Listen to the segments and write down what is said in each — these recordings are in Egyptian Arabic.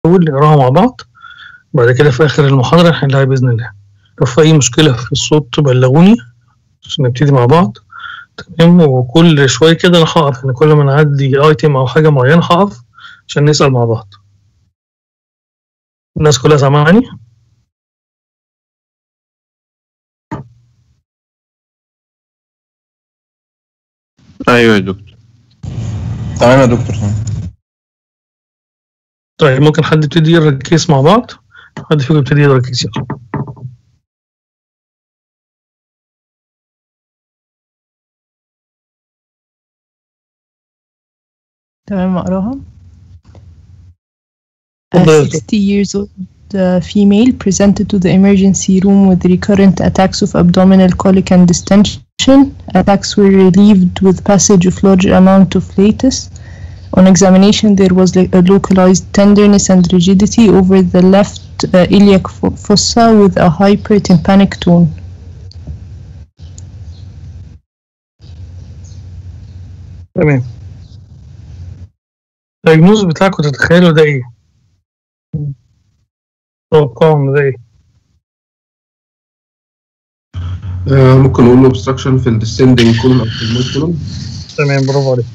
الاول نقراها مع بعض بعد كده في اخر المحاضره نحلها باذن الله لو في اي مشكله في الصوت بلغوني عشان نبتدي مع بعض تمام وكل شويه كده انا هقف يعني كل ما نعدي ايتم او حاجه معينه هقف عشان نسال مع بعض الناس كلها سامعاني ايوه يا دكتور تمام يا دكتور تمام طيب ممكن حد يبتدي يقرا الكيس مع بعض حد فيكم يبتدي يقرا الكيس يلا تمام اقراها A اتفضل يا دكتور. 60 years old uh, female presented to the emergency room with recurrent attacks of abdominal colic and distension. Attacks were relieved with passage of large amount of flatus. On examination, there was like a localized tenderness and rigidity over the left uh, iliac fo- fossa with a hypertympanic tone. تمام الدايجنوز بتاعكم تتخيلوا ده ايه؟ توقعهم ده ايه؟ آه ممكن نقول له obstruction في الديسندنج كولوم او في المود كولوم تمام برافو عليك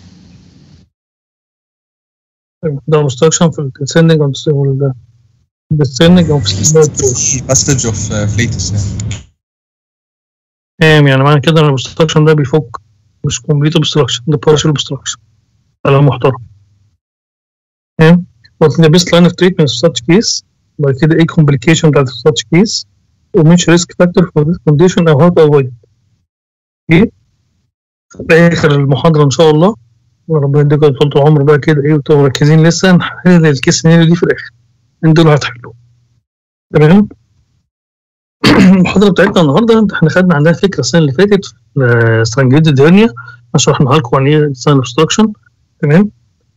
طيب، ده obstruction في الديسندنج او ولا الديسندنج او في باستج اوف فليتس يعني تمام يعني معنى كده ان الاوبستراكشن ده بيفك مش كومبليت اوبستراكشن ده بارشل اوبستراكشن كلام محترم تمام وات ذا بيست لاين اوف تريتمنت في such كيس بعد كده ايه كومبليكيشن بتاعت such كيس ومش ريسك فاكتور فور ذيس كونديشن او هاو تو افويد اوكي في اخر المحاضره ان شاء الله وربنا يديكم طول العمر بقى كده ايه وتبقوا مركزين لسه نحل الكيس سيناريو دي في الاخر انتوا اللي هتحلوه تمام المحاضره بتاعتنا النهارده احنا خدنا عندنا فكره السنه اللي فاتت سترانجيتد هيرنيا شرحنا لكم عن ايه انسان اوبستراكشن تمام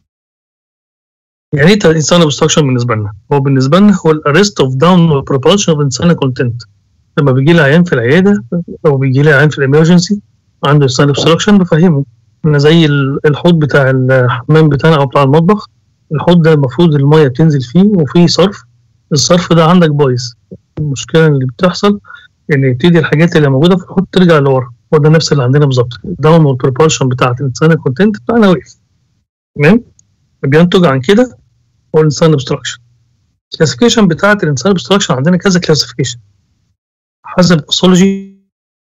يعني ايه انسان اوبستراكشن بالنسبه لنا؟ هو بالنسبه لنا هو الارست اوف داون بروبالشن اوف انسان كونتنت لما بيجي لي عيان في العياده او بيجي لي عيان في الامرجنسي عنده انسان اوبستراكشن بفهمه ان زي ال- الحوض بتاع الحمام بتاعنا او بتاع المطبخ الحوض ده المفروض الميه بتنزل فيه وفيه صرف الصرف ده عندك بايظ المشكله اللي بتحصل ان يبتدي الحاجات اللي موجوده في الحوض ترجع لورا هو ده نفس اللي عندنا بالظبط الداون والبروبالشن بتاعت الانسان كونتنت بتاعنا وقف تمام بينتج عن كده هو الانسان اوبستراكشن الكلاسيفيكيشن بتاعت الانسان اوبستراكشن عندنا كذا كلاسيفيكيشن حسب الباثولوجي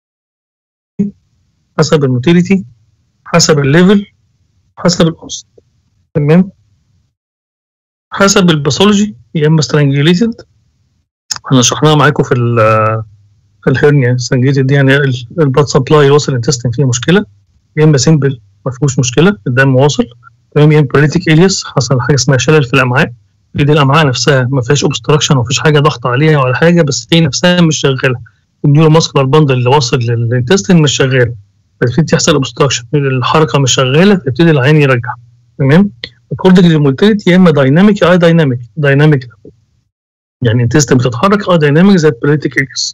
حسب الموتيليتي حسب الليفل حسب القصد تمام حسب الباثولوجي يا اما سترانجيليتد احنا شرحناها معاكم في ال في الهرنيا سترانجيليتد دي يعني البلاد سبلاي واصل الانتستين فيه مشكله يا اما سيمبل ما فيهوش مشكله الدم واصل تمام يا اما بوليتيك الياس حصل حاجه اسمها شلل في الامعاء دي الامعاء نفسها ما فيهاش اوبستراكشن وما فيش حاجه ضغط عليها ولا حاجه بس هي نفسها مش شغاله النيورو ماسكولار باندل اللي واصل للانتستين مش شغال فبتبتدي تحصل اوبستراكشن الحركه مش شغاله فيبتدي العين يرجع تمام اكوردنج للموتيليتي يا اما دايناميك يا دايناميك دايناميك يعني الانتستين بتتحرك اه دايناميك زي البوليتيك الياس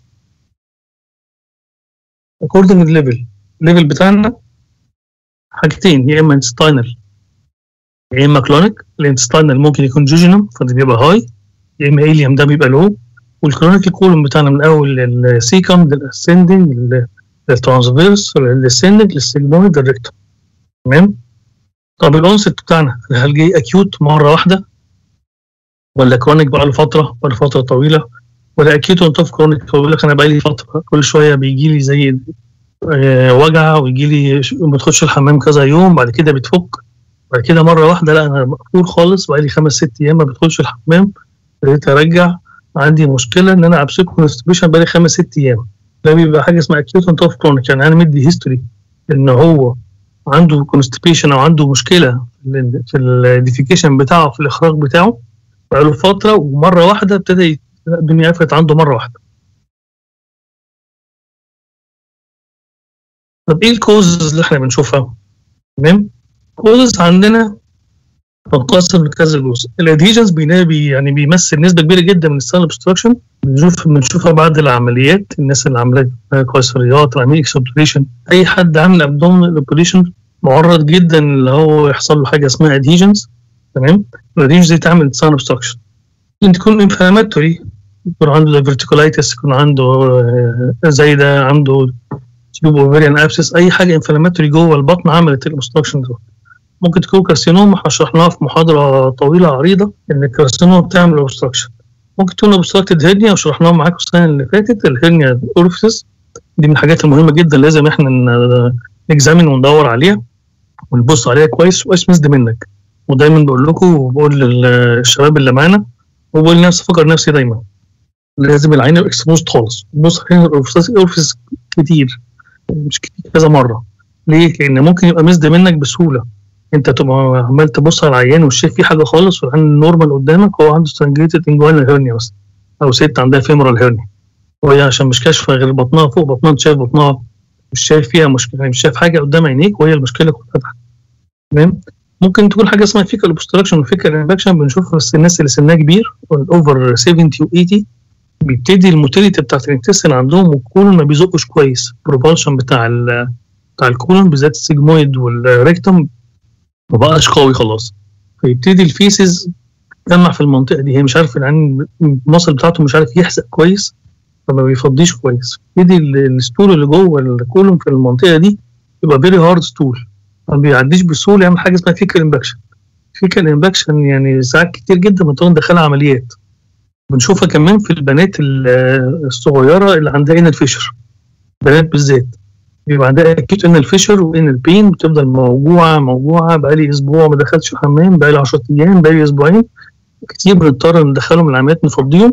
اكوردنج للليفل الليفل بتاعنا حاجتين يا اما انتستاينال يا اما كلونيك الانتستاينال ممكن يكون جوجينم فده بيبقى هاي يا اما اليم ده بيبقى لو والكلونيك الكولوم بتاعنا من اول السيكم للاسندنج للترانسفيرس للسندنج للسيجمويد للريكتوم تمام طب الاونست بتاعنا هل جاي اكيوت مره واحده ولا كرونيك بقى له فتره بقى له فتره طويله ولا اكيوت ونطف كرونيك هو بيقول لك انا بقى لي فتره كل شويه بيجي لي زي آه، وجع ويجي لي ش- ما تخش الحمام كذا يوم بعد كده بتفك بعد كده مره واحده لا انا مقفول خالص بقى لي خمس ست ايام ما بدخلش الحمام ابتديت ارجع عندي مشكله ان انا ابسط كونستيبيشن بقى لي خمس ست ايام ده بيبقى حاجه اسمها اكيوت ونطف كرونيك يعني انا مدي هيستوري ان هو عنده كونستيبيشن او عنده مشكله في ال- في الديفيكيشن بتاعه في الاخراج بتاعه بقاله فتره ومره واحده ابتدى يت- الدنيا قفلت عنده مره واحده طب ايه الكوزز اللي احنا بنشوفها؟ تمام؟ كوزز عندنا تنقسم لكذا جزء الادهيجنز بي يعني بيمثل نسبه كبيره جدا من السيل اوبستراكشن بنشوف بنشوفها بعد العمليات الناس اللي عملت قيصريات عاملين اكسبريشن اي حد عامل ابدومينال اوبريشن معرض جدا اللي هو يحصل له حاجه اسمها ادهيجنز تمام الادهيجنز دي تعمل سيل اوبستراكشن ممكن تكون انفلاماتوري يكون عنده فيرتيكولايتس يكون عنده آه، زايده عنده تيوب اوفيريان ابسس اي حاجه انفلاماتوري جوه البطن عملت الاوبستراكشن ده ممكن تكون كارسينوم شرحناها في محاضره طويله عريضه ان الكارسينوم بتعمل اوبستراكشن ممكن تكون اوبستراكتد هيرنيا وشرحناها معاكم السنه اللي فاتت الهيرنيا اورفيس دي من الحاجات المهمه جدا لازم احنا ن- نكزامن وندور عليها ونبص عليها كويس وايش مسد منك ودايما بقول لكم وبقول للشباب اللي معانا وبقول لنفسي فكر نفسي دايما لازم العين يبقى اكسبوزد خالص بص على الاورفيس كتير مش كتير كذا مره ليه؟ لان ممكن يبقى مسد منك بسهوله انت تبقى عمال تبص على العيان ومش شايف فيه حاجه خالص والعيان النورمال قدامك هو عنده سترانجيتد انجوانال هيرنيا بس او ست عندها فيمورال هيرنيا وهي عشان مش كاشفه غير بطنها فوق بطنها انت شايف بطنها مش شايف فيها مشكله يعني مش شايف حاجه قدام عينيك وهي المشكله كلها تحت تمام ممكن تكون حاجه اسمها فيكال اوبستراكشن والفيكال انفكشن بنشوفها في الناس اللي سنها كبير الاوفر 70 و 80 بيبتدي الموتيليتي بتاعت الانتستين عندهم والكولون ما بيزقش كويس البروبالشن بتاع ال بتاع الكولون بالذات السيجمويد والريكتوم ما بقاش قوي خلاص فيبتدي الفيسز تجمع في المنطقه دي هي مش عارف العين المصل بتاعته مش عارف يحزق كويس فما بيفضيش كويس يبتدي ال- الستول اللي جوه الكولون في المنطقه دي يبقى فيري هارد ستول ما بيعديش بسهوله يعمل حاجه اسمها فيكال امباكشن فيكال امباكشن يعني ساعات كتير جدا بتكون داخلها عمليات بنشوفها كمان في البنات ال- الصغيره اللي عندها انال فيشر بنات بالذات بيبقى عندها اكيوت انال فيشر وانال بين بتفضل موجوعه موجوعه بقالي اسبوع ما دخلتش الحمام بقالي 10 ايام بقالي اسبوعين كتير بنضطر ندخلهم العمليات نفضيهم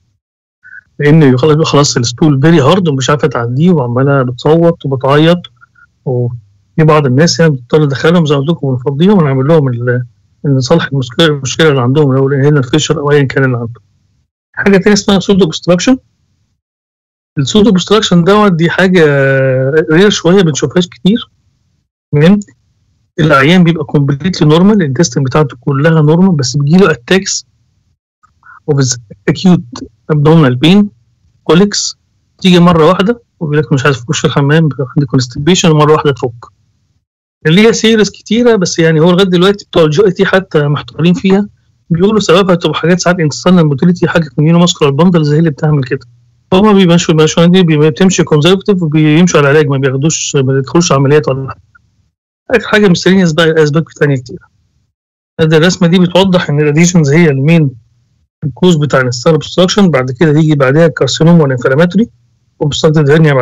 لان خلاص خلاص الستول فيري هارد ومش عارفه تعديه وعماله بتصوت وبتعيط وفي بعض الناس يعني بنضطر ندخلهم زي ما قلت لكم ونفضيهم ونعمل لهم ال- نصلح المشكله المشكله اللي عندهم لو هنا الفيشر او ايا كان اللي عندهم. حاجه تانية اسمها سودو اوبستراكشن السودو اوبستراكشن دوت دي حاجه رير شويه بنشوفهاش كتير تمام العيان بيبقى كومبليتلي نورمال الانتستين بتاعته كلها نورمال بس بيجيله اتاكس اوف اكيوت ابدومينال بين كوليكس تيجي مره واحده ويقول لك مش عايز اخش الحمام عندي كونستيبيشن ومره واحده تفك اللي هي سيريس كتيره بس يعني هو لغايه دلوقتي بتوع الجي اي تي حتى محتارين فيها بيقولوا سببها تبقى حاجات ساعات انتصال موتيليتي حاجه كوميونو ماسكولار باندل زي اللي بتعمل كده هما بيمشوا بيمشوا دي بي- بتمشي كونزرفتيف وبيمشوا على العلاج ما بياخدوش ما بيدخلوش عمليات ولا حاجه آخر حاجه مستنيين اسباب اسباب تانية كتير هذه الرسمه دي بتوضح ان الاديشنز هي المين الكوز بتاع الستار اوبستراكشن بعد كده يجي بعدها الكارسينوم والانفلاماتوري اوبستراكتد هيرنيا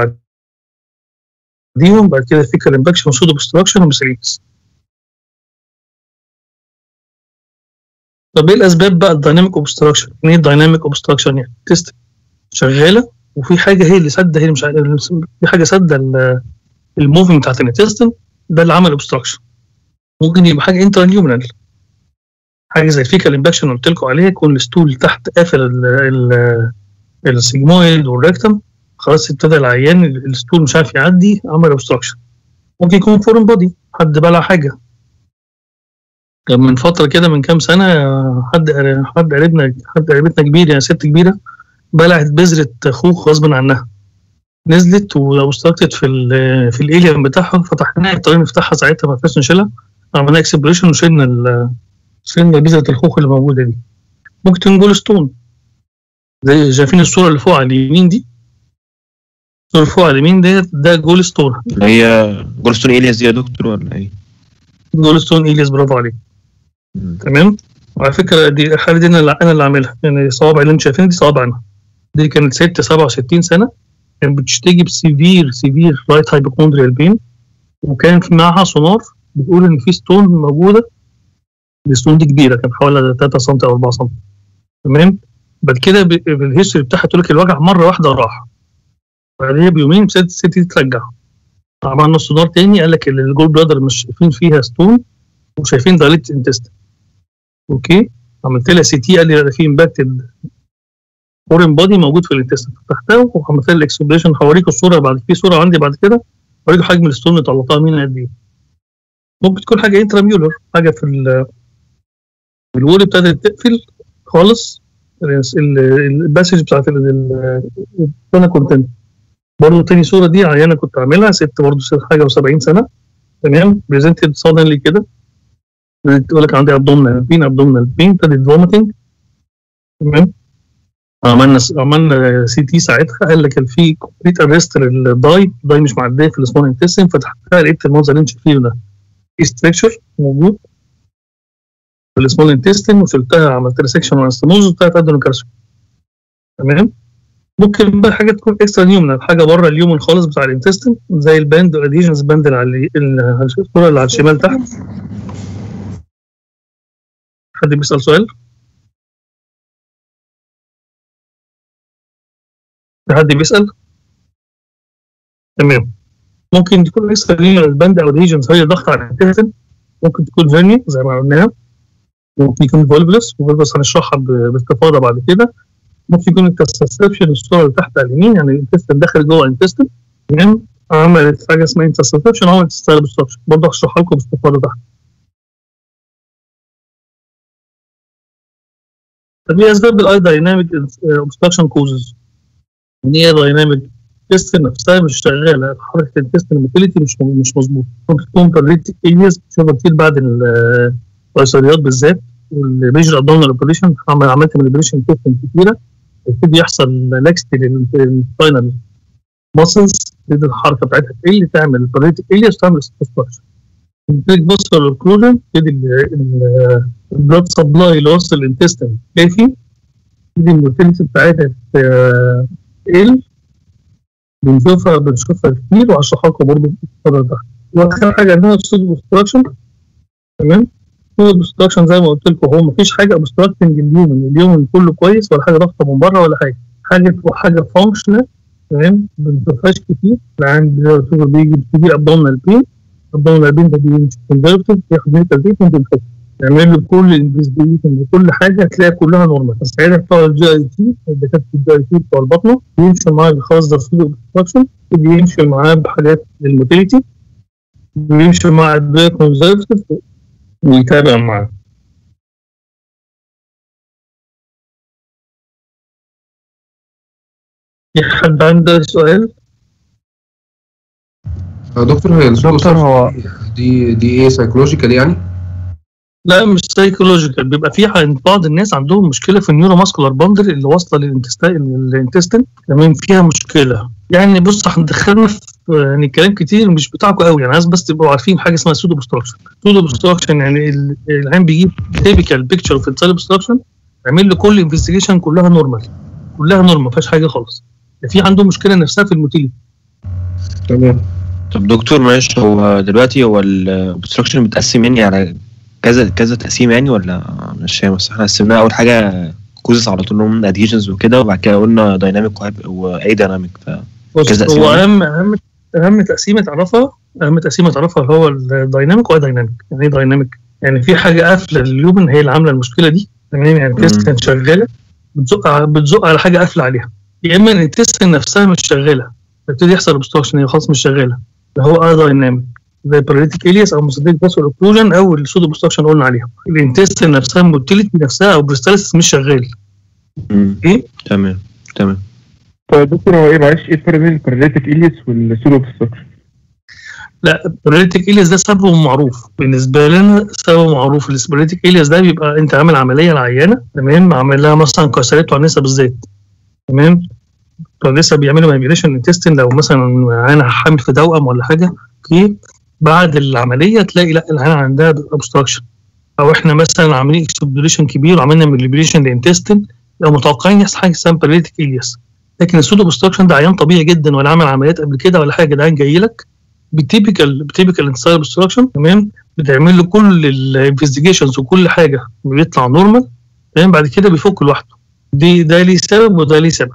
بعديهم بعد كده فيكال امباكشن وسود اوبستراكشن ومسيلينس طب ايه الاسباب بقى الدايناميك اوبستراكشن؟ ايه الدايناميك اوبستراكشن يعني؟ تيست شغاله وفي حاجه هي اللي سادة هي اللي مش عارف في حاجه سادة ال- الموفمنت بتاعت الانتستين ده اللي عمل اوبستراكشن ممكن يبقى حاجه انترنيومنال حاجه زي الفيكال امباكشن اللي قلت لكم عليها يكون الستول تحت قافل ال- ال- السيجمويد والريكتم خلاص ابتدى العيان الستول مش عارف يعدي عمل اوبستراكشن ممكن يكون فورن بودي حد بلع حاجه كان من فتره كده من كام سنه حد حد قريبنا حد قريبتنا كبير يعني ست كبيره بلعت بذره خوخ غصب عنها نزلت واوستراكتت في ال في الاليم بتاعها فتحناها اضطرينا نفتحها ساعتها ما عرفناش نشيلها عملنا اكسبريشن وشلنا ال- شلنا بذره الخوخ اللي موجوده دي ممكن تكون جول ستون زي شايفين الصوره اللي فوق على اليمين دي الصوره اللي فوق على اليمين ديت ده جول ستون اللي هي جولستون الياس دي يا دكتور ولا ايه؟ جول ستون الياس برافو عليك مم. تمام وعلى فكره دي الحاله دي انا اللي انا اللي عاملها يعني الصوابع اللي انتم شايفينها دي صوابعنا دي كانت ست 67 سنه كانت بتشتكي بسيفير سيفير رايت هايبوكوندريال بين وكان في معاها سونار بتقول ان في ستون موجوده الستون دي كبيره كان حوالي 3 سم او 4 سم تمام بعد كده ب- بالهيستوري بتاعها تقول لك الوجع مره واحده راح بعدها بيومين ابتدت الست دي ترجع عملنا سونار تاني قال لك الجول بلادر مش شايفين فيها ستون وشايفين دايليت انتست اوكي عملت لها سي تي قال لي ده في امباكتد فورين بودي موجود في الانتستين فتحتها وعملت لها الاكسبريشن هوريكم الصوره بعد في صوره عندي بعد كده هوريكم حجم الستون اللي طلعتها مين قد ايه ممكن تكون حاجه انتراميولر حاجه في ال في الوول ابتدت تقفل خالص ال- ال- الباسج بتاعت السنه كونتنت برضه تاني صوره دي عيانه كنت عاملها ست برضه ست حاجه و70 سنه تمام بريزنتد سادنلي كده تقول لك عندي ابدومينال بين ابدومينال بين ابتدت فوميتنج تمام عملنا عملنا سي تي ساعتها قال لك كان في كومبليت ارست للداي الداي مش معديه في السمول انتستين فتحتها لقيت المنظر اللي انت فيه ده في ستراكشر موجود في السمول انتستين وشلتها عملت ريسكشن وانستموز وطلعت ادنوكارسيوم تمام ممكن بقى حاجه تكون اكسترا نيومنال حاجه بره اليومن خالص بتاع الانتستين زي الباند والاديشنز باند اللي على ال- الصوره اللي على الشمال تحت حد بيسال سؤال؟ في حد بيسال؟ تمام ممكن تكون اكسترا نيومنال الباند او الاديشنز هي ضغط على الانتستين ممكن تكون فيرني زي ما قلناها ممكن يكون فولفلس وفولفلس هنشرحها ب- باستفاضه بعد كده ممكن يكون التستسبشن الصوره اللي تحت على اليمين يعني الانتستين داخل جوه الانتستين تمام عملت حاجه اسمها انتستسبشن عملت ستايل برضه هشرحها لكم باستفاضه تحت طب ايه اسباب الاي دايناميك اوبستراكشن كوزز؟ ان هي دايناميك التستين نفسها مش شغاله حركه التستين موتيليتي مش مش مظبوطه ممكن تكون بارليتيك ايريز بتشوفها كتير بعد ال- القيصريات بالذات والميجر ابدومينال اوبريشن عملت مانيبيوليشن تيستن كتيره يبتدي يحصل لاكستي للفاينل ماسلز تبتدي الحركه بتاعتها تقل تعمل بارليتيك ايريز تعمل ستراكشر تبتدي تبص على الكلوجن تبتدي البلاد سبلاي اللي وصل الانتستين كافي تبتدي الموتيليتي بتاعتها تقل بنشوفها بنشوفها كتير وهشرحها لكم برضه في الفتره ده واخر حاجه عندنا السود اوبستراكشن تمام السود اوبستراكشن زي ما قلت لكم هو مفيش حاجه اوبستراكتنج اليومن اليومن كله كويس ولا حاجه ضغطه من بره ولا حاجه حاجه حاجه فانكشنال تمام ما بنشوفهاش كتير العين بيجي بيجي ابدومينال بين ابدومينال بين ده بيمشي كونزرفتيف ياخد ميتال تريتمنت ويخف يعمل له كل انفستيجيشن وكل حاجه هتلاقي كلها نورمال بس ساعتها بتوع الجي اي تي الدكاتره الجي اي تي بتوع البطنه يمشوا معاه بخاص ده سودو اوبستراكشن يمشي معاه بحاجات للموتيليتي ويمشي مع ادويه كونزرفتيف ويتابع معاه في حد عنده سؤال؟ آه، دكتور هي الصورة دكتور هو دي دي ايه سايكولوجيكال يعني؟ لا مش سايكولوجيكال بيبقى في عند بعض الناس عندهم مشكله في النيورو ماسكولار باندل اللي واصله للانتستين تمام فيها مشكله يعني بص هندخلنا في يعني كلام كتير مش بتاعكم قوي يعني عايز بس تبقوا عارفين حاجه اسمها سودو اوبستراكشن سودو اوبستراكشن يعني ال- العين بيجيب تيبيكال بيكتشر في السيل اوبستراكشن يعمل له كل انفستيجيشن كلها نورمال كلها نورمال ما فيهاش حاجه خالص في عنده مشكله نفسها في الموتيليتي تمام طب دكتور معلش هو دلوقتي هو الاوبستراكشن متقسم يعني على كذا كذا تقسيم يعني ولا مش فاهم بس احنا قسمناها اول حاجه كوزس على طول من ادهيجنز وكده وبعد كده قلنا دايناميك واي دايناميك ف بص كذا هو تقسيمة. اهم اهم اهم تقسيمه تعرفها اهم تقسيمه تعرفها هو الدايناميك واي دايناميك يعني ايه دايناميك؟ يعني في حاجه قافله لليومن هي اللي عامله المشكله دي تمام يعني التستن شغاله بتزق على- بتزق على حاجه قافله عليها يا اما ان التستن نفسها مش شغاله فيبتدي يحصل اوبستراكشن هي خلاص مش شغاله اللي هو اي دايناميك زي باراليتيك الياس او مسدك باسول اوكلوجن او السودو اوبستراكشن قلنا عليها الانتستن نفسها الموتيليتي نفسها او بريستاليس مش شغال مم. ايه؟ تمام تمام طيب دكتور هو ايه معلش ايه الفرق بين الباراليتيك اليس والسودو اوبستراكشن؟ لا السبريتيك الياس ده سببه معروف بالنسبه لنا سببه معروف السبريتيك الياس ده بيبقى انت عامل عمليه لعيانه تمام عامل لها مثلا كسرات بتوع النسا بالذات تمام بتوع النسا بيعملوا مايجريشن انتستين لو مثلا عيانه حامل في توأم ولا حاجه اوكي بعد العمليه تلاقي لا العيانه عندها اوبستراكشن او احنا مثلا عاملين اكسبدوريشن كبير وعملنا مانيبيوليشن للانتستين لو متوقعين يحصل حاجه اسمها باراليتيك الياس لكن السودو اوبستراكشن ده عيان طبيعي جدا ولا عمل عمليات قبل كده ولا حاجه ده عيان جاي لك بتيبيكال بتيبيكال انسايد اوبستراكشن تمام بتعمل له كل الانفستيجيشنز وكل حاجه بيطلع نورمال تمام بعد كده بيفك لوحده دي ده ليه سبب وده ليه سبب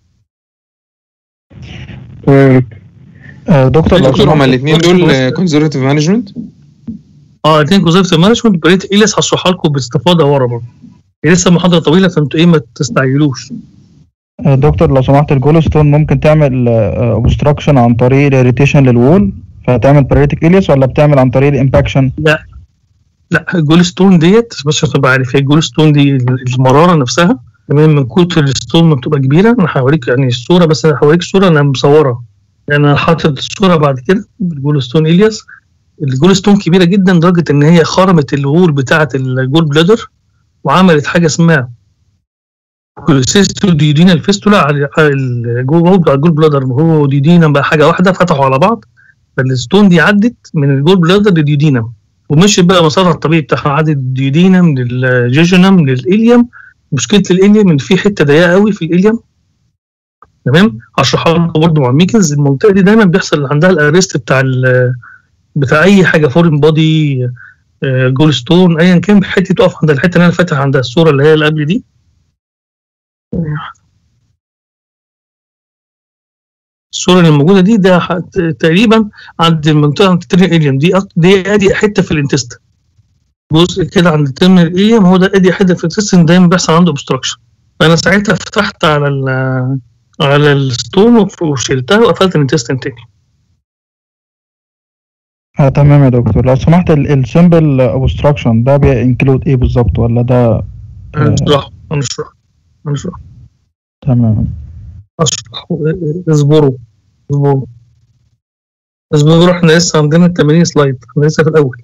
تمام يا دكتور آه، دكتور لو دكتور هما سمحت- الاثنين دول كونزرفتيف مانجمنت اه الاثنين كونسرفتيف مانجمنت بريت ايلس هشرحها لكم باستفاضه ورا برضه هي لسه محاضره طويله فانتوا ايه ما تستعجلوش آه، دكتور لو سمحت الجولستون ممكن تعمل اوبستراكشن عن طريق الاريتيشن للوول فتعمل باراليتيك اليس ولا بتعمل عن طريق الامباكشن؟ لا الجول ستون ديت بس عشان تبقى عارف هي الجول ستون دي المراره نفسها تمام من كتر الستون ما بتبقى كبيره انا هوريك يعني الصوره بس انا هوريك صوره انا مصوره يعني انا حاطط الصوره بعد كده بالجول ستون الياس الجول ستون كبيره جدا لدرجه ان هي خرمت الوول بتاعه الجول بلادر وعملت حاجه اسمها كوليسيستو ديودينا الفيستولا على على ال- جوه جوه بتاع الجول بلادر هو ديودينا بقى حاجه واحده فتحوا على بعض فالستون دي عدت من الجول بلادر للديودينم ومشي بقى مسارها الطبيعي بتاعها عدت الديودينم للجيجونم للإليوم مشكله الإليوم ان في حته ضيقه قوي في الإليوم تمام هشرحها لكم برضه مع ميكنز المنطقه دي دايما بيحصل عندها الارست بتاع ال- بتاع اي حاجه فورين بودي جول ستون ايا كان حته تقف عند الحته اللي انا فاتح عندها الصوره اللي هي اللي قبل دي الصوره اللي موجوده دي ده ح- تقريبا عند المنطقه عند الترمينال اليوم دي أك- دي ادي حته في الانتست جزء كده عند الترمينال اليوم هو ده ادي حته في الانتست دايما بيحصل عنده obstruction فانا ساعتها فتحت على ال على الستون وف- وشلتها وقفلت الانتستين تاني آه تمام يا دكتور لو سمحت السمبل اوبستراكشن ده بينكلود ايه بالظبط ولا ده هنشرح هنشرح هنشرح تمام اشرح اصبروا اصبروا اصبروا احنا لسه عندنا 80 سلايد احنا لسه في الاول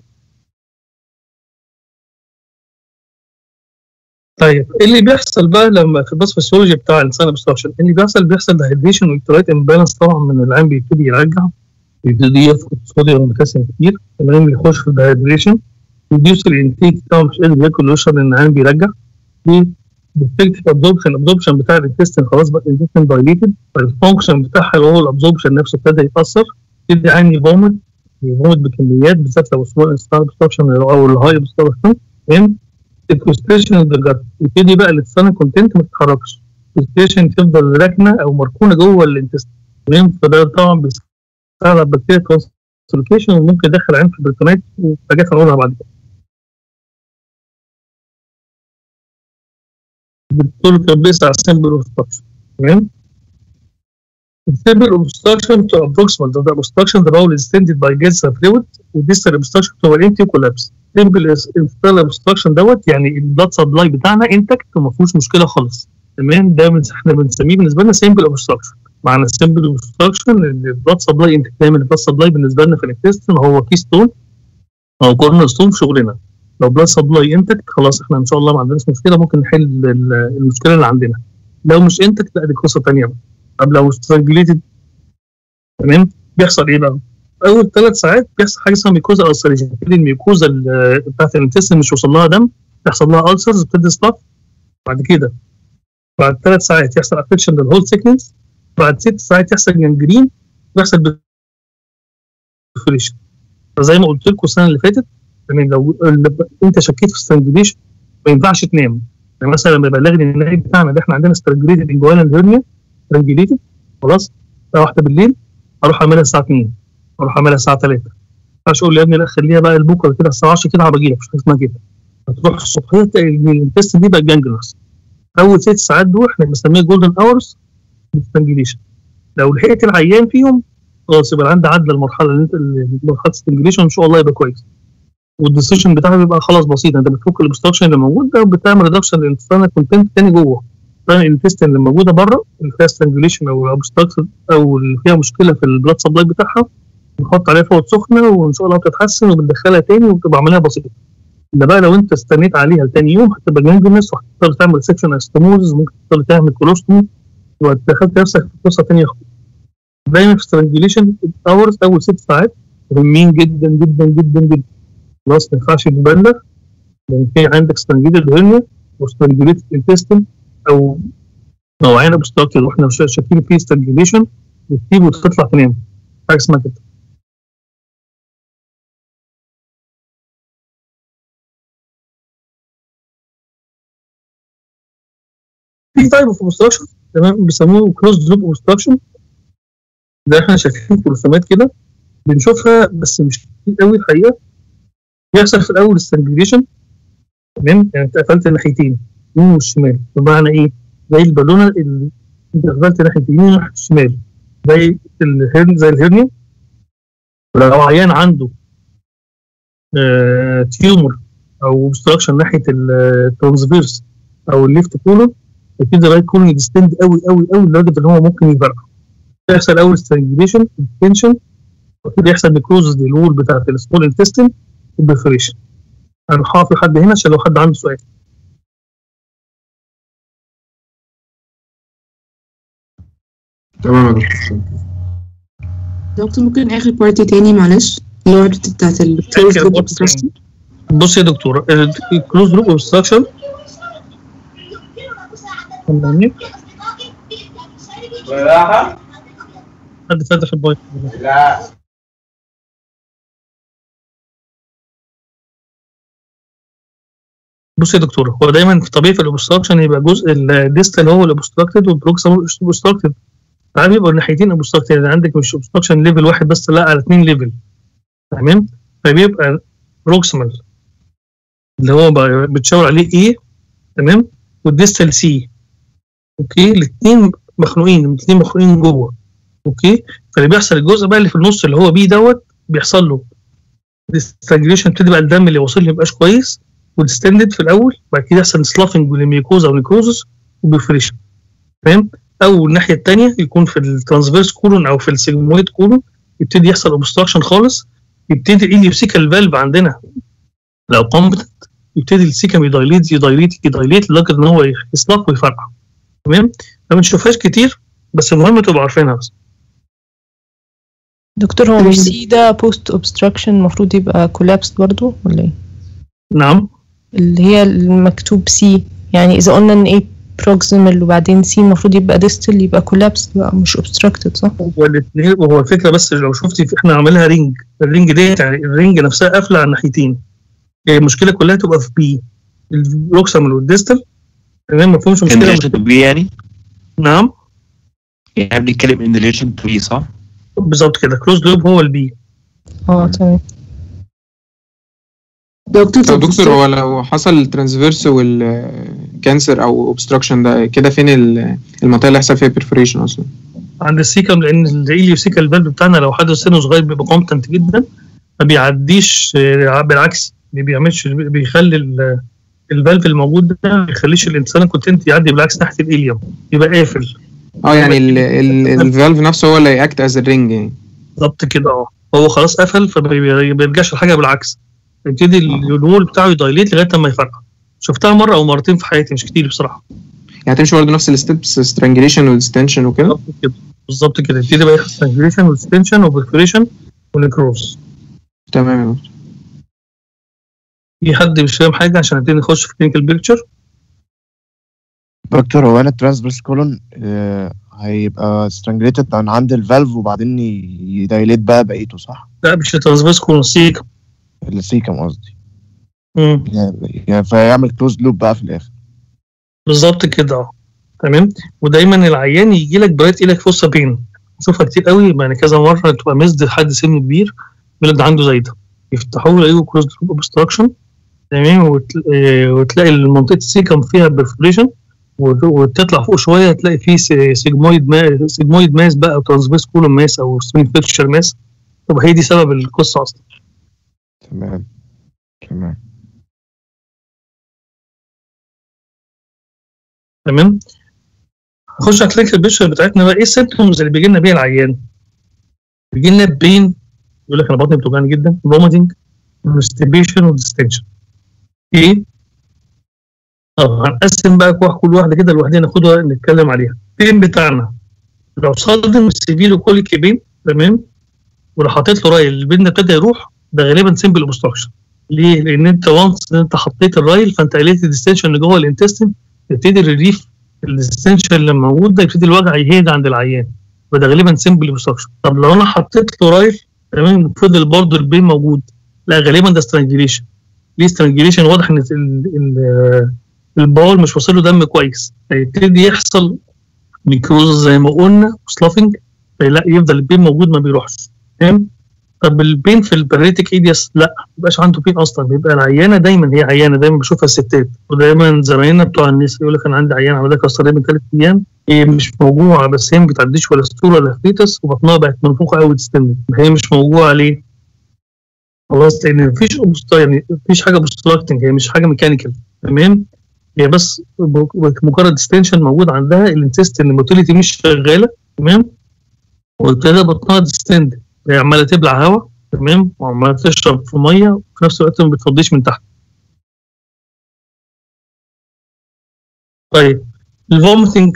طيب ايه اللي بيحصل بقى لما في الباثوفيسيولوجي بتاع الانسان obstruction اللي بيحصل بيحصل دهيدريشن والكترولايت امبالانس طبعا من العين بيبتدي يرجع بيبتدي يفقد صوديوم وبوتاسيوم كتير العين بيخش في الدهيدريشن يديوس الانتيك بتاعه مش قادر ياكل ويشرب لان العين بيرجع ديفكتيف ابزوربشن الابزوربشن بتاع الانتستين خلاص بقى الانتستين دايليتد فالفانكشن بتاعها اللي هو الابزوربشن نفسه ابتدى يتاثر يبتدي عين يفومت يفومت بكميات بالذات لو سمول ستار obstruction او الهاي obstruction فاهم الكونستريشن الجت يبتدي بقى الانسان كونتنت ما تتحركش الكونستريشن تفضل راكنه او مركونه جوه الانتستين تمام فده طبعا بيساعد على البكتيريا كونستريكيشن وممكن يدخل عين في البريتونات وحاجات هنقولها بعد كده الدكتور كان بيسأل على السمبل اوبستراكشن تمام السمبل اوبستراكشن بتبقى بروكسيمال ده اوبستراكشن ده بقول extended by gates of fluid وديستال اوبستراكشن بتبقى الانتي كولابس سمبل اوبستراكشن دوت يعني البلاد سبلاي بتاعنا انتكت وما فيهوش مشكله خالص تمام ده بنس- احنا بنسميه بالنسبه لنا سمبل اوبستراكشن معنى السمبل اوبستراكشن ان البلاد سبلاي انتكت دايما البلاد سبلاي بالنسبه لنا في الانتستين هو كي ستون او كورنر ستون في شغلنا لو بلاد سبلاي انتكت خلاص احنا ان شاء الله ما عندناش مشكله ممكن نحل ال- المشكله اللي عندنا لو مش انتكت لا دي قصه ثانيه بقى طب لو سترانجليتد تمام بيحصل ايه بقى؟ اول ثلاث ساعات بيحصل حاجه اسمها ميكوزا السريشن تبتدي الميكوزا ال- بتاعت الانتستين مش وصل لها دم يحصل لها السرز بتدي ستاف بعد كده بعد ثلاث ساعات يحصل افكشن للهول سيكنس بعد ست ساعات يحصل جنجرين ويحصل بريفريشن فزي ما قلت لكم السنه اللي فاتت يعني لو ال- انت شكيت في سترانجليشن ما ينفعش تنام يعني مثلا لما يبلغني النائب بتاعنا اللي احنا عندنا سترانجليتد انجوانال هيرنيا سترانجليتد خلاص الساعه 1 بالليل اروح اعملها الساعه 2 اروح اعملها الساعه 3 ما ينفعش اقول يا ابني لا خليها بقى لبكره كده الساعه 10 كده هبجي لك مش حاجه اسمها كده هتروح الصبحيه تلاقي الانتست دي بقى جانجلوس اول ست ساعات دول احنا بنسميها جولدن اورز سترانجليشن لو لحقت العيان فيهم خلاص يبقى عندي عدى المرحله اللي انت اللي- مرحله سترانجليشن ان شاء الله يبقى كويس والديسيشن بتاعها بيبقى خلاص بسيط انت بتفك الاوبستراكشن اللي موجود ده وبتعمل ريدكشن للانتستينال كونتنت تاني جوه الانتستين اللي موجوده بره اللي فيها سترانجليشن او اوبستراكشن او اللي فيها مشكله في البلاد سبلاي بتاعها بنحط عليها فوط سخنه وان شاء الله بتتحسن وبندخلها تاني وبتبقى عمليه بسيطه ده بقى لو انت استنيت عليها لتاني يوم هتبقى جانجلس وهتضطر تعمل سكشن استموز ممكن تضطر تعمل كولوستومي ودخلت نفسك في قصه تانيه خالص دايما في سترانجليشن اورز اول ست ساعات مهمين جدا جدا جدا جدا خلاص ما ينفعش تبلغ لان في عندك سترانجليتد هيرنيا وسترانجليتد انتستين او نوعين اوبستراكتد واحنا مش شاكين فيه سترانجليشن وتسيب وتطلع تنام حاجه اسمها كده في تايب اوف اوبستراكشن تمام بيسموه كلوز لوب اوبستراكشن ده احنا شايفين في رسومات كده بنشوفها بس مش كتير قوي الحقيقه بيحصل في الاول استرانجليشن تمام يعني انت قفلت الناحيتين اليمين والشمال بمعنى ايه؟ زي البالونه اللي انت قفلت ناحيه اليمين وناحيه الشمال زي الهرن زي الهرنيا لو عيان عنده آه تيومر او اوبستراكشن ناحيه الترانسفيرس او الليفت كولون يبتدي الرايت كولون يدستند قوي قوي قوي لدرجه ان هو ممكن يفرقع يحصل اول سترانجليشن تنشن ويبتدي يحصل نيكروزز للوول بتاعت السمول انتستين وبرفريشن انا هقف لحد هنا عشان لو حد عنده سؤال تمام يا دكتور دكتور ممكن اخر بارت تاني معلش اللي هو بتاعت ال closed loop obstruction بص يا دكتور الكلوز لوب اوبستراكشن حد فتح البايت بص يا دكتور هو دايما في طبيعي في الاوبستراكشن يبقى جزء الديستال هو الاوبستراكتد والبروكسيمال اوبستراكتد تعالى يبقى الناحيتين اوبستراكتد يعني عندك مش اوبستراكشن ليفل واحد بس لا على اثنين ليفل تمام فبيبقى بروكسيمال اللي هو بقى بتشاور عليه ايه تمام والديستال سي اوكي الاثنين مخنوقين الاثنين مخنوقين جوه اوكي فاللي بيحصل الجزء بقى اللي في النص اللي هو بي دوت بيحصل له ديستانجريشن يبتدي بقى الدم اللي واصل له يبقاش كويس وديستندد في الاول بعد كده يحصل سلافنج وليميكوزا ونيكروزس وبيفريشن فاهم او الناحيه الثانيه يكون في الترانسفيرس كولون او في السيجمويد كولون يبتدي يحصل اوبستراكشن خالص يبتدي اليوسيكال فالف عندنا لو كومبتنت يبتدي السيكم يدايليت يدايليت يدايليت لدرجه ان هو يسلق ويفرقع تمام ما بنشوفهاش كتير بس المهم تبقوا عارفينها بس دكتور هو مش سي ده بوست اوبستراكشن المفروض يبقى كولابس برضو ولا ايه؟ نعم اللي هي المكتوب سي يعني اذا قلنا ان ايه بروكسيمال وبعدين سي المفروض يبقى ديستال يبقى كولابس بقى مش اوبستراكتد صح؟ والاثنين وهو الفكره بس لو شفتي في- احنا عاملينها رينج الرينج ديت يعني الرينج نفسها قافله على الناحيتين هي المشكله كلها تبقى في بي البروكسيمال والديستال تمام ما فيهمش in مشكله relation to B يعني نعم يعني بنتكلم in relation to B صح؟ بالظبط كده كلوز لوب هو البي اه تمام دكتور طب طب دكتور هو لو حصل ترانسفيرس والكانسر او اوبستراكشن ده كده فين ال- المنطقه اللي هيحصل فيها بيرفوريشن اصلا عند السيكم لان الاليوسيكال فالف بتاعنا لو حد سنه صغير بيبقى كومبتنت جدا ما بيعديش آه، بالعكس ما بيعملش بيخلي ال- الفالف الموجود ده ما بيخليش الانسان كونتنت يعدي بالعكس ناحيه الاليوم يبقى قافل اه يعني الفالف نفسه هو اللي هيأكت از الرينج يعني بالظبط كده اه هو خلاص قفل فما بي- بيرجعش الحاجه بالعكس يبتدي الوول بتاعه يدايليت لغايه ما يفرقع شفتها مره او مرتين في حياتي مش كتير بصراحه يعني هتمشي برضه نفس الستبس سترانجليشن وديستنشن وكده بالظبط كده بالظبط كده يبتدي بقى يحصل ستانجريشن وستنشن وبرفوريشن ونكروز تمام يا دكتور في حد مش فاهم حاجه عشان نبتدي نخش في كلينيكال بيكتشر دكتور هو انا الترانسفيرس كولون هيبقى سترانجليتد عن عند الفالف وبعدين ي- يدايليت بقى بقيته صح؟ لا مش الترانسفيرس كونسيك السيكم قصدي مم. يعني يعني فيعمل كلوز لوب بقى في الاخر بالظبط كده اه تمام ودايما العيان يجي لك برايت لك فوسا بين شوفها كتير قوي يعني كذا مره تبقى مزد حد سن كبير يقول لك ده عنده زايده يفتحوا له يلاقوا كلوز لوب اوبستراكشن تمام وتل- آه، وتلاقي منطقه السيكم فيها برفوريشن وتطلع فوق شويه تلاقي فيه سي- سيجمويد ما سيجمويد ماس بقى او ترانسفيرس كولوم ماس او سوين فيكشر ماس طب هي دي سبب القصه اصلا تمام تمام تمام نخش على كلينيكال بيكتشر بتاعتنا بقى ايه السيمبتومز اللي بيجي لنا بيها العيان بيجي لنا بين يقول لك انا بطني بتوجعني جدا فوميتنج constipation وديستنشن ايه اه هنقسم بقى كوح كل واحده كده لوحدها ناخدها نتكلم عليها البين بتاعنا لو صادم السيفيلو كوليكي بين تمام ولو حطيت له رايل البين ده ابتدى يروح ده غالبا سيمبل اوبستراكشن ليه؟ لان انت وانس ان انت حطيت الرايل فانت قللت الديستنشن اللي جوه الانتستين يبتدي الريليف الديستنشن اللي موجود ده يبتدي الوجع يهدى عند العيان وده غالبا سيمبل اوبستراكشن طب لو انا حطيت له رايل تمام فضل برضه البين موجود لا غالبا ده سترانجليشن ليه سترانجليشن واضح ان ال- ال- الباول مش واصل له دم كويس فيبتدي يحصل ميكروز زي ما قلنا سلافنج لا يفضل البين موجود ما بيروحش تمام طب البين في البريتك ايديس لا ما بيبقاش عنده بين اصلا بيبقى العيانه دايما هي عيانه دايما بشوفها الستات ودايما زمايلنا بتوع النساء يقول لك انا عندي عيانه عملها كسريه من ثلاث ايام هي مش موجوعه بس هي ما بتعديش ولا ستور ولا فيتس وبطنها بقت منفوخه قوي تستنى هي مش موجوعه ليه؟ خلاص لان مفيش أوبست- يعني مفيش حاجه بوستراكتنج هي مش حاجه ميكانيكال تمام هي بس ب- مجرد ستنشن موجود عندها الانتستين الموتيليتي مش شغاله تمام وابتدى بطنها ديستند هي عماله تبلع هواء تمام وعماله تشرب في ميه وفي نفس الوقت ما بتفضيش من تحت طيب الفوميتنج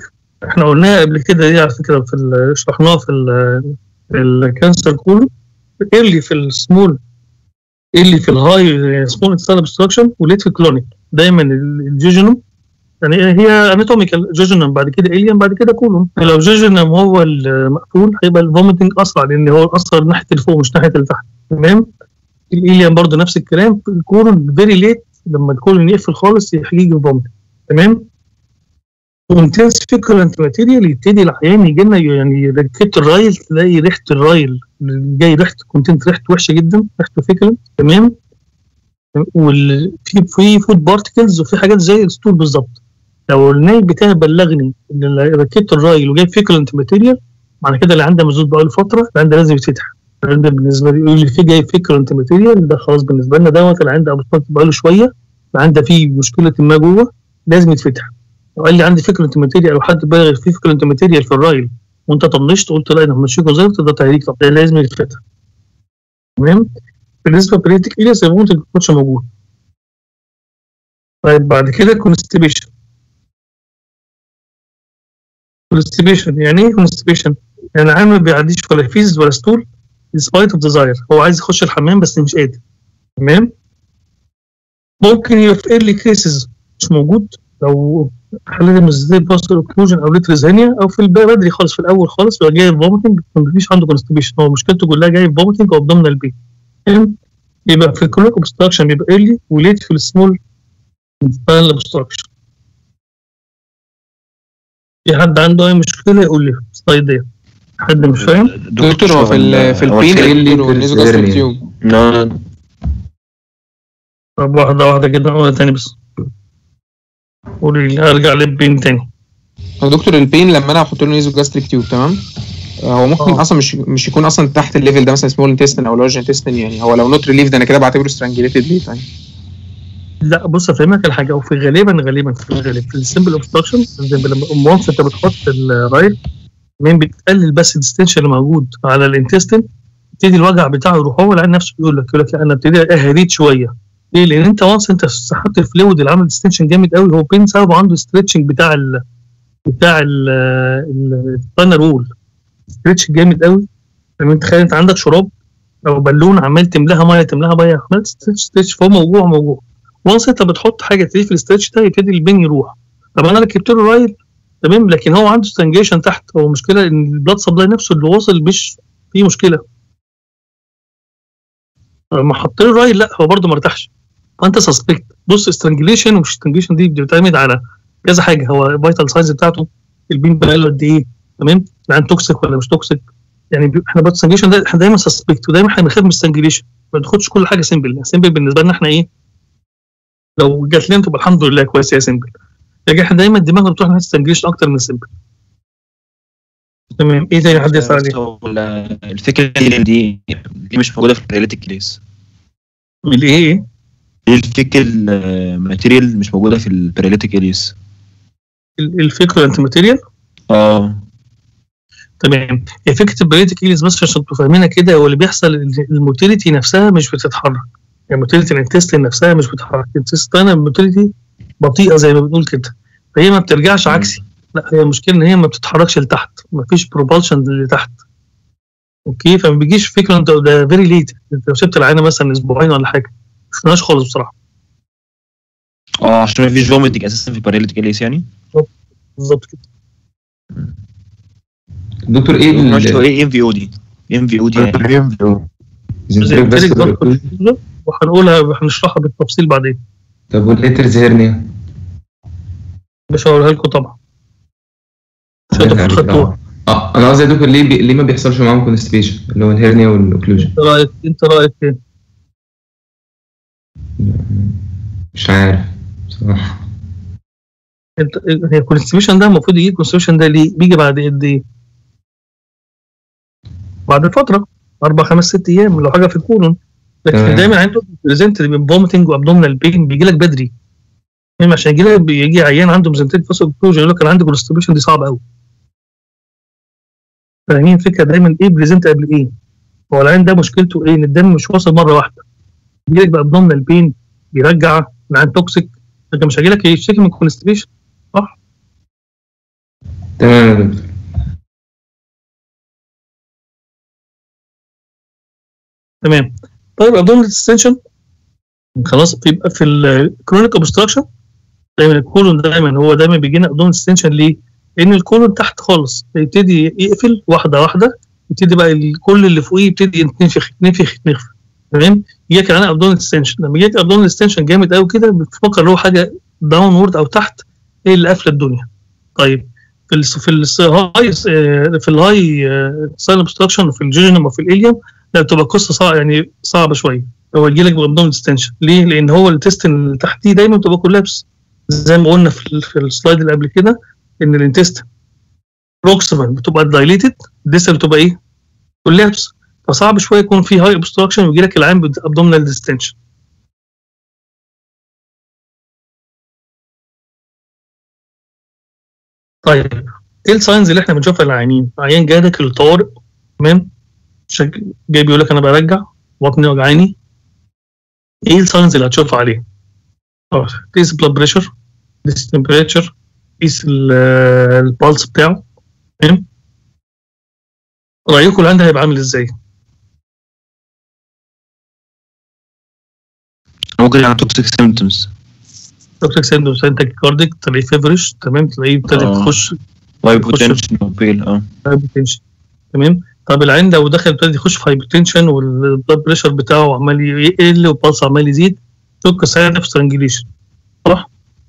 احنا قلناها قبل كده دي على فكره في ال- شرحناها في ال- في الكانسر كله ايرلي في السمول ايرلي في الهاي سمول انتستال obstruction وليت في الكلونيك دايما ال- الجيجينوم يعني هي اناتوميكال جيجينوم بعد كده اليم بعد كده كولون لو جيجينوم هو المقفول هيبقى الفوميتنج اسرع لان هو اسرع ناحيه اللي فوق مش ناحيه اللي تحت تمام الاليم برضه نفس الكلام الكولون فيري ليت لما الكولون يقفل خالص يجي فوميت تمام وانتنس فيكولنت ماتيريال يبتدي العيان يجي لنا يعني ركبت الرايل تلاقي ريحه الرايل جاي ريحه كونتنت ريحته وحشه جدا ريحته فيكولنت تمام وفي في فود بارتكلز وفي حاجات زي الستول بالظبط لو النايب بتاعي بلغني ان اللي ركبت الرايل وجايب فيكولنت ماتيريال معنى كده اللي عنده مزود بقاله فتره اللي عنده لازم يتفتح الكلام ده بالنسبه لي يقول لي في جاي فيكولنت ماتيريال ده خلاص بالنسبه لنا دوت اللي عنده ابوستات بقاله شويه اللي عنده فيه مشكله ما جوه لازم يتفتح لو قال لي عندي فكره ماتيريال او حد بالغ في فكره ماتيريال في الرايل وانت طنشت قلت لا انا همشيك وظيفه ده تهريج طب ده لازم يتفتح تمام بالنسبه لبريتك الياس ممكن ما يكونش موجود طيب بعد كده كونستيبيشن كونستيبيشن يعني ايه كونستيبيشن؟ يعني عامل ما بيعديش ولا فيز ولا ستول despite of desire هو عايز يخش الحمام بس مش قادر تمام ممكن يبقى في early cases مش موجود لو حالات مزيد باستر اوكلوجن او ليتريزانيا او في الب- بدري خالص في الاول خالص بيبقى جاي فوميتنج مفيش عنده كونستيبيشن هو مشكلته كلها جاي فوميتنج او ابدومينال بين تمام يبقى في الكوليك اوبستراكشن بيبقى ايرلي وليت في السمول انتستال اوبستراكشن في حد عنده اي مشكله يقول لي في السلايد ديت حد مش فاهم دكتور هو في ال في هو البين الفكرة- ايه والنيزوجاستريك تيوب لا طب واحده واحده كده واحده تاني بس قولي لي ارجع للبين تاني هو دكتور البين لما انا احط له نيزوجاستريك تيوب تمام آه، هو ممكن آه. اصلا مش مش يكون اصلا تحت الليفل ده مثلا سمول انتستين او لارج انتستين يعني هو لو نوت ريليف ده انا كده بعتبره سترانجليتد ليه طيب لا بص افهمك الحاجه وفي غالبا غالبا في الغالب في السمبل اوبستراكشن لما وانس انت بتحط الرايل مين بتقلل بس الديستنشن اللي موجود على الانتستين يبتدي الوجع بتاعه يروح هو العين نفسه يقول لك يقول لك لا انا ابتدي اهديت شويه ليه؟ لان انت وانس انت سحبت الفلويد اللي عامل ديستنشن جامد قوي هو بين سببه عنده ستريتشنج بتاع ال بتاع السباينال وول ستريتش جامد قوي لما انت تخيل انت عندك شراب او بالون عمال تملاها ميه تملاها ميه عمال ستريتش ستريتش فهو موجوع موجوع وانس انت بتحط حاجه تلاقيه في الاسترتش ده يبتدي البين يروح طب انا ركبت له رايل تمام لكن هو عنده ستانجيشن تحت هو مشكله ان البلاد سبلاي نفسه اللي واصل مش فيه مشكله لما حط له رايل لا هو برده ما ارتاحش فانت سسبكت بص استرانجليشن ومش استرانجليشن دي بتعتمد على كذا حاجه هو الفيتال سايز بتاعته البين بقاله قد ايه تمام العين توكسيك ولا مش توكسيك يعني بي- احنا بقى الستانجليشن ده احنا دايما سسبكت ودايما احنا بنخاف من الستانجليشن ما بناخدش كل حاجه سيمبل سيمبل بالنسبه لنا احنا ايه لو جات لنا تبقى الحمد لله كويس يا سيمبل لكن احنا دايما دماغنا بتروح ناحيه الستانجليشن اكتر من السيمبل تمام ايه تاني حد يسال عليه هو ال- الفكره دي دي دي مش موجوده في الريليتيك كيس من ايه ايه دي الفكره الماتيريال مش موجوده في الباراليتيك كيس ال- الفكره انت ماتيريال اه تمام هي فكره البريتيك ايليز بس عشان تبقوا فاهمينها كده هو اللي بيحصل إن الموتيليتي نفسها مش بتتحرك يعني موتيليتي الانتستين نفسها مش بتتحرك الانتستين الموتيليتي بطيئه زي ما بنقول كده فهي ما بترجعش عكسي لا هي المشكله ان هي ما بتتحركش لتحت ما فيش بروبالشن لتحت اوكي فما بيجيش فكره انت ده فيري ليت انت لو سبت العينه مثلا اسبوعين ولا حاجه مش شفناش خالص بصراحه اه عشان ما فيش فوميتنج اساسا في الباراليتيك كيس يعني بالظبط كده دكتور ايه ماشي هو ال- ايه ام في او دي ام في او دي يعني زنتريك زي بس برضه وهنقولها هنشرحها بالتفصيل بعدين طب والليترز هيرنيا مش هقولها لكم طبعا مش هتبقوا خدتوها اه انا قصدي يا دكتور ليه بي... ليه ما بيحصلش معاهم كونستيبيشن اللي هو الهيرنيا والاوكلوجن انت رايك انت رايك ايه؟ مش عارف بصراحه انت هي الكونستيبيوشن ده المفروض يجي الكونستيبيوشن ده ليه؟ بيجي بعد قد ايه؟ بعد فتره اربع خمس ست ايام لو حاجه في الكولون لكن تمام. دايما عنده بريزنت من فوميتنج وابدومينال بين بيجي لك بدري يعني عشان يجي لك يجي عيان عنده ميزنتيك فاسو كلوجن يقول لك انا عندي كونستيبيوشن دي صعبه قوي فاهمين الفكره دايما ايه بريزنت قبل ايه؟ هو العين ده مشكلته ايه؟ ان الدم مش واصل مره واحده بيجي لك بابدومينال بين بيرجع العين توكسيك لكن مش هيجي لك يشتكي من كونستيبيشن صح؟ تمام يا دكتور تمام طيب ابدومينال ديستنشن خلاص بيبقى في الكرونيك اوبستراكشن دايما الكولون دايما هو دايما بيجي لنا ابدومينال ديستنشن ليه؟ لان الكولون تحت خالص يبتدي يقفل واحده واحده يبتدي بقى ال- كل اللي فوقيه يبتدي يتنفخ يتنفخ يتنفخ تمام يجيك على ابدومينال ديستنشن لما يجيك ابدومينال ديستنشن جامد قوي كده بتفكر اللي هو حاجه داون وورد او تحت ايه اللي قافله الدنيا طيب في ال في الهاي في الهاي سايل اوبستراكشن وفي الجيجنم وفي الاليوم لا بتبقى قصه صعبه يعني صعبه شويه هو يجي لك بابدومينال ديستنشن ليه؟ لان هو التستن اللي تحتيه دايما بتبقى كولابس زي ما قلنا في, ال- في السلايد اللي قبل كده ان الانتستن بروكسيمال بتبقى دايليتد الديستال بتبقى ايه؟ كولابس فصعب شويه يكون في هاي اوبستراكشن ويجي لك العين بابدومينال ديستنشن طيب ايه الساينز اللي احنا بنشوفها للعيانين؟ عيان جالك الطوارئ تمام شك... جاي بيقول لك انا برجع بطني وجعاني ايه الساينز اللي هتشوفها عليه؟ اه قيس بلاد بريشر قيس تمبريتشر قيس البالس بتاعه تمام رايكم العين ده هيبقى عامل ازاي؟ ممكن يعمل توكسيك سيمتومز توكسيك سيندروم ساين تاكيكارديك تلاقيه فيفرش تمام تلاقيه ابتدى آه. يخش هايبوتنشن وبيل اه هايبوتنشن تمام طب العين لو دخل ابتدى يخش في هايبوتنشن والبلاد بريشر بتاعه عمال يقل والبلس عمال يزيد توك ساين اوف سترانجليشن صح؟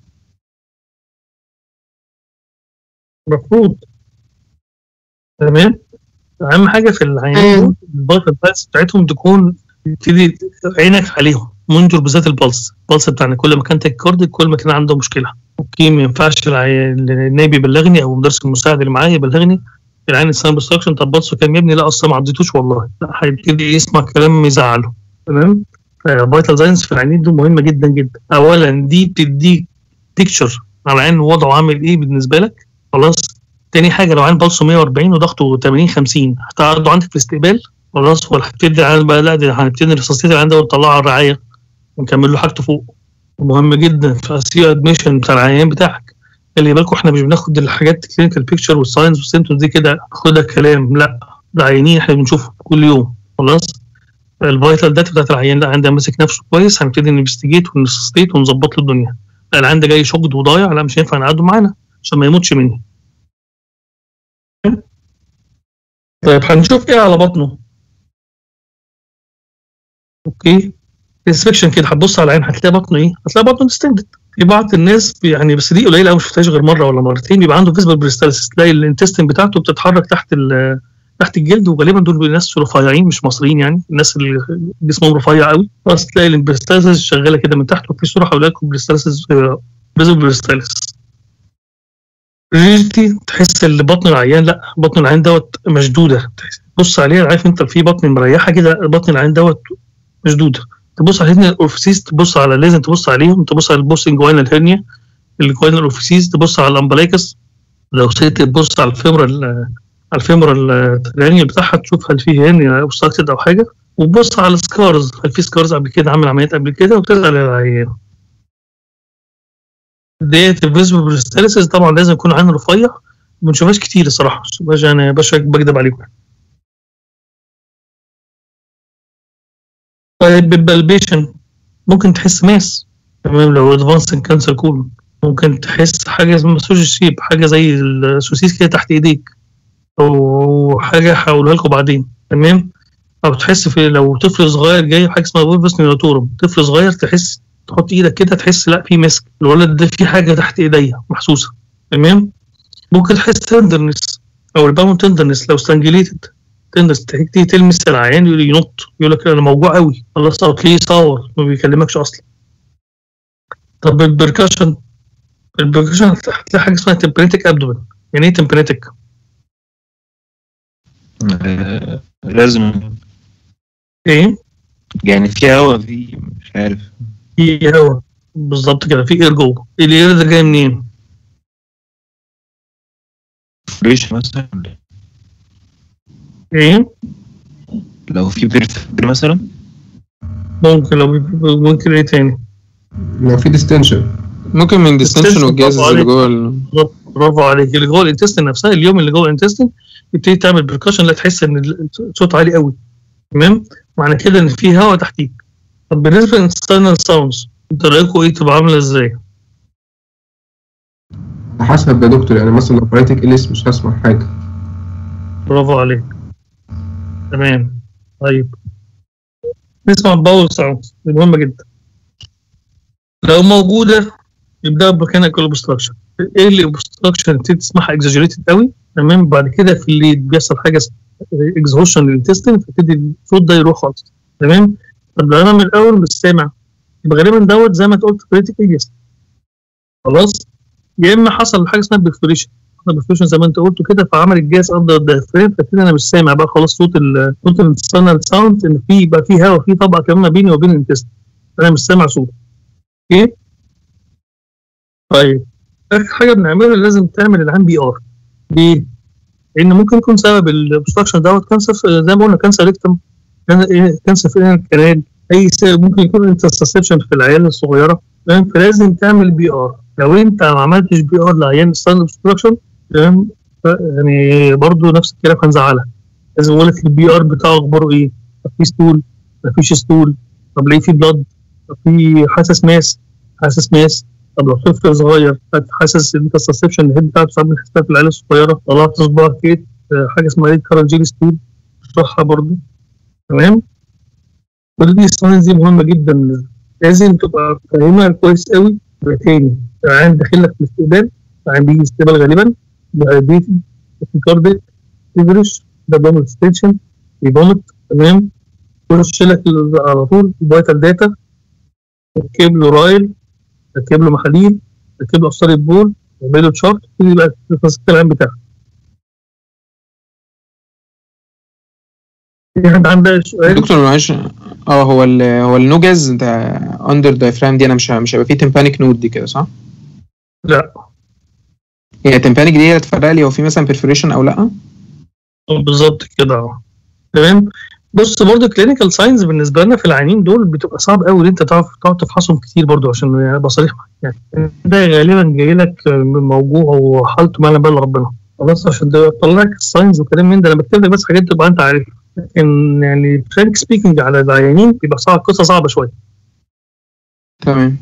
المفروض تمام اهم حاجه في العينين أيوة. دول البلس البلس بتاعتهم تكون تبتدي عينك عليهم منجر بالذات البلس البلس بتاعنا كل ما كان تاكيكارديك كل ما كان عنده مشكله اوكي ما ينفعش العي- النايب يبلغني او المدرس المساعد اللي معايا يبلغني العين الساين بستراكشن طب بلسه كام يا ابني لا اصلا ما عديتوش والله لا هيبتدي يسمع كلام يزعله تمام فايتال ساينس في العينين دول مهمه جدا جدا اولا دي بتديك بيكتشر على العين وضعه عامل ايه بالنسبه لك خلاص تاني حاجه لو عين بلسه 140 وضغطه 80 50 هتقعدوا عندك في الاستقبال خلاص ولا هتبتدي العين بقى لا ده هنبتدي رصاصيه العين ده ونطلعه على الرعايه ونكمل له حاجته فوق مهم جدا في السي ادميشن بتاع العيان بتاعك خلي بالكم احنا مش بناخد الحاجات الكلينيكال بيكتشر والساينس والسيمتومز دي كده خدها كلام لا ده عيانين احنا بنشوفه كل يوم خلاص الفيتال داتا بتاعت العيان لا عندها ماسك نفسه كويس هنبتدي نفستيجيت ونسستيت ونظبط له الدنيا لا العيان ده جاي شقد وضايع لا مش هينفع نقعده معانا عشان ما يموتش مني طيب هنشوف ايه على بطنه اوكي انسبكشن كده هتبص على العين هتلاقي بطنه ايه؟ هتلاقي بطنه ديستندد في بعض الناس بي- يعني بس دي قليله قوي ما شفتهاش غير مره ولا مرتين بيبقى عنده فيزبل بريستالسيس تلاقي الانتستين بتاعته بتتحرك تحت ال- تحت الجلد وغالبا دول ناس رفيعين مش مصريين يعني الناس اللي جسمهم رفيع قوي بس تلاقي البريستالسيس شغاله كده من تحت وفي صوره حواليكم بريستالسيس فيزبل بريستالسيس ريجيتي تحس ان بطن العيان لا بطن العيان دوت مشدوده تبص عليها عارف انت في بطن مريحه كده بطن العيان دوت مشدوده تبص على الهرنيا الاورفيسيس تبص على لازم تبص عليهم تبص على البوستنج جوينال هرنيا الجوينال اورفيسيس تبص على الامبلايكس لو سيت تبص على الفيمورال على الفيمورال الهرنيا بتاعها تشوف هل في هرنيا اوبستراكتد او حاجه وتبص على السكارز هل في سكارز قبل كده عامل عمليات قبل كده وتسال العيان ديت الفيزبل بريستاليسيس طبعا لازم يكون عين رفيع ما بنشوفهاش كتير الصراحه مش انا باشا بكدب عليكم طيب بالبلبيشن ممكن تحس ماس تمام لو ادفانسنج كانسر كولون ممكن تحس حاجه اسمها سوشي شيب حاجه زي السوسيس كده تحت ايديك او حاجه هقولها لكم بعدين تمام او تحس في لو طفل صغير جاي حاجه اسمها فولفس نيوتورم طفل صغير تحس تحط ايدك كده تحس لا في مسك الولد ده في حاجه تحت ايديا محسوسه تمام ممكن تحس تندرنس او الباون تندرنس لو ستانجليتد تندرنس تيجي تلمس العيان يقول ينط يقول لك انا موجوع قوي خلاص او تلاقيه صور ما بيكلمكش اصلا طب البركشن البركشن هتلاقي حاجه اسمها تمبريتك ابدومن يعني ايه تمبريتك؟ آه، لازم ايه؟ يعني في هوا في مش عارف في هوا بالظبط كده في اير جوه الاير ده جاي منين؟ فريش مثلا ايه؟ لو في بيرفكت مثلا ممكن لو بي- ممكن ايه تاني؟ لو في ديستنشن ممكن من ديستنشن Distension والجاز برافو اللي عليك. جوه ال- برافو عليك اللي جوه الانتستين نفسها اليوم اللي جوه الانتستين تبتدي تعمل بركشن لا تحس ان الصوت عالي قوي تمام معنى كده ان في هواء تحتيك طب بالنسبه للانتستينال ساوندز انت رايكم ايه تبقى عامله ازاي؟ على حسب يا دكتور يعني مثلا لو برايتك اليس مش هسمع حاجه برافو عليك تمام طيب نسمع الباول ساوندز دي مهمه جدا لو موجوده يبدا بميكانيكال اوبستراكشن ايه اللي اوبستراكشن تبتدي تسمعها اكزاجريتد قوي تمام بعد كده في اللي بيحصل حاجه اكزهوشن للانتستين فبتدي الصوت ده يروح خالص تمام طب لو انا من الاول مش سامع يبقى غالبا دوت زي ما انت قلت بريتيك ايديس خلاص يا اما حصل حاجه اسمها بيرفوريشن حصل بيرفوريشن زي ما انت قلت كده فعمل الجهاز اندر الدايفرام فكده انا مش سامع بقى خلاص صوت ال صوت الانتستينال ساوند ان في يبقى في هواء في طبقه كمان ما بيني وبين الانتستين انا مش سامع صوت اوكي طيب اخر حاجه بنعملها لازم تعمل العام بي ار ليه؟ لان ممكن يكون سبب الاوبستراكشن دوت كانسر في- زي ما قلنا كانسر ريكتم كانسر في الكنال اي سبب ممكن يكون انترسبشن في العيال الصغيره تمام فلازم تعمل بي ار لو انت ما عملتش بي ار لعيان ستاند اوبستراكشن تمام ف- يعني برضه نفس الكلام هنزعلها لازم اقول لك البي ار بتاعه اخباره ايه؟ طب في ستول مفيش ستول طب ليه في بلاد طب في حاسس ماس حاسس ماس طب لو طفل صغير حاسس ان انت السسبشن الهيد بتاعته ساعات بنحسها في العيال الصغيره طلعت صباع كيت آه، حاجه اسمها ريد كارنجيل ستول اشرحها برضه تمام كل دي الساينز دي مهمه جدا لازم تبقى فاهمها كويس قوي يبقى تاني العيان داخل لك في الاستقبال العيان بيجي استقبال غالبا دايابيتي كارديك فيفرش ده دومل ستيشن بيبومت تمام يخش لك على طول فايتال داتا ركب له رايل ركب له محاليل ركب له قصار البول يعمل له تشارت يبتدي بقى تفاصيل العين بتاعه في حد عنده سؤال؟ دكتور معلش اه هو ال هو النوجز ده اندر دايفرام دي انا مش ه- مش هيبقى فيه تمبانيك نود دي كده صح؟ لا هي تمبانيك دي هي اللي تفرق لي هو في مثلا بيرفوريشن او لا؟ بالظبط كده اه تمام بص برضه كلينيكال ساينز بالنسبه لنا في العيانين دول بتبقى صعب قوي ان انت تعرف تقعد تفحصهم كتير برضه عشان ابقى صريح معاك يعني ده غالبا جاي لك من موجوع وحالته ما يعلم بها الا ربنا خلاص عشان ده يطلع لك الساينز وكلام من ده انا بكتب لك بس حاجات تبقى انت عارفها لكن يعني فرانك سبيكنج على العيانين بيبقى صعب قصه صعبه شويه تمام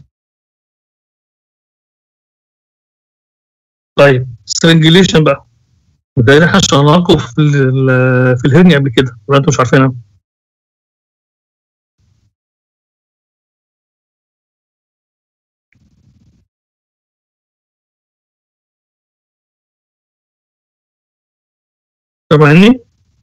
طيب سترنجليشن بقى وده اللي احنا شرحنا لكم في ال- في الهرني قبل كده ولا انتوا مش عارفينها سامعني؟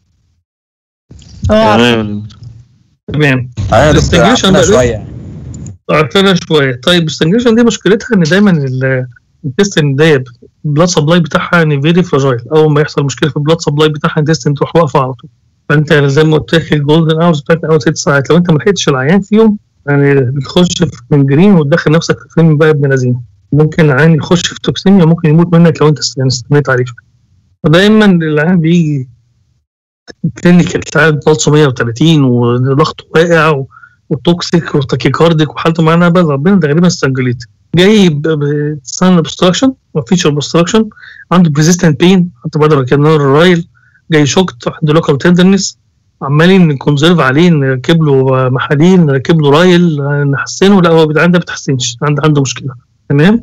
اه تمام تمام ايوه يا دكتور الاستنجيشن عرفنا بقى شويه عرفنا شويه طيب الاستنجيشن دي مشكلتها ان دايما الانتستين ديت البلاد سبلاي بتاعها يعني فيري فراجايل اول ما يحصل مشكله في البلاد سبلاي بتاعها الانتستين تروح واقفه على طول فانت زي ما قلت لك الجولدن اورز بتاعت اول ست ساعات لو انت ما لحقتش العيان فيهم يعني بتخش في منجرين وتدخل نفسك في فيلم بقى ابن لذينه ممكن العيان يخش في توكسيميا ممكن يموت منك لو انت يعني استنيت عليه شويه فدايما العيان بيجي كلينيكال ساعات بلس 130 وضغطه واقع و- وتوكسيك وتاكيكارديك وحالته معانا بقى ربنا ده غالبا استنجليت جاي بسان اوبستراكشن وفيتشر اوبستراكشن عنده بريزيستنت بين حتى بدل كان الرايل جاي شوكت عنده لوكال تندرنس عمالين نكونزرف عليه نركب له محاليل نركب له رايل نحسنه لا هو العيان ده ما بتحسنش عنده عنده مشكله تمام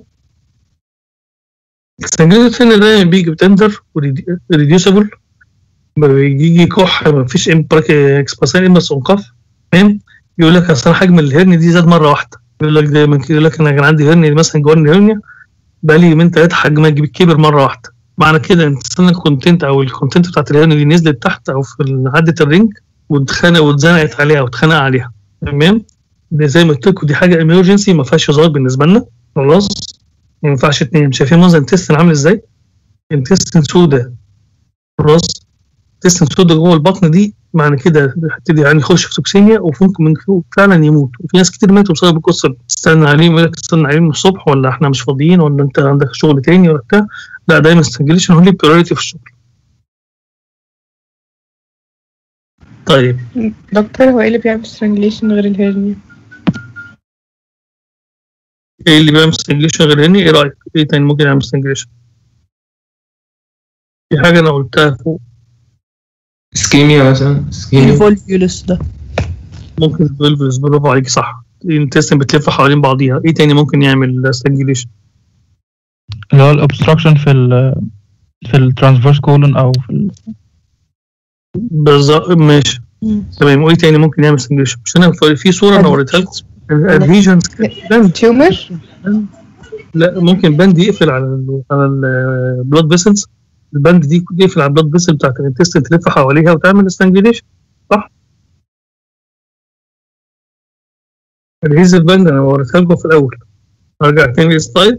السنجليت هنا دايما بيجي بتندر وريديوسبل بيجي كح مفيش اكسباسين امس انقاف تمام يقول لك اصل أنا حجم الهرني دي زاد مره واحده يقول لك دايما كده يقول لك انا كان عندي هرني مثلا جواني هرنيا بقى لي يومين ثلاثه حجمها يجيب كبر مره واحده معنى كده ان السنه الكونتنت او الكونتنت بتاعت الهرني دي نزلت تحت او في عدة الرينج واتخانق واتزنقت عليها واتخانق عليها تمام ده زي ما قلت لكم دي حاجه ايمرجنسي ما فيهاش هزار بالنسبه لنا خلاص ما ينفعش اتنين شايفين منظر الانتستين عامل ازاي؟ الانتستين سودا خلاص تسلم سودا جوه البطن دي معنى كده هيبتدي يعني يخش في توكسيميا وممكن من فوق فعلا يموت وفي ناس كتير ماتوا بسبب القصه دي استنى عليهم يقول لك استنى عليهم الصبح ولا احنا مش فاضيين ولا انت عندك شغل تاني ولا بتاع لا دايما استنجليشن هو اللي بريوريتي في الشغل طيب دكتور هو ايه اللي بيعمل strangulation غير الهرنيا ايه اللي بيعمل استنجليشن غير هني ايه رايك؟ ايه تاني ممكن يعمل استنجليشن؟ في حاجه انا قلتها فوق اسكيميا مثلا اسكيميا الفولفيولس ده ممكن الفولفز برافو عليك صح الانتستين بتلف حوالين بعضيها ايه تاني ممكن يعمل ستانجيليشن اللي هو الاوبستراكشن في ال في الترانسفيرس كولون او في ال... بالظبط ماشي تمام وايه تاني ممكن يعمل ستانجيليشن مش انا في- في صوره انا وريتها لكم الريجنز تيومر لا ممكن البند يقفل على ال على البلاد فيسلز البند دي يقفل على البلاد فيسل بتاعت الانتستين تلف حواليها وتعمل ستانجيليشن صح؟ الهيز البند انا وريتها لكم في الاول ارجع تاني للسلايد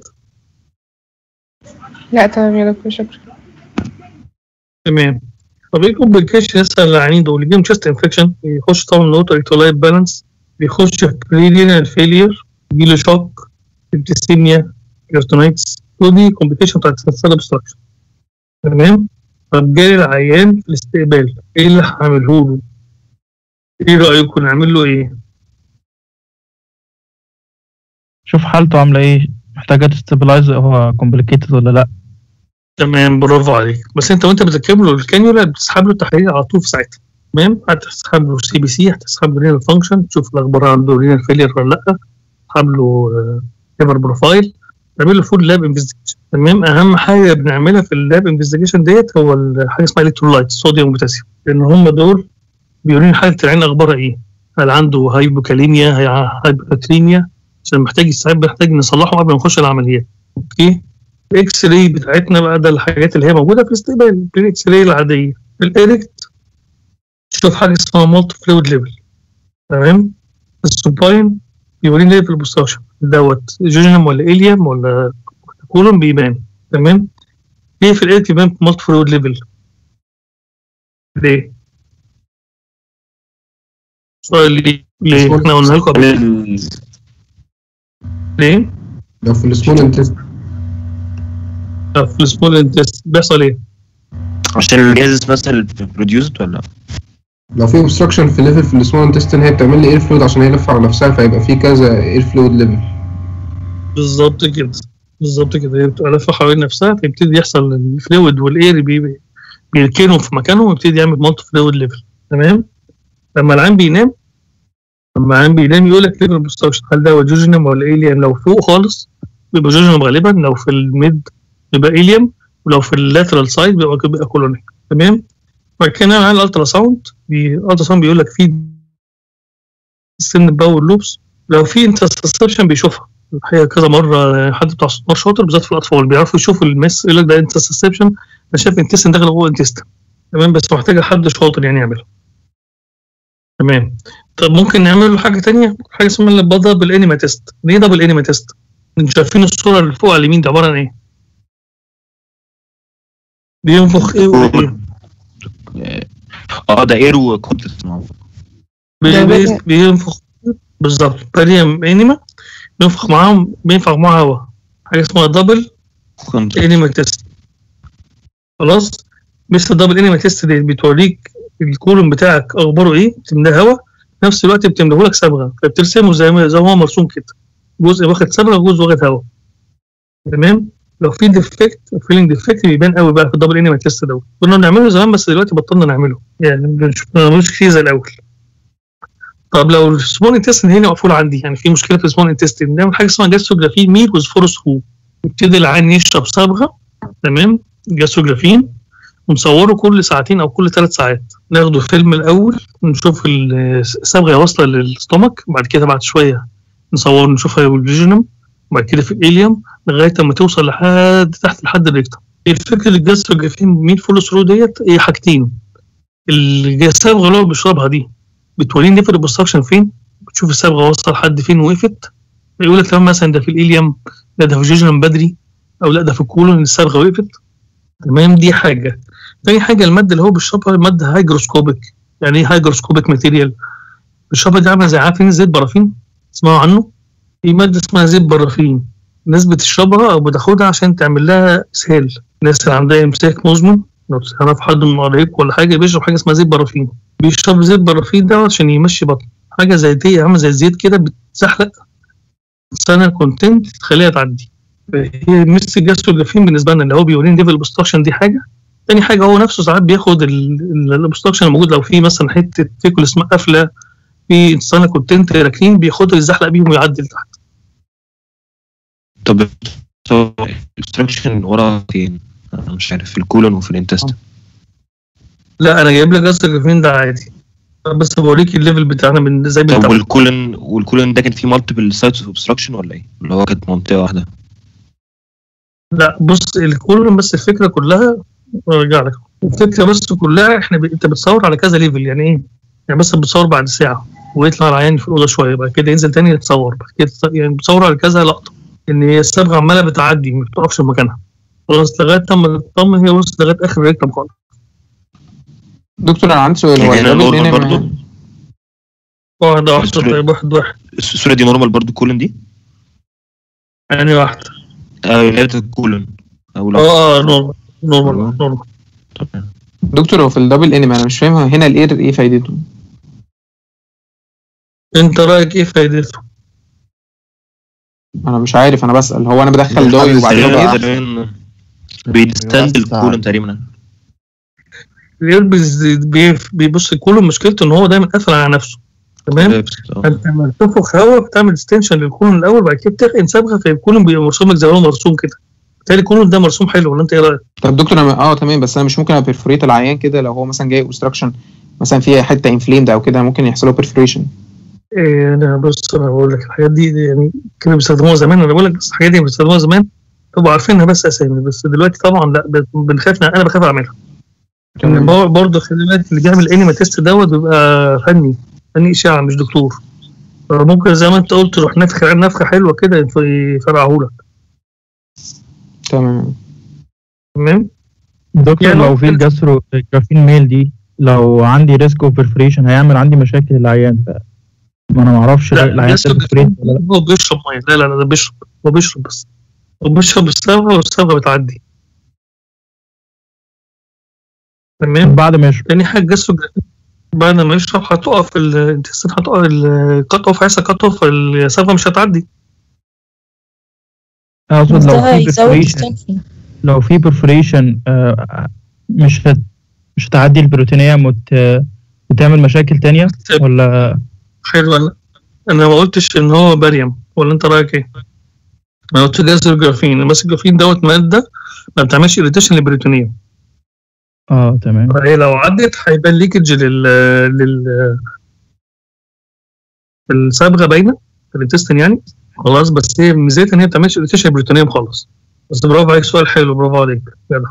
لا تمام يا دكتور شكرا تمام طب ايه كومبليكيشن لسه اللي عيانين دول يجيهم تشست انفكشن يخش طبعا الوتر الكترولايت بالانس بيخش في بريلينال فيلير يجيله شوك ابتسيميا كيرتونايتس كل دي كومبليكيشن بتاعت السلسله اوبستراكشن تمام طب جالي العيان في الاستقبال ايه اللي هعمله له؟ ايه رايكم نعمل له ايه؟ شوف حالته عامله ايه محتاجه تستابلايز هو كومبليكيتد ولا لا تمام برافو عليك بس انت وانت بتركب له الكانيولا بتسحب له التحاليل على طول في ساعتها تمام هتسحب له سي بي سي هتسحب له رينال فانكشن تشوف الاخبار عنده رينال فيلير ولا لا تسحب له ليفر بروفايل تعمل له فول لاب انفستيجيشن تمام اهم حاجه بنعملها في اللاب انفستيجيشن ديت هو ال- حاجه اسمها الكترولايت صوديوم وبوتاسيوم لان هم دول بيقولوا لي حاله العين اخبارها ايه هل عنده هايبوكاليميا هي- هايبوكاتريميا عشان محتاج ساعات بنحتاج نصلحه قبل ما نخش العمليات اوكي الاكس راي بتاعتنا بقى ده الحاجات اللي هي موجوده في الاستقبال الاكس راي العاديه الاريكت تشوف حاجه اسمها مالتي فلويد ليفل تمام السوباين بيوريني ليفل البوستاشن دوت جوجنم ولا اليم ولا كولون بيبان تمام ليه في الاريكت بيبان مالتي فلويد ليفل ليه؟ سؤال ليه؟ ليه؟ احنا قلنا لكم قبل ليه؟ لو في السمول انتست في السمول انتست بيحصل ايه؟ عشان الجهاز مثلا بروديوسد ولا لو في اوبستراكشن في ليفل في السمول انتستين هي بتعمل لي اير فلويد عشان هي لفه على نفسها فيبقى في كذا اير فلويد ليفل بالظبط كده بالظبط كده هي بتبقى لافه حوالين نفسها فيبتدي يحصل الفلويد والاير بي بيركنوا في مكانهم ويبتدي يعمل مالتي فلويد ليفل تمام لما العين بينام لما العين بينام يقول لك ليفل اوبستراكشن هل ده هو جوجينم ولا اليم لو فوق خالص بيبقى جوجينم غالبا لو في الميد بيبقى اليم ولو في اللاترال سايد بيبقى بيبقى كولونيك تمام بعد كده نعمل على الالترا ساوند الالترا ساوند بيقول لك في سن باور لوبس لو في انترسبشن بيشوفها الحقيقه كذا مره حد بتاع صوت شاطر بالذات في الاطفال بيعرفوا يشوفوا المس يقول لك ده انترسبشن انا شايف انتستين داخل جوه انتستين تمام بس محتاجه حد شاطر يعني يعملها تمام طب ممكن نعمل له حاجه تانية حاجه اسمها الدبل انيما تيست ليه دبل انيما تيست انتوا شايفين الصوره اللي فوق على اليمين دي عباره عن ايه بينفخ ايه وايه اه ده اير وكونتنت بي- بي- بينفخ بالظبط باليوم انيما بينفخ معاهم بينفخ معاها هواء حاجه اسمها دبل انيما تيست خلاص مثل الدبل انيما تيست دي بتوريك الكولوم بتاعك اخباره ايه بتملاه هواء في نفس الوقت بتملاه لك صبغه فبترسمه زي ما زي ما هو مرسوم كده جزء واخد صبغه وجزء واخد هواء تمام لو في ديفكت فيلينج ديفكت بيبان قوي بقى في الدبل انيما تيست دوت كنا بنعمله زمان بس دلوقتي بطلنا نعمله يعني مش ما بنعملوش كتير زي الاول طب لو السمول انتستين هنا مقفول عندي يعني في مشكله في السمول انتستين نعمل حاجه اسمها جاستروجرافين ميل وزفورس هو يبتدي العين يشرب صبغه تمام جاستروجرافين ونصوره كل ساعتين او كل ثلاث ساعات ناخده فيلم الاول ونشوف الصبغه واصله للستومك بعد كده بعد شويه نصور نشوفها بالفيجنم وبعد كده في الاليوم لغايه اما توصل لحد تحت لحد الريكتم الفكره الجاستروجرافين ميل فول ثرو ديت هي حاجتين الصبغه اللي هو بيشربها دي بتوريني ليفل اوبستراكشن فين بتشوف الصبغه واصله لحد فين وقفت يقول لك تمام مثلا ده في الاليوم لا ده في الجيجنم بدري او لا ده في الكولون الصبغه وقفت تمام دي حاجه تاني حاجه الماده اللي هو بيشربها ماده هايجروسكوبيك يعني ايه هايجروسكوبيك ماتيريال بيشربها دي عامله زي عارفين زيت برافين تسمعوا عنه في ماده اسمها زيت برافين الناس بتشربها او بتاخدها عشان تعمل لها اسهال الناس اللي عندها امساك مزمن لو تعرف حد من قرايبك ولا حاجه بيشرب حاجه اسمها زيت برافين بيشرب زيت برافين ده عشان يمشي بطن حاجه زي دي عامله زي الزيت كده بتزحلق سنه كونتنت تخليها تعدي هي ميس الجاستروجرافين بالنسبه لنا اللي هو بيورين ليفل اوبستراكشن دي حاجه تاني حاجه هو نفسه ساعات بياخد الاوبستراكشن الموجود لو في مثلا حته فيكول اسمها قافله في انسان كونتنت راكنين بياخدها يزحلق بيهم ويعدي لتحت طب الاوبستراكشن ورا فين؟ انا مش عارف في الكولون وفي الانتست لا انا جايب لك جاستروجرافين ده عادي بس بوريك الليفل بتاعنا من ازاي طب بنتابع والكولون والكولون ده كان فيه مالتيبل سايتس اوف اوبستراكشن ولا ايه؟ اللي هو كانت منطقه واحده لا بص الكولون بس الفكره كلها ارجع لك الفكره بس كلها احنا ب... انت بتصور على كذا ليفل يعني ايه؟ يعني مثلا بتصور بعد ساعه ويطلع العيان في الاوضه شويه بعد كده ينزل تاني يتصور بعد كده يتص- يعني بتصور على كذا لقطه ان هي الصبغه عماله بتعدي ما بتقفش في مكانها خلاص لغايه لما تطمن هي وصلت لغايه اخر ريكتم خالص دكتور انا عندي سؤال هو يعني هنا الدبل نورمال انيما برضو واحده واحده الصورة- طيب واحد واحد الصوره دي نورمال برضو الكولون دي؟ يعني واحده اه اللي هي الكولون او لا اه اه نورمال نورمال نورمال طب دكتور هو في الدبل انيما انا مش فاهم هنا الاير ايه فايدته؟ انت رايك ايه فايدته؟ انا مش عارف انا بسأل هو انا بدخل داي وبعد كده تقريبا ايه؟ تقريبا بيدستند الكولون تقريبا بيلبس بي- بيبص كله مشكلته ان هو دايما قافل على نفسه تمام فانت لما تنفخ هواء بتعمل اكستنشن للكولون الاول بعد كده بتحقن صبغه فالكولون بيبقى مرسوم لك زي ما هو مرسوم كده بالتالي الكولون ده مرسوم حلو ولا انت ايه رايك؟ طب دكتور انا اه تمام بس انا مش ممكن ابرفوريت العيان كده لو هو مثلا جاي اوبستراكشن مثلا فيها حته انفليمد او كده ممكن يحصل له برفوريشن إيه انا بص انا بقول لك الحاجات دي دي يعني كانوا بيستخدموها زمان انا بقول لك بس الحاجات دي بيستخدموها زمان تبقوا عارفينها بس اسامي بس دلوقتي طبعا لا ب- بنخاف انا بخاف اعملها تمام. بر- برضه خلي بالك اللي بيعمل انيما تيست دوت بيبقى فني فني اشاعه مش دكتور ممكن زي ما انت قلت تروح نفخ نفخه حلوه كده يف- يفرقعهولك تمام تمام دكتور يعني لو هو- في الجاستروجرافين ميل دي لو عندي ريسك اوف برفوريشن هيعمل عندي مشاكل العيان ف ما انا ما اعرفش لا العيان لسه ده برفوريت ولا لا هو بيشرب ميه لا لا لا ده بيشرب هو بيشرب بس هو بيشرب الصبغه والصبغه بتعدي تمام بعد ما يشرب تاني حاجه جسر بعد ما يشرب هتقف الانتستين هتقف الكات اوف هيحصل كات اوف الصبغه مش هتعدي اقصد بس لو ده في هيزود برفوريشن extension لو في برفوريشن مش هت مش هتعدي البروتينية وت... وتعمل مشاكل تانية ولا حلو انا انا ما قلتش ان هو باريوم ولا انت رايك ايه؟ انا قلت جسر جرافين بس الجرافين دوت ماده ما بتعملش اريتيشن للبريتونيوم اه تمام فهي لو عدت هيبان ليكج لل لل الصبغه باينه في الانتستين يعني خلاص بس هي ميزتها ان هي ما بتعملش اريتيشن للبريتونيوم خالص بس برافو عليك سؤال حلو برافو عليك جدع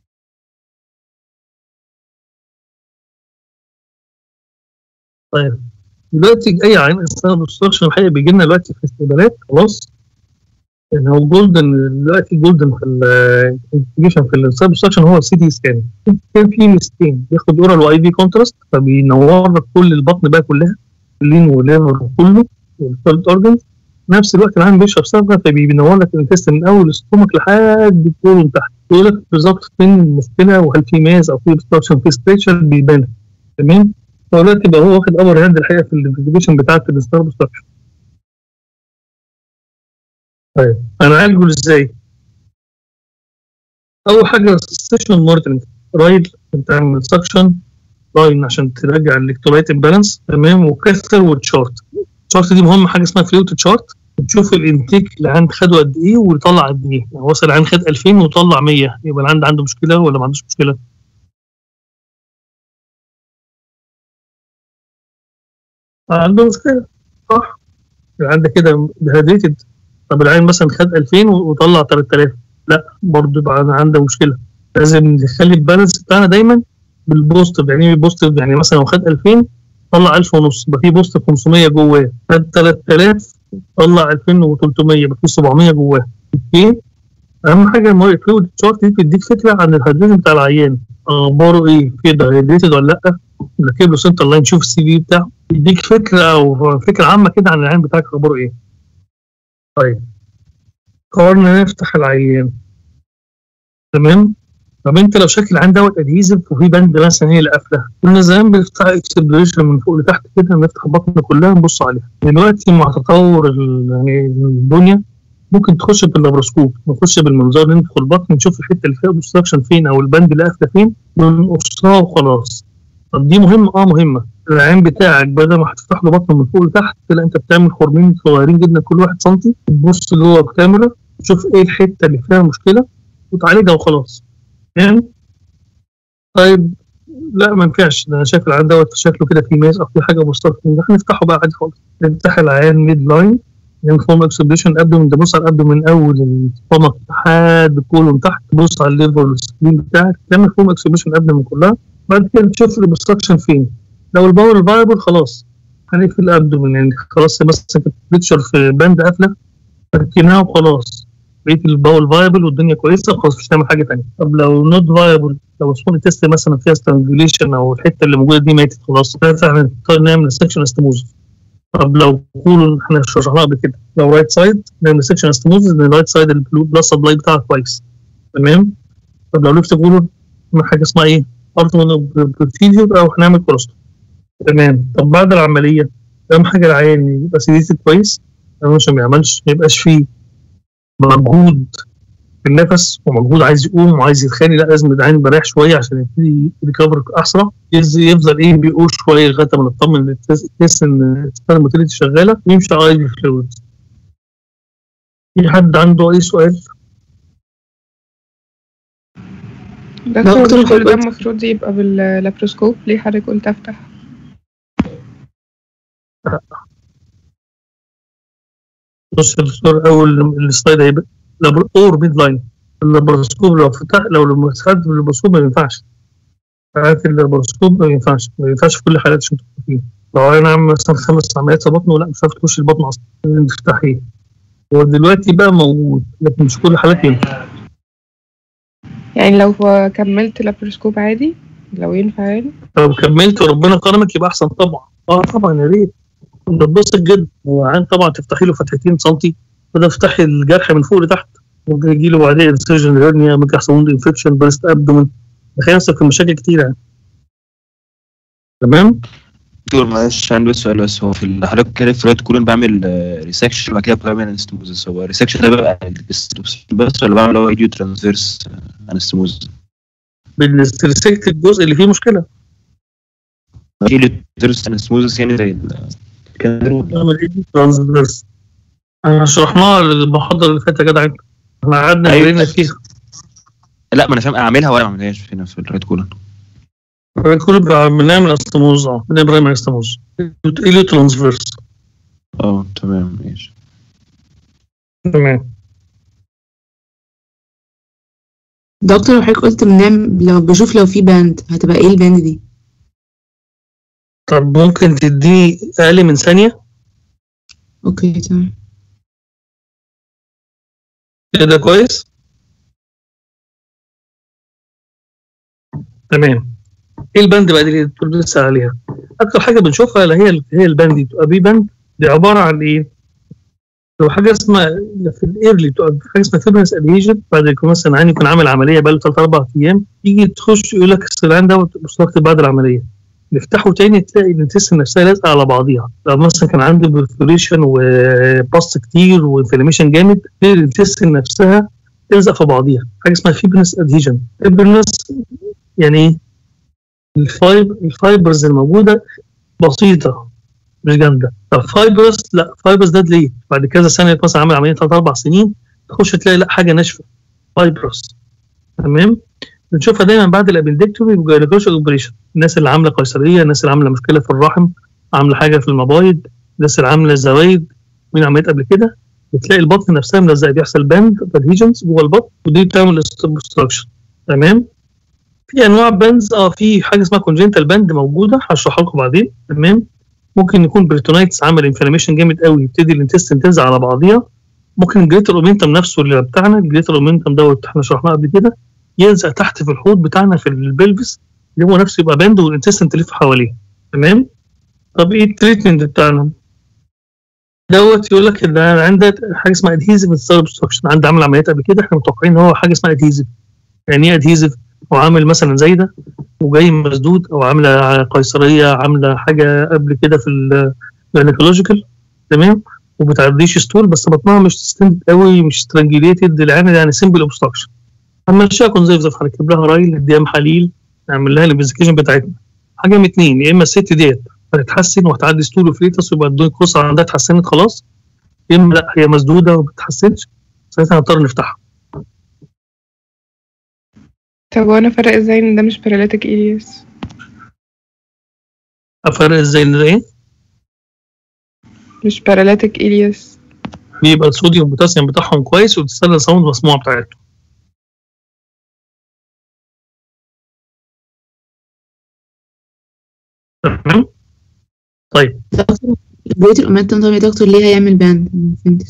طيب دلوقتي اي عين استخدم السورشن الحقيقه بيجي لنا دلوقتي في استقبالات خلاص ان هو جولدن دلوقتي جولدن في الانفستيجيشن في السبستراكشن هو السي تي سكان كان في ميزتين بياخد اورال واي في كونتراست فبينور لك كل البطن بقى كلها اللين والليفر كله والثيرد اورجن نفس الوقت العين بيشرب صبغه فبينور لك الانتست من اول الستومك لحد الكولون تحت يقول لك بالظبط فين المشكله وهل في ماز او في obstruction في ستريتشر بيبان تمام فدلوقتي بقى هو واخد اول هاند الحقيقه في الانفستيجيشن بتاعت الستراكشر طيب انا اعالجه ازاي؟ اول حاجه سيشن مونيتورنج رايل انت تعمل سكشن لاين عشان ترجع الالكترولايت امبالانس تمام وكاثر وتشارت الشارت دي مهم حاجه اسمها فلوت تشارت تشوف الانتيك اللي عند خده قد ايه ويطلع قد ايه يعني وصل عند خد 2000 وطلع 100 يبقى العند عنده مشكله ولا ما عندوش مشكله عنده مشكله صح العند كده ديهايدريتد طب العين مثلا خد 2000 وطلع 3000 لا برضه يبقى عنده مشكله لازم نخلي البالانس بتاعنا دايما بالبوزيتيف يعني ايه بالبوزيتيف يعني مثلا لو خد 2000 طلع 1000 ونص يبقى في بوزيتيف 500 جواه خد 3000 طلع 2300 يبقى في 700 جواه اوكي اهم حاجه الميه فلويد تشارت دي بتديك فكره عن الهيدريشن بتاع العيان اخباره ايه كده هيدريتد ولا لا ركب له سنتر لاين شوف السي في بتاعه يديك فكره او فكره عامه كده عن العيان بتاعك اخباره ايه طيب قررنا نفتح العيان تمام طب انت لو شكل العين دوت ادهيزف وفي بند مثلا هي اللي قافله كنا زمان بنفتح اكسبلوريشن من فوق لتحت كده نفتح البطن كلها نبص عليها دلوقتي مع تطور ال- يعني الدنيا ممكن تخش باللابروسكوب نخش بالمنظار ندخل البطن نشوف الحته اللي فيها اوبستراكشن فين او البند اللي قافله فين ونقصها وخلاص طب دي مهمه اه مهمه العين بتاعك بدل ما هتفتح له بطنه من فوق لتحت لا انت بتعمل خرمين صغيرين جدا كل واحد سنتي تبص جوه الكاميرا تشوف ايه الحته اللي فيها مشكله وتعالجها وخلاص فاهم طيب لا ما ينفعش ده انا شايف العيان دوت شكله كده فيه ماس او في حاجه مستقبل ده هنفتحه بقى عادي خالص نفتح العيان ميد لاين يعني فورم اكسبريشن ابدومن تبص على الابدومن من اول الفمك لحد كله تحت تبص على الليفر والسكرين بتاعك تعمل فورم اكسبريشن ابدومن كلها بعد كده تشوف الاوبستراكشن فين لو الباور فايبل خلاص هنقفل الابدومن يعني خلاص مثلا كانت بيكتشر في باند قافله ركناها وخلاص بقيت الباول فايبل والدنيا كويسه خلاص مش هنعمل حاجه ثانيه طب لو نوت فايبل لو سبون تيست مثلا فيها سترانجوليشن او الحته اللي موجوده دي ماتت خلاص فاحنا نضطر نعمل سكشن استموز طب لو كولون احنا شرحناها قبل كده لو رايت سايد نعمل سكشن استموز ان الرايت سايد البلاد سبلاي بتاعها كويس تمام طب لو ليفت كولون نعمل حاجه اسمها ايه؟ ارتمون بروسيديور او هنعمل كولوستوم تمام طب بعد العمليه اهم حاجه العيان يبقى سيديتد كويس عشان ما يعملش ما يبقاش فيه مجهود في النفس ومجهود عايز يقوم وعايز يتخانق لا لازم العين بريح شويه عشان يبتدي ريكفر اسرع يز- يفضل ايه بيقول شويه لغايه ما نطمن إن التس- تحس ان السيستم موتيليتي شغاله ويمشي على اي فلويد في حد عنده اي سؤال؟ دكتور دكتور مش كل ده حضرتك- المفروض يبقى باللابروسكوب ليه حضرتك قلت افتح بص الدكتور اول السلايد هيبقى لابر- اور ميد لاين اللابروسكوب لو فتح لو لما فتحت باللابروسكوب ما ينفعش حالات اللابروسكوب ما ينفعش ما ينفعش في كل الحالات عشان تبقى فيه لو انا عامل مثلا خمس عمليات في بطنه لا مش هتعرف تخش البطن اصلا لازم تفتحيه هو دلوقتي بقى موجود لكن مش كل الحالات ينفع يعني لو كملت لابروسكوب عادي لو ينفع يعني لو كملت وربنا كرمك يبقى احسن طبعا اه طبعا يا ريت بتبسط جدا وعين طبعا تفتحي له فتحتين سنتي بدل تفتحي الجرح من فوق لتحت ممكن يجي له بعدين انسجن هيرنيا ممكن يحصل وند انفكشن بريست ابدومن تخيل نفسك في مشاكل كتير يعني تمام دكتور معلش عندي بس سؤال بس هو في ال- حضرتك كده في رايت كولون بعمل ريسكشن وبعد كده برايمري انستموزس هو الريسكشن ده بقى بس ولا بعمل هو ايديو ترانسفيرس انستموز بالستريسكت الجزء اللي فيه مشكله ايديو ترانسفيرس انستموزس يعني زي ال- كان نعمل ايه ترانسفيرس انا شرحناها المحاضره اللي فاتت يا جدع انت احنا قعدنا أيوة. جرينا فيها لا ما انا فاهم اعملها ولا ما اعملهاش هنا في الرايت كولون كل بنعمل استموز اه بنعمل برايمري استموز اليو ترانسفيرس اه تمام ماشي تمام دكتور حضرتك قلت بنعمل لو بشوف لو في باند هتبقى ايه الباند دي طب ممكن تديني اقل من ثانيه اوكي تمام كده كويس تمام ايه البند بقى دي اللي الدكتور لسه عليها اكتر حاجه بنشوفها اللي هي هي البند دي تبقى بي بند دي عباره عن ايه لو حاجه اسمها في الايرلي تبقى حاجه اسمها فيبرنس ادهيجن بعد ما يكون مثلا عين يكون عامل عمليه بقى له ثلاث اربع ايام يجي تخش يقول لك السلعان دوت مستقبل بعد العمليه نفتحه تاني تلاقي الانتستين نفسها لازقه على بعضيها لو مثلا كان عندي برفوريشن وباست كتير وانفلاميشن جامد تلاقي الانتستين نفسها تلزق في بعضيها حاجه اسمها فيبرنس ادهيجن فيبرنس يعني ايه الفايب الفايبرز الموجوده بسيطه مش جامده طب فايبرس لا فايبرس ده ليه بعد كذا سنه مثلا عامل عمليه ثلاث اربع سنين تخش تلاقي لا حاجه ناشفه فايبرس تمام بنشوفها دايما بعد الابندكتومي والجاينيكولوجيكال اوبريشن الناس اللي عامله قيصريه الناس اللي عامله مشكله في الرحم عامله حاجه في المبايض الناس اللي عامله زوايد من عمليات قبل كده بتلاقي البطن نفسها ملزقه بيحصل باند ادهيجنز جوه البطن ودي بتعمل اوبستراكشن تمام في انواع باندز اه في حاجه اسمها كونجنتال باند موجوده هشرحها لكم بعدين تمام ممكن يكون بريتونايتس عمل انفلاميشن جامد قوي يبتدي الانتستين تلزق على بعضيها ممكن الجريتر اومنتم نفسه اللي بتاعنا الجريتر اومنتم دوت احنا شرحناه قبل كده يلزق تحت في الحوض بتاعنا في البلفس اللي هو نفسه يبقى باند والانتستين تلف حواليه تمام طب ايه التريتمنت بتاعنا دوت يقول لك ان عندك حاجه اسمها ادهيزيف اوبستراكشن عندي عامل عمليات قبل كده احنا متوقعين ان هو حاجه اسمها ادهيزيف يعني ايه ادهيزيف وعامل مثلا زي ده وجاي مسدود او عامله قيصريه عامله حاجه قبل كده في الجينيكولوجيكال تمام وبتعديش ستول بس بطنها مش ستند قوي مش سترانجليتد العين يعني سمبل اوبستراكشن همشيها كونزرفتيف هنكتب لها رايل نديها محاليل نعمل لها الانفستيجيشن بتاعتنا حاجه من اتنين يا اما الست ديت هتتحسن وهتعدي ستول وفليتس ويبقى الدنيا كوسه عندها اتحسنت خلاص يا اما لا هي مسدوده وما بتتحسنش ساعتها هنضطر نفتحها طب وانا فرق ازاي ان ده مش باراليتيك إلياس افرق ازاي ان ده ايه مش باراليتيك إلياس بيبقى الصوديوم والبوتاسيوم بتاعهم كويس وتستنى ساوند مسموع بتاعتهم تمام طيب بقية الأومنتم طب يا دكتور ليه هيعمل باند ما فهمتش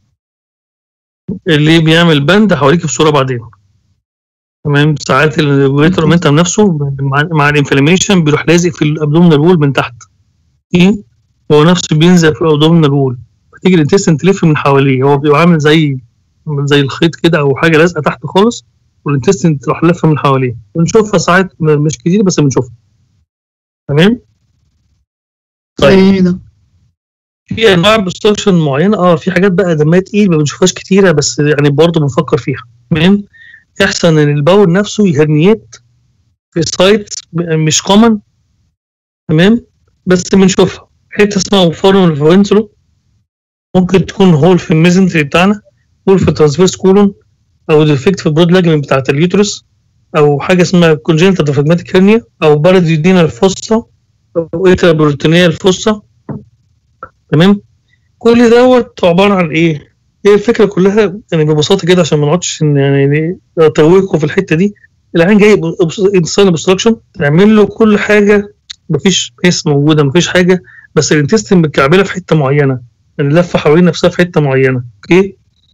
اللي بيعمل بند هوريك في الصوره بعدين تمام ساعات الويتر مومنتم نفسه مع, مع الانفلاميشن بيروح لازق في الابدومينال وول من تحت ايه هو نفسه بينزل في الابدومينال وول فتيجي الانتستين تلف من حواليه هو بيبقى عامل زي زي الخيط كده او حاجه لازقه تحت خالص والانتستين تروح لفه من حواليه بنشوفها ساعات م- مش كتير بس بنشوفها تمام طيب تمام يا دكتور في انواع بوستكشن معينه اه في حاجات بقى دمها تقيل ما بنشوفهاش كتيره بس يعني برضه بنفكر فيها تمام يحصل ان البول نفسه يهرنيت في سايت مش كومن تمام بس بنشوفها حته اسمها فورم الفوينترو ممكن تكون هول في الميزنتري بتاعنا هول في الترانسفيرس كولون او ديفكت في البرود لاجمنت بتاعت اليوترس او حاجه اسمها كونجنتال ديفراجماتيك هيرنيا او باراديدينال فوسا او اترا بروتينيال فوسا تمام كل دوت عباره عن ايه؟ هي الفكره كلها يعني ببساطه كده عشان ما نقعدش إن يعني اتوهكم في الحته دي العين جاي انسان اوبستراكشن تعمل له كل حاجه مفيش بيس موجوده مفيش حاجه بس الانتستين متكعبله في حته معينه يعني لفه حوالين نفسها في حته معينه اوكي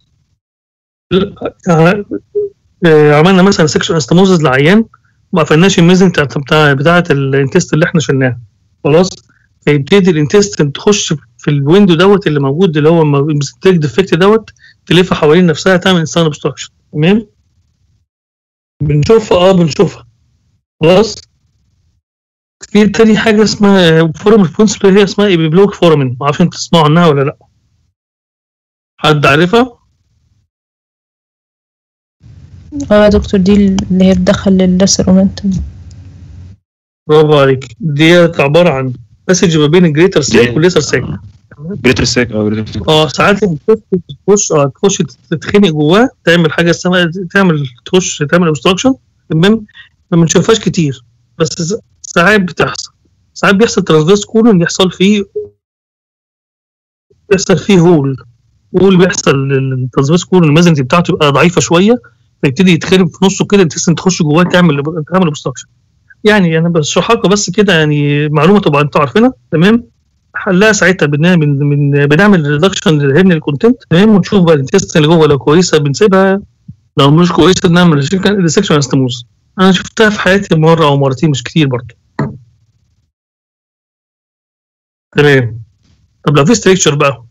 لا، آه، عملنا مثلا سكشن استموزز لعيان ما قفلناش الميزن بتاعت بتاع بتاعه الانتست اللي احنا شلناها خلاص فيبتدي الانتستين تخش في الويندو دوت اللي موجود اللي هو المستيك ديفكت دوت تلف حوالين نفسها تعمل انسان اوبستراكشن تمام بنشوفها اه بنشوفها خلاص في تاني حاجه اسمها فورم البرنسبل هي اسمها ايبيبلوك فورمين ما اعرفش انت تسمعوا عنها ولا لا حد عارفها؟ اه يا دكتور دي اللي هي بتدخل لللسر مومنتم برافو عليك ديت عباره عن مسج ما بين الجريتر ساك دي- والليسر ساك جريتر ساك اه جريتر ساك اه ساعات لما تخش تخش اه تخش تتخنق جواه تعمل حاجه اسمها تعمل تخش تعمل اوبستراكشن تمام ما بنشوفهاش كتير بس س- ساعات بتحصل ساعات بيحصل ترانسفيرس كولون يحصل فيه بيحصل فيه هول هول بيحصل الترانسفيرس كولون المازنتي بتاعته يبقى ضعيفه شويه فيبتدي يتخرب في نصه كده تحس تخش جواه تعمل تعمل اوبستراكشن يعني انا بشرحها لكم بس كده يعني معلومه تبقى انتوا عارفينها تمام حلها ساعتها بنعمل من بنعمل ريدكشن للهرن الكونتنت تمام ونشوف بقى التيست اللي جوه لو كويسه بنسيبها لو مش كويسه بنعمل ريسكشن استموز انا شفتها في حياتي مره او مرتين مش كتير برضه تمام طب لو في ستريكشر بقى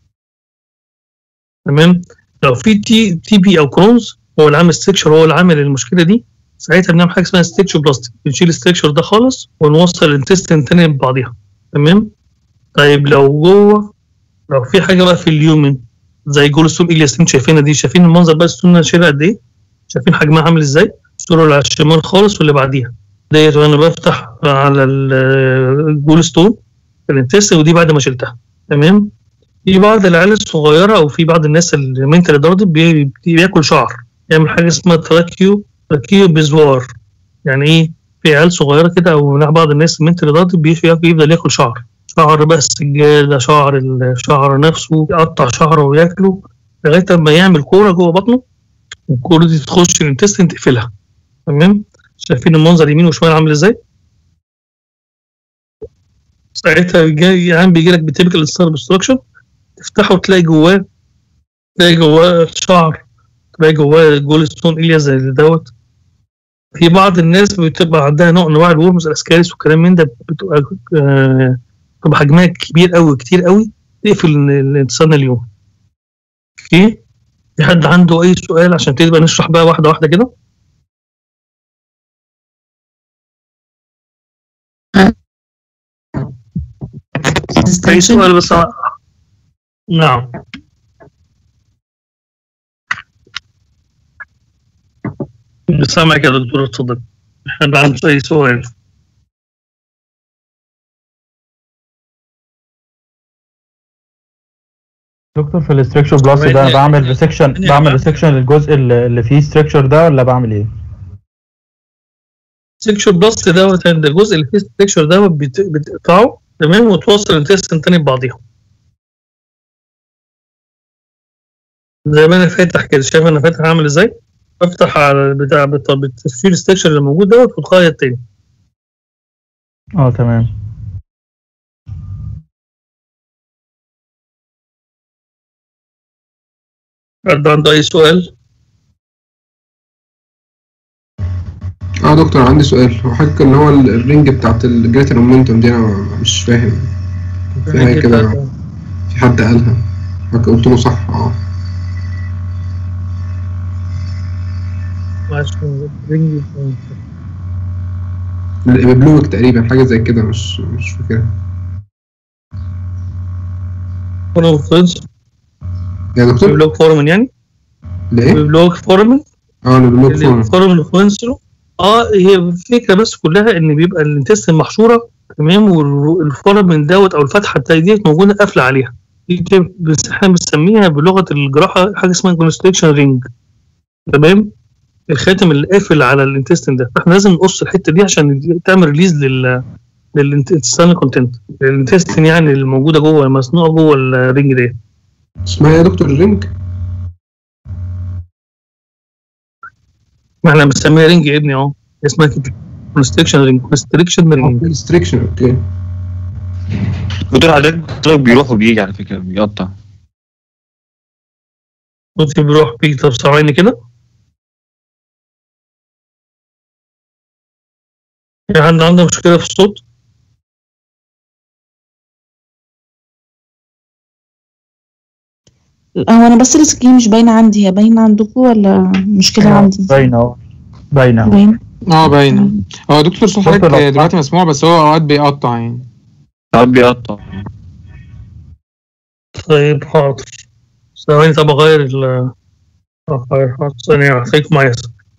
تمام لو في تي تي بي او كرونز هو اللي عامل ستريكشر هو اللي عامل المشكله دي ساعتها بنعمل حاجه اسمها ستيتش بلاستيك بنشيل الستريكشر ده خالص ونوصل الانتستين تاني ببعضيها تمام طيب لو جوه لو في حاجه بقى في اليومن زي جول ستون الياس انتوا شايفينها دي شايفين المنظر بقى الستون انا شايلها قد ايه شايفين حجمها عامل ازاي الصوره اللي على الشمال خالص واللي بعديها ديت وانا بفتح على الجول ستون الانتستين ودي بعد ما شلتها تمام في بعض العيال الصغيره او في بعض الناس المنتال دارد بياكل شعر يعمل حاجه اسمها تراكيو تراكيو بزوار يعني ايه في عيال صغيره كده او بعض الناس المنتال دارد بيفضل ياكل شعر شعر بقى السجادة شعر الشعر نفسه يقطع شعره وياكله لغاية ما يعمل كورة جوه بطنه والكورة دي تخش الانتستين تقفلها تمام شايفين المنظر يمين وشمال عامل ازاي ساعتها جاي عم بيجي لك بتيبكال انستار اوبستراكشن تفتحه تلاقي جواه تلاقي جواه شعر تلاقي جواه جول ستون اليا زي دوت في بعض الناس بتبقى عندها نوع انواع الورمز الاسكاريس والكلام من ده بتبقى آه تبقى حجمها كبير قوي كتير قوي تقفل الانسان اليوم اوكي في حد عنده اي سؤال عشان تبقى نشرح بقى واحده واحده كده اي سؤال بس نعم سامعك يا دكتور اتفضل حد عنده اي سؤال دكتور في الاستركشر بلس ده يعني- بعمل ريسكشن يعني بعمل بقى- ريسكشن للجزء اللي اللي فيه ستراكشر ده ولا بعمل ايه؟ سيكشر بلس دوت عند الجزء اللي فيه السيكشر دوت بت- بتقطعه تمام وتوصل الانتستين تاني ببعضيهم زي ما انا فاتح كده شايف انا فاتح عامل ازاي؟ بفتح على البتاع بت- بتشيل السيكشر اللي موجود دوت وتخيط تاني اه تمام حد عنده اي سؤال؟ اه دكتور عندي سؤال هو حضرتك اللي هو ال- الرينج بتاعت الجريتر مومنتوم دي انا مش فاهم في حاجه كده في حد قالها حضرتك قلت له صح اه معلش رينج بلوك تقريبا حاجه زي كده مش مش فاكرها فورم فرنس يا دكتور بلوك فورمن يعني ليه؟ بلوك فورمن اه البلوك اللي فورم فورمن فوينسرو اه هي الفكره بس كلها ان بيبقى الانتستين محشوره تمام والفورمن دوت او الفتحه بتاعت ديت موجوده قافله عليها دي بت- بس احنا بنسميها بلغه الجراحه حاجه اسمها كونستريكشن رينج تمام الخاتم اللي قافل على الانتستين ده احنا لازم نقص الحته دي عشان دي- تعمل ريليز لل للانتستين كونتنت الانتستين يعني اللي موجوده جوه المصنوعه جوه الرينج ديت اسمها إيه يا دكتور الرينج ما احنا بنسميها رينج يا ابني اهو اسمها كده كونستريكشن رينج كونستريكشن رينج ريستريكشن اوكي دكتور حضرتك بيروح وبيجي على فكره بيقطع صوتي بيروح بيجي طب ثواني كده في حد عنده مشكلة في الصوت؟ هو انا بس السكرين مش باينه عندي هي باينه عندكم ولا مشكله عندي باينه اهو باينه اهو باينه اه باينه هو دكتور صوت دكتور حضرتك لو دلوقتي مسموع بس هو اوقات بيقطع يعني ساعات بيقطع طيب حاضر ثواني طب أغير ال أغير حاضر ثانية خليكم معايا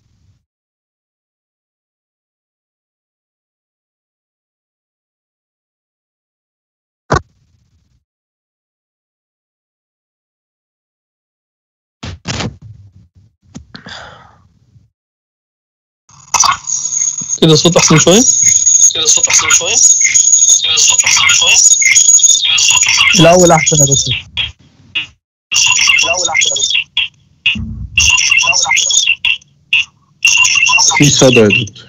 كده الصوت أحسن شوية كده الصوت أحسن شوية كده الصوت أحسن شوية الاول احسن يا دكتور في صدى يا دكتور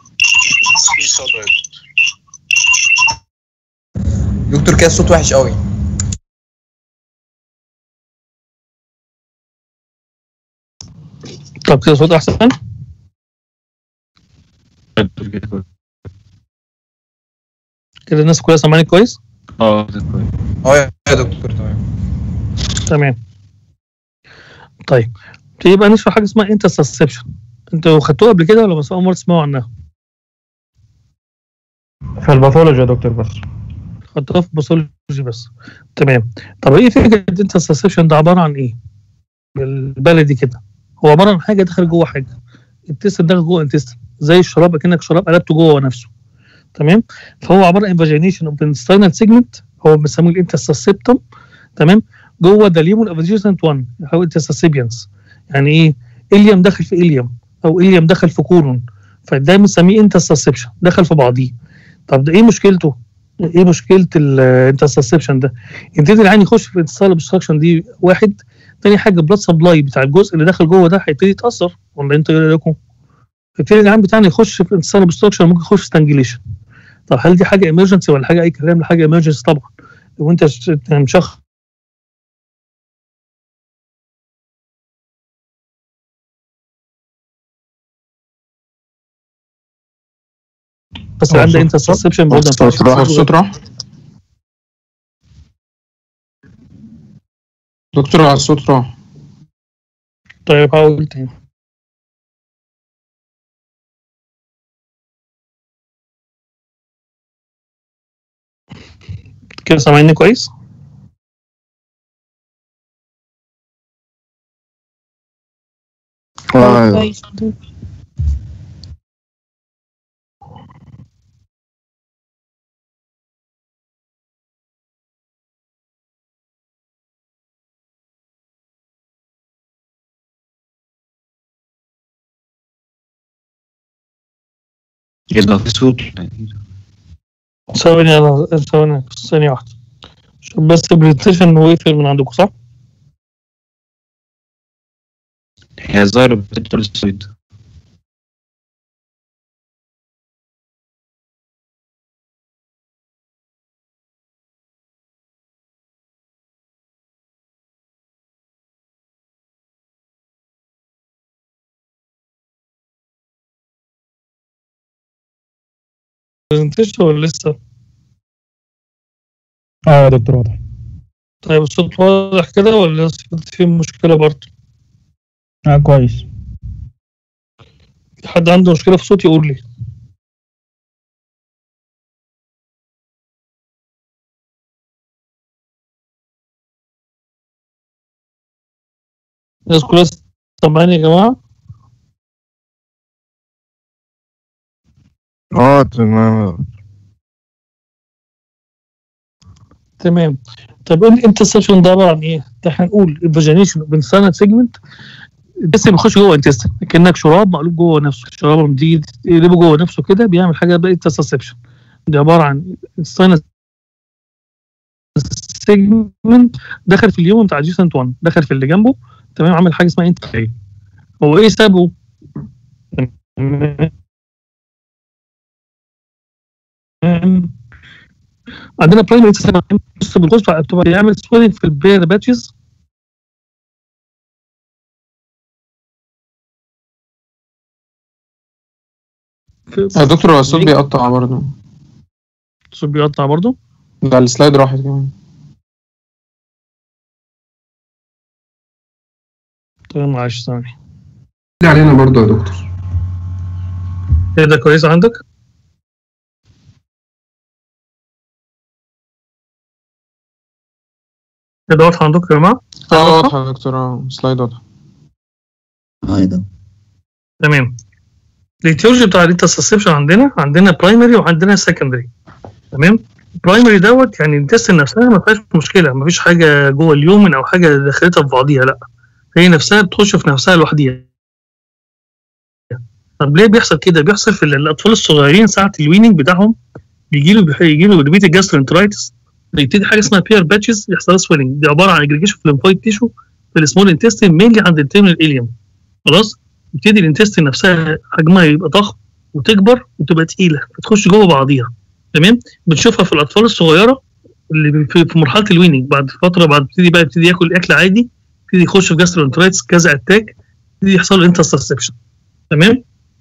دكتور كده الصوت وحش قوي طب كده الصوت أحسن كده الناس كلها سامعاني كويس اه كده كويس اه يا دكتور تمام تمام طيب يبقى نشرح حاجه اسمها انترسبشن انتوا خدتوها قبل كده ولا بس اول مره تسمعوا عنها؟ في الباثولوجي يا دكتور بس خدتوها في باثولوجي بس تمام طب ايه فكره الانترسبشن ده عباره عن ايه؟ بالبلدي كده هو عباره عن حاجه داخل جوه حاجه التستن داخل جوه انتستن زي الشراب اكنك شراب قلبته جوه نفسه تمام فهو عباره عن فاجينيشن اوف انستينال سيجمنت هو بيسموه الانترسبتم تمام جوه ده ليمون افيجيسنت 1 او انترسبيانس يعني ايه اليوم داخل في اليوم او اليوم دخل في كولون فده بنسميه انترسبشن دخل في بعضيه طب ده ايه مشكلته؟ ايه مشكله الانترسبشن ده؟ يبتدي العين يخش في انتصال اوبستراكشن دي واحد تاني حاجه بلاد سبلاي بتاع الجزء اللي داخل جوه ده هيبتدي يتاثر ولا انتوا ايه رايكم؟ يبتدي العين بتاعنا يخش في انتصال اوبستراكشن ممكن يخش في ستانجليشن طب هل دي حاجه ايمرجنسي ولا حاجه اي كلام حاجه ايمرجنسي طبعا لو انت مشخص بس هو عنده الصوت- انترسبشن هو الصوت راح الصوت راح دكتور على الصوت راح طيب هقول تاني كده سامعيني كويس؟ ايوه كويس دكتور. يبقى في صوت ثواني انا ثواني ثانية واحدة شوف بس البرزنتيشن وقفل من عندكم صح؟ هي الظاهر بتدخل السويد برزنتيشن ولا لسه؟ اه يا دكتور واضح طيب الصوت واضح كده ولا لسه في مشكلة برضه؟ اه كويس حد عنده مشكلة في صوتي يقول لي الناس كلها سامعاني يا جماعة؟ اه تمام تمام طب انت السيشن ده عباره عن ايه؟ ده هنقول الفاجينيشن بنسانا سيجمنت الجسم بيخش جوه انتستين كانك شراب مقلوب جوه نفسه الشراب لما تيجي تقلبه جوه نفسه كده بيعمل حاجه بقى انترسبشن دي عباره عن الساينس سيجمنت دخل في اليوم بتاع جيسنت 1 دخل في اللي جنبه تمام عمل حاجه اسمها انتري هو ايه سببه؟ عندنا برايمري بص بالغصب بتبقى بيعمل سويلنج في البير باتشز يا دكتور هو الصوت بيقطع برضه الصوت بيقطع برضه ده السلايد راحت كمان تمام معلش ثانية دي علينا برضه يا دكتور ايه ده كويس عندك؟ ايه ده واضح عندكم يا جماعة؟ اه واضحة يا دكتور اه سلايد واضحة اه ايه ده تمام الاتيولوجي بتاع الانترسبشن عندنا عندنا برايمري وعندنا سكندري تمام برايمري دوت يعني الانتستين نفسها ما فيهاش مشكله ما فيش حاجه جوه اليومن او حاجه دخلتها في بعضيها لا هي نفسها بتخش في نفسها لوحديها طب ليه بيحصل كده بيحصل في الاطفال الصغيرين ساعه الويننج بتاعهم بيجي له بيجي له ريبيت جاسترنترايتس بيبتدي حاجه اسمها بير باتشز يحصل لها سويلنج دي عباره عن اجريجيشن في الليمفويد تيشو في السمول انتستين مينلي عند التيرمينال اليوم خلاص يبتدي الانتستين نفسها حجمها يبقى ضخم وتكبر وتبقى تقيله فتخش جوه بعضيها تمام بنشوفها في الاطفال الصغيره اللي في في مرحله الويننج بعد فتره بعد يبتدي بقى يبتدي ياكل اكل عادي يبتدي يخش في جاسترونترايتس كذا اتاك يبتدي يحصل له انترسبشن تمام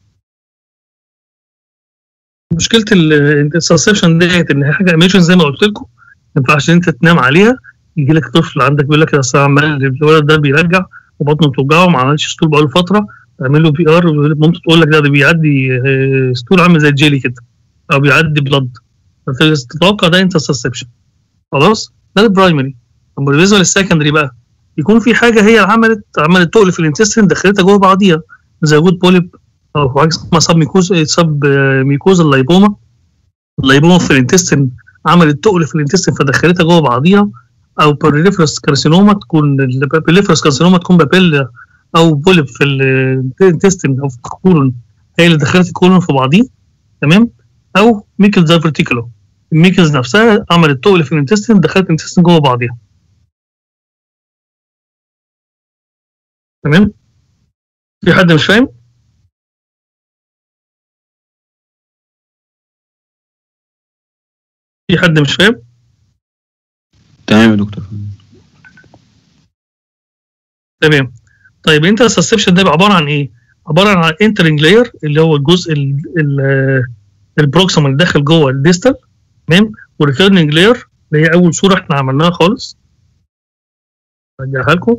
مشكله الانترسبشن ديت ان هي حاجه ايميشن زي ما قلت لكم ما ينفعش انت تنام عليها يجي لك طفل عندك بيقول لك يا أصل عمال الولد ده بيرجع وبطنه بتوجعه ما عملش ستول بقاله فتره تعمل له بي ار مامته تقول لك ده ده بيعدي آه، ستول عامل زي الجيلي كده او بيعدي بلد تتوقع ده انترسبشن خلاص ده البرايمري طب بالنسبه للسكندري بقى يكون في حاجه هي عملت عملت تقل في الانتستين دخلتها جوه بعضيها زي وجود بوليب او حاجه اسمها سب ميكوز سب ميكوز اللايبوما اللايبوما في الانتستين عملت تقل في الانتستين فدخلتها جوه بعضيها او بوليفرس كارسينوما تكون البوليفرس كارسينوما تكون بابيلا او بوليب في الانتستين او في الكولون هي اللي دخلت الكولون في بعضيه تمام او ميكلز دايفرتيكولو الميكلز نفسها عملت تقل في الانتستين دخلت الانتستين جوه بعضيها تمام في حد مش فاهم في حد مش فاهم تمام يا دكتور تمام طيب انت السسبشن ده بيبقى عباره عن ايه؟ عباره عن انترنج لاير اللي هو الجزء ال- ال- البروكسيمال اللي داخل جوه الديستال تمام والريتيرنينج لاير اللي هي اول صوره احنا عملناها خالص ارجعها لكم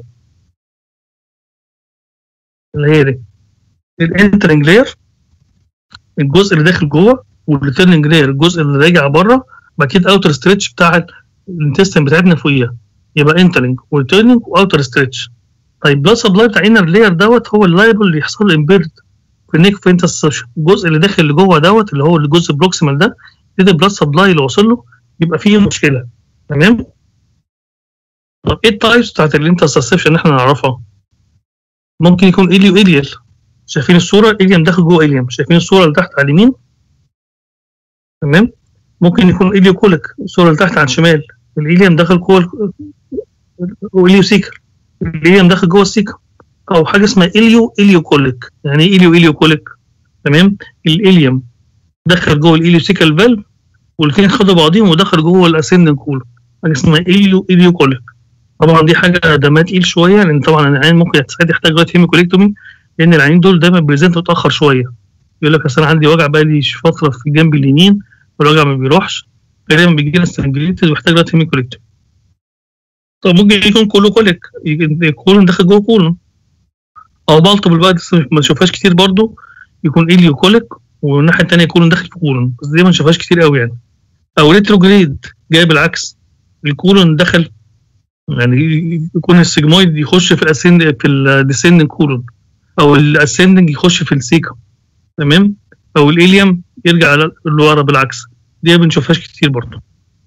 اللي هي دي الانترنج لاير الجزء اللي داخل جوه والريتيرنينج لاير الجزء اللي راجع بره بعد كده اوتر ستريتش بتاع الانتستين بتاعتنا فوقيها يبقى انترنج وريتيرنينج واوتر ستريتش طيب بلاد سبلاي بتاع انر لاير دوت هو اللايبل اللي يحصل له امبيرد في النيك في انترسبشن الجزء اللي داخل لجوه دوت اللي هو الجزء بروكسيمال ده كده البلاد سبلاي اللي واصل له يبقى فيه مشكله تمام طب ايه التايبس بتاعت الانترسبشن اللي احنا نعرفها ممكن يكون اليو اليال شايفين الصوره اليم داخل جوه اليم شايفين الصوره اللي تحت على اليمين تمام ممكن يكون اليو كوليك الصوره اللي تحت على الشمال الاليم داخل جوه واليو سيكر الاليم داخل جوه السيكر او حاجه اسمها اليو اليو كوليك يعني ايه اليو اليو كوليك تمام الاليم دخل جوه الاليو سيكال فالف والاثنين خدوا بعضيهم ودخل جوه الاسندنج كولون حاجه اسمها اليو اليو كوليك طبعا دي حاجه دمها تقيل شويه لان طبعا العين ممكن ساعات يحتاج لغايه هيميكوليكتومي لان العينين دول دايما بيزنتوا متاخر شويه يقول لك اصل انا عندي وجع بقى لي فتره في الجنب اليمين والوجع ما بيروحش غالبا بيجي لنا سترانجليتد ويحتاج لغايه هيميكوليكتومي طب ممكن يكون كله كوليك كولون داخل جوه كولون او مالتيبل بقى بس ما نشوفهاش كتير برضو يكون اليو كوليك والناحيه الثانيه يكون داخل في كولون بس دي ما نشوفهاش كتير قوي يعني او ريتروجريد جاي بالعكس الكولون دخل يعني يكون السيجمويد يخش في الاسند في الديسندنج كولون او الاسندنج يخش في السيكا تمام او الاليم يرجع لورا بالعكس دي ما بنشوفهاش كتير برضو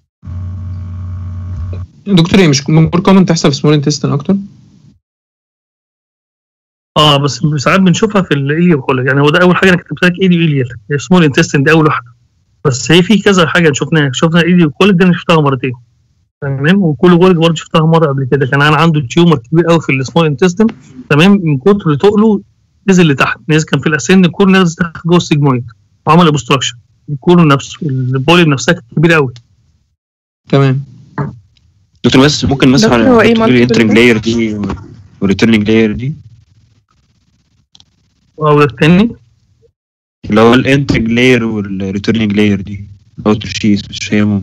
دكتور هي مش مور كومن تحصل في سمول انتستين اكتر اه بس ساعات بنشوفها في الاليو كوليك يعني هو ده اول حاجه انا كتبت لك اليو اليال سمول انتستين دي اول واحده بس هي في كذا حاجه شفناها شفنا اليو كوليك ده انا شفتها مرتين تمام وكل كوليك برضه شفتها مره قبل كده كان انا عنده تيومر كبير قوي في السمول انتستين تمام من كتر تقله نزل لتحت نزل كان في الاسن الكور نزل تحت جوه السيجمويد وعمل اوبستراكشن الكور نفسه البولي نفسها كانت كبيره قوي تمام دكتور بس ممكن مثلا دكتور، هو إيه multiple الانترنج لاير دي والريتيرنينج لاير دي او الثاني اللي هو الانترنج لاير والريتيرنينج لاير دي او ترشيس مش فاهمهم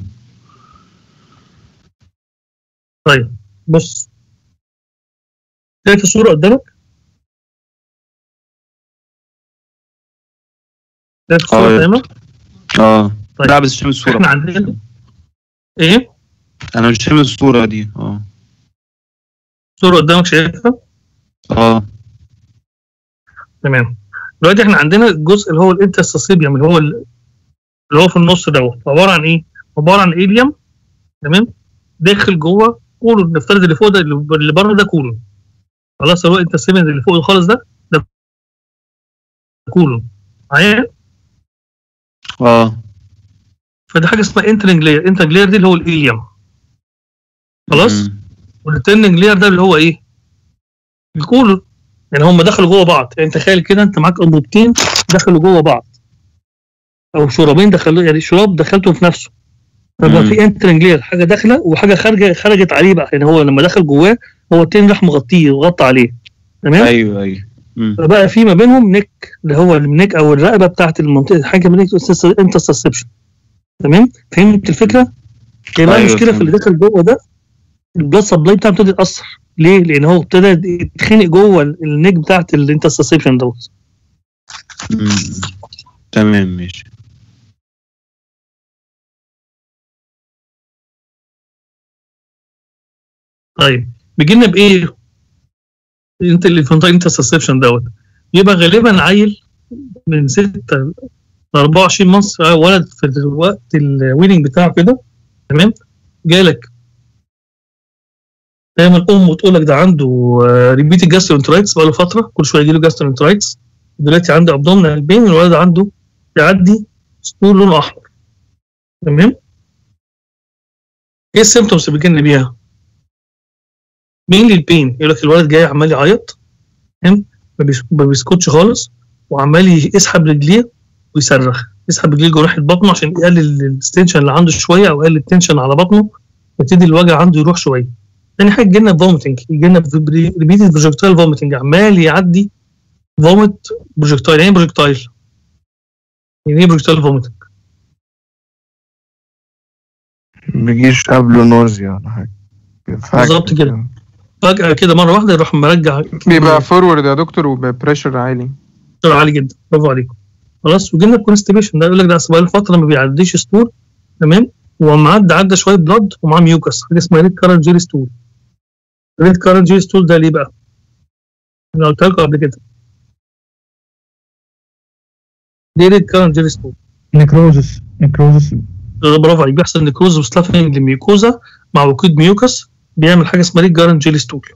طيب بص شايف الصوره قدامك شايف الصوره اه قدامك اه طيب. لا بس مش فاهم الصورة احنا عندنا ايه انا مش فاهم الصورة دي اه الصوره قدامك شايفها اه تمام دلوقتي احنا عندنا الجزء اللي هو الانترسيبيوم اللي هو ال- اللي هو في النص دوت عباره عن ايه؟ عباره عن ايليوم تمام داخل جوه كولون نفترض اللي فوق ده اللي بره ده كولون خلاص هو الانترسيبيوم اللي فوق خالص ده ده كولون معايا اه فدي حاجه اسمها انترنج لاير انترنج لاير دي اللي هو الايليوم خلاص والترننج لاير ده اللي هو ايه؟ الكولون يعني هم دخلوا جوه بعض يعني تخيل كده انت معاك انبوبتين دخلوا جوه بعض او شرابين دخلوا يعني شراب دخلته في نفسه فبقى مم. في انترنج لاير حاجه داخله وحاجه خارجه خرجت عليه بقى يعني هو لما دخل جواه هو التاني راح مغطيه وغطى عليه تمام ايوه ايوه مم. فبقى في ما بينهم نيك اللي هو النيك او الرقبه بتاعت المنطقه حاجه من انترسبشن تمام فهمت الفكره؟ هي بقى أيوة المشكله في اللي فهمت. داخل جوه ده البلاد سبلاي بتاعه ابتدى يتاثر ليه؟ لان هو ابتدى يتخنق جوه النيك بتاعت الانترسبشن دوت مم. تمام ماشي طيب بيجي لنا بايه؟ انت الانفانتايل انترسبشن دوت يبقى غالبا عيل من 6 ل 24 مانس ولد في الوقت الويننج بتاعه كده تمام جالك دايما الام تقول لك ده عنده ريبيت جاسترونترايتس بقى له فتره كل شويه يجي له جاسترونترايتس دلوقتي عنده ابدومينال بين الولد عنده يعدي سطور لونه احمر تمام ايه السيمتومز اللي بيجي بيها؟ مين البين يقول لك الولد جاي عمال يعيط تمام ما بيس- ما بيسكتش خالص وعمال يسحب رجليه ويصرخ يسحب رجليه جوه ناحيه بطنه عشان يقلل التنشن اللي عنده شويه او يقلل التنشن على بطنه يبتدي الوجع عنده يروح شويه تاني حاجه يجي لنا فوميتنج يجي لنا ريبيتد بروجكتايل فوميتنج عمال يعدي فوميت بروجكتايل يعني ايه بروجكتايل؟ يعني ايه بروجكتايل فوميتنج؟ بيجيش قبله نوزيا ولا حاجة فجأة بالظبط كده فجاه كده مره واحده يروح مرجع بيبقى فورورد يا دكتور وببريشر عالي دكتور عالي جدا برافو عليكم خلاص وجينا الكونستيبيشن ده يقول لك ده اصل بقاله فتره ما بيعديش ستور تمام وما عدى عدى شويه بلاد ومعاه ميوكس حاجه اسمها ريد كارنت جيري ستول ريد كارنت جيري ستول ده ليه بقى؟ انا قلت لكم قبل كده دي ريد كارنت جيري ستول نكروزس نكروزس برافو عليك بيحصل نيكروز وسلافنج للميوكوزا مع وجود ميوكس بيعمل حاجه اسمها ريد جارنت جيلي ستول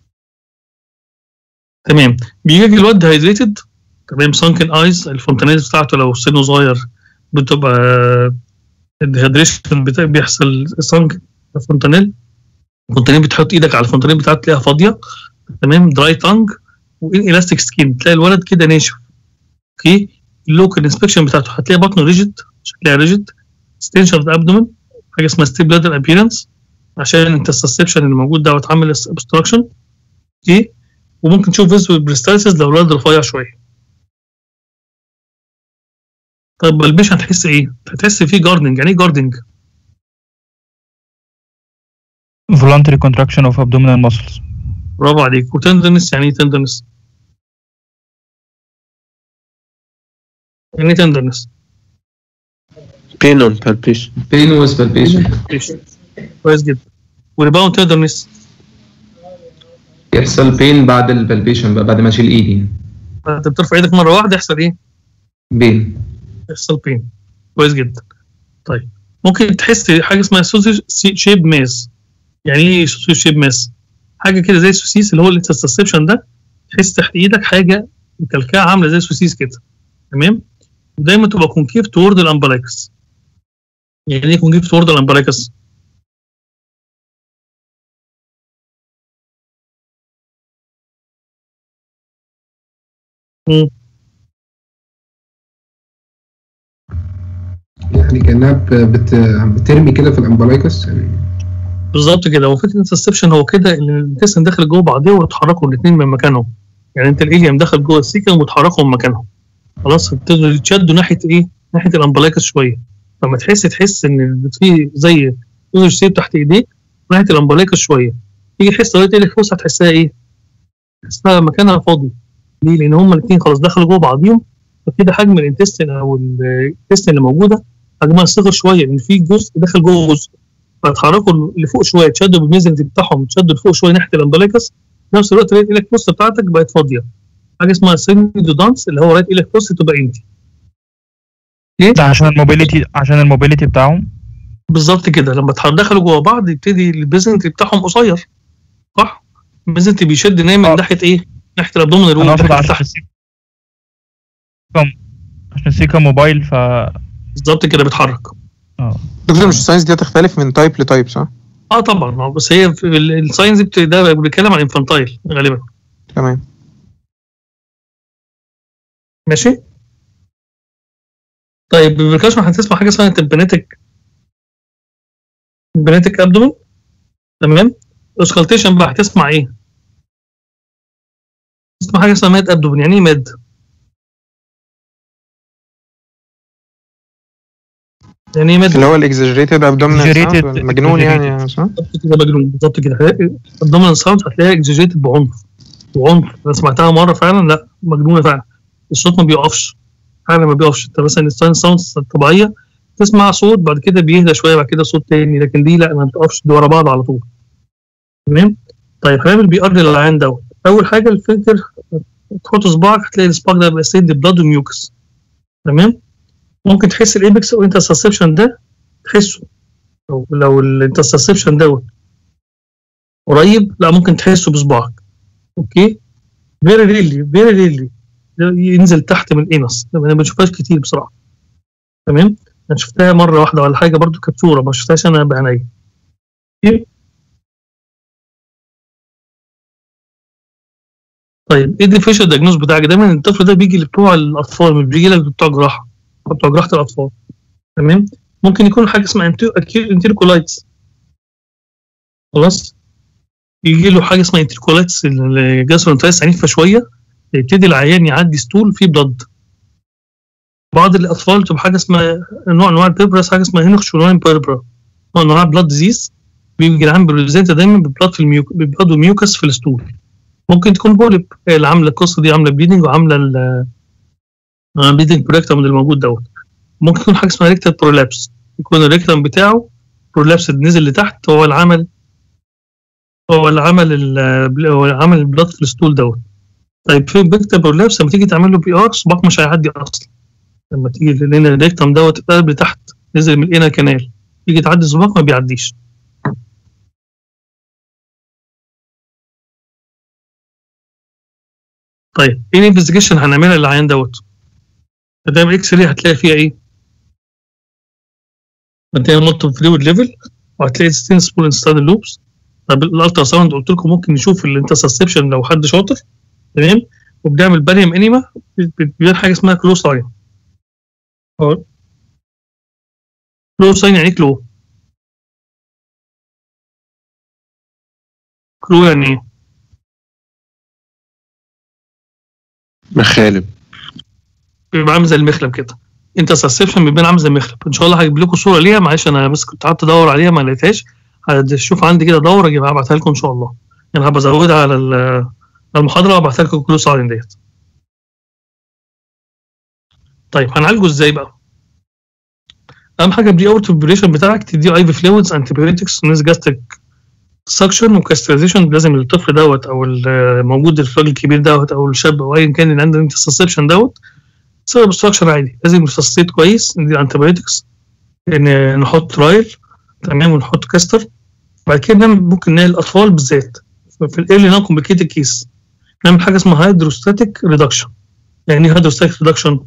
تمام بيجي الواد هايدريتد تمام سانكن ايز الفونتانيز بتاعته لو سنه صغير بتبقى الديهيدريشن بتاع بيحصل سانك الفونتانيل الفونتانيل بتحط ايدك على الفونتانيل بتاعته تلاقيها فاضيه تمام دراي تانج وان الاستيك سكين تلاقي الولد كده ناشف اوكي اللوكال انسبكشن بتاعته هتلاقي بطنه ريجيد شكلها ريجيد ستنشر ابدومن حاجه اسمها ستيب بلادر ابييرنس عشان انت السسبشن اللي موجود ده عامل obstruction اوكي وممكن تشوف فيزوال بريستالسيس لو الولد رفيع شويه طيب البيش هتحس ايه؟ هتحس فيه جاردنج يعني ايه جاردنج؟ voluntary contraction of abdominal muscles برافو عليك وتندرنس يعني ايه تندرنس؟ يعني ايه تندرنس؟ pain on palpation pain with palpation كويس جدا وريباوند تندرنس يحصل بين بعد البالبيشن بقى بعد ما اشيل ايدي انت بترفع ايدك مره واحده يحصل ايه؟ بين يحصل بين كويس جدا طيب ممكن تحس حاجه اسمها سوسيس شيب ماس يعني ايه سوسيس شيب ماس؟ حاجه كده زي السوسيس اللي هو الانترسبشن ده تحس تحت ايدك حاجه مكلكعه عامله زي السوسيس كده تمام؟ ودايما تبقى كونكيف تورد الامبلايكس يعني ايه كونكيف تورد الامبلايكس؟ مم. يعني كانها ب- بت... بترمي كده في الامبلايكس يعني بالظبط كده هو فكره الانترسبشن هو كده ان الجسم داخل جوه بعضيه ويتحركوا الاثنين من مكانهم يعني انت الاليم دخل جوه السيكم وتحركوا من مكانهم خلاص ابتدوا يتشدوا ناحيه ايه؟ ناحيه الامبلايكس شويه لما تحس تحس ان في زي اوزر شيب تحت ايديك ناحيه الامبلايكس شويه تيجي تحس لو ايدك فوق هتحسها ايه؟ تحسها مكانها فاضي ليه؟ لان هما الاثنين خلاص دخلوا جوه بعضيهم فكده حجم الانتستين او الانتستين اللي موجوده حجمها صغر شويه لان في جزء دخل جوه جزء فاتحركوا لفوق شويه تشدوا بالميزنت بتاعهم تشدوا لفوق شويه ناحيه الامبليكس في نفس الوقت رايت ايلك بوست بتاعتك بقت فاضيه حاجه اسمها سيميدو دانس اللي هو رايت ايلك بوست تبقى انت ده عشان الموبيليتي عشان الموبيليتي بتاعهم بالظبط كده لما تح- دخلوا جوه بعض يبتدي البيزنت بتاعهم قصير صح؟ البيزنت بيشد نايم من ناحيه ايه؟ ناحيه الابدومينال انا وول اقصد ناحيه عشان تحت السيكا عشان السيكا موبايل ف بالظبط كده بيتحرك دكتور مش الساينس دي هتختلف من تايب لتايب صح؟ اه طبعا ما هو بس هي في ال- الساينس بت- ده بيتكلم عن انفانتايل غالبا تمام ماشي طيب بالبركاشن هتسمع حاجه اسمها تمبانيتك تمبانيتك ابدومن تمام اسكالتيشن بقى هتسمع ايه تسمع حاجه اسمها ماد ابدومن يعني ايه ماد يعني ايه ماد اللي هو الاكزاجريتد ابدومينال Exaggerated- مجنون يعني صح؟ بالظبط كده مجنون بالظبط كده الدومينال ساوند هتلاقيها اكزاجيتد بعنف بعنف انا سمعتها مره فعلا لا مجنونه فعلا الصوت ما بيقفش فعلا ما بيقفش انت مثلا الساين ساوندز الطبيعيه تسمع صوت بعد كده بيهدى شويه بعد كده صوت تاني لكن دي لا ما بتقفش دي ورا بعض على طول تمام طيب هنعمل بي ار للعيان دوت اول حاجه الفلتر تحط صباعك هتلاقي الصباع ده بقى سيد بلاد وميوكس تمام ممكن تحس الايبكس او انترسبشن ده تحسه لو لو الانترسبشن دوت قريب لا ممكن تحسه بصباعك اوكي فيري ريلي فيري ريلي ينزل تحت من الانس انا ما بشوفهاش كتير بصراحه تمام انا شفتها مره واحده ولا حاجه برضو كانت صوره ما شفتهاش انا بعيني اوكي طيب ايه الديفيشال دايجنوز بتاعك دايما الطفل ده بيجي لبتوع الاطفال مش بيجي لك بتوع جراحه بتوع جراحه الاطفال تمام ممكن يكون حاجه اسمها انتيركولايتس خلاص يجي له حاجه اسمها انتركولايتس الجاسترونتايتس عنيفه شويه يبتدي العيان يعدي ستول فيه بلد بعض الاطفال تبقى حاجه اسمها نوع انواع البيبرس حاجه اسمها هينخ شوناين بيربرا نوع انواع بلاد ديزيز بيجي العيان بريزنت دايما ببلاد في الميوك ببلاد وميوكس في الستول ممكن تكون بوليب هي اللي عامله القصه دي عامله بليدنج وعامله البليدنج بريكتم اللي موجود دوت ممكن يكون حاجه اسمها ريكتال برولابس يكون الريكتم بتاعه برولابس نزل لتحت هو اللي عمل هو اللي عمل ال- هو اللي عمل البلاد في الستول دوت طيب في بيكتا برولابس لما تيجي تعمل له بي ار صباعك مش هيعدي اصلا لما تيجي لان الريكتم دوت اتقلب لتحت نزل من الانر كانال تيجي تعدي صباعك ما بيعديش طيب ايه الانفستيجيشن هنعملها للعيان دوت هتعمل اكس راي هتلاقي فيها ايه؟ هتلاقي مولتو فلويد ليفل وهتلاقي ستين سبول انستاد لوبس طب الالترا ساوند قلت لكم ممكن نشوف الانترسبشن لو حد شاطر تمام وبنعمل باريوم انيما بيبان حاجه اسمها كلو ساين كلو ساين يعني ايه كلو؟ كلو يعني ايه؟ مخالب بيبقى عامل زي المخلب كده انت سسبشن بيبان عامل زي المخلب ان شاء الله هجيب لكم صوره ليها معلش انا بس كنت قعدت ادور عليها ما لقيتهاش هشوف عندي كده دوره اجيبها ابعتها لكم ان شاء الله يعني هبقى ازودها على ال- على المحاضره وابعتها لكم كل ساعه ديت طيب هنعالجه ازاي بقى؟ اهم حاجه بري اوت بريبريشن بتاعك تديه اي في فلويدز انتيبيوتكس نيز جاستريك سكشن وكاسترايزيشن لازم الطفل دوت او الموجود الراجل الكبير دوت او الشاب او ايا كان اللي عنده انترسبشن دوت سبب اوبستراكشن عادي لازم يفصيت كويس ندي انتيبيوتكس نحط رايل تمام ونحط كاستر بعد كده نعمل ممكن نعمل الاطفال بالذات في الايرلي نون كومبليكيتد كيس نعمل حاجه اسمها هيدروستاتيك ريدكشن يعني ايه هيدروستاتيك ريدكشن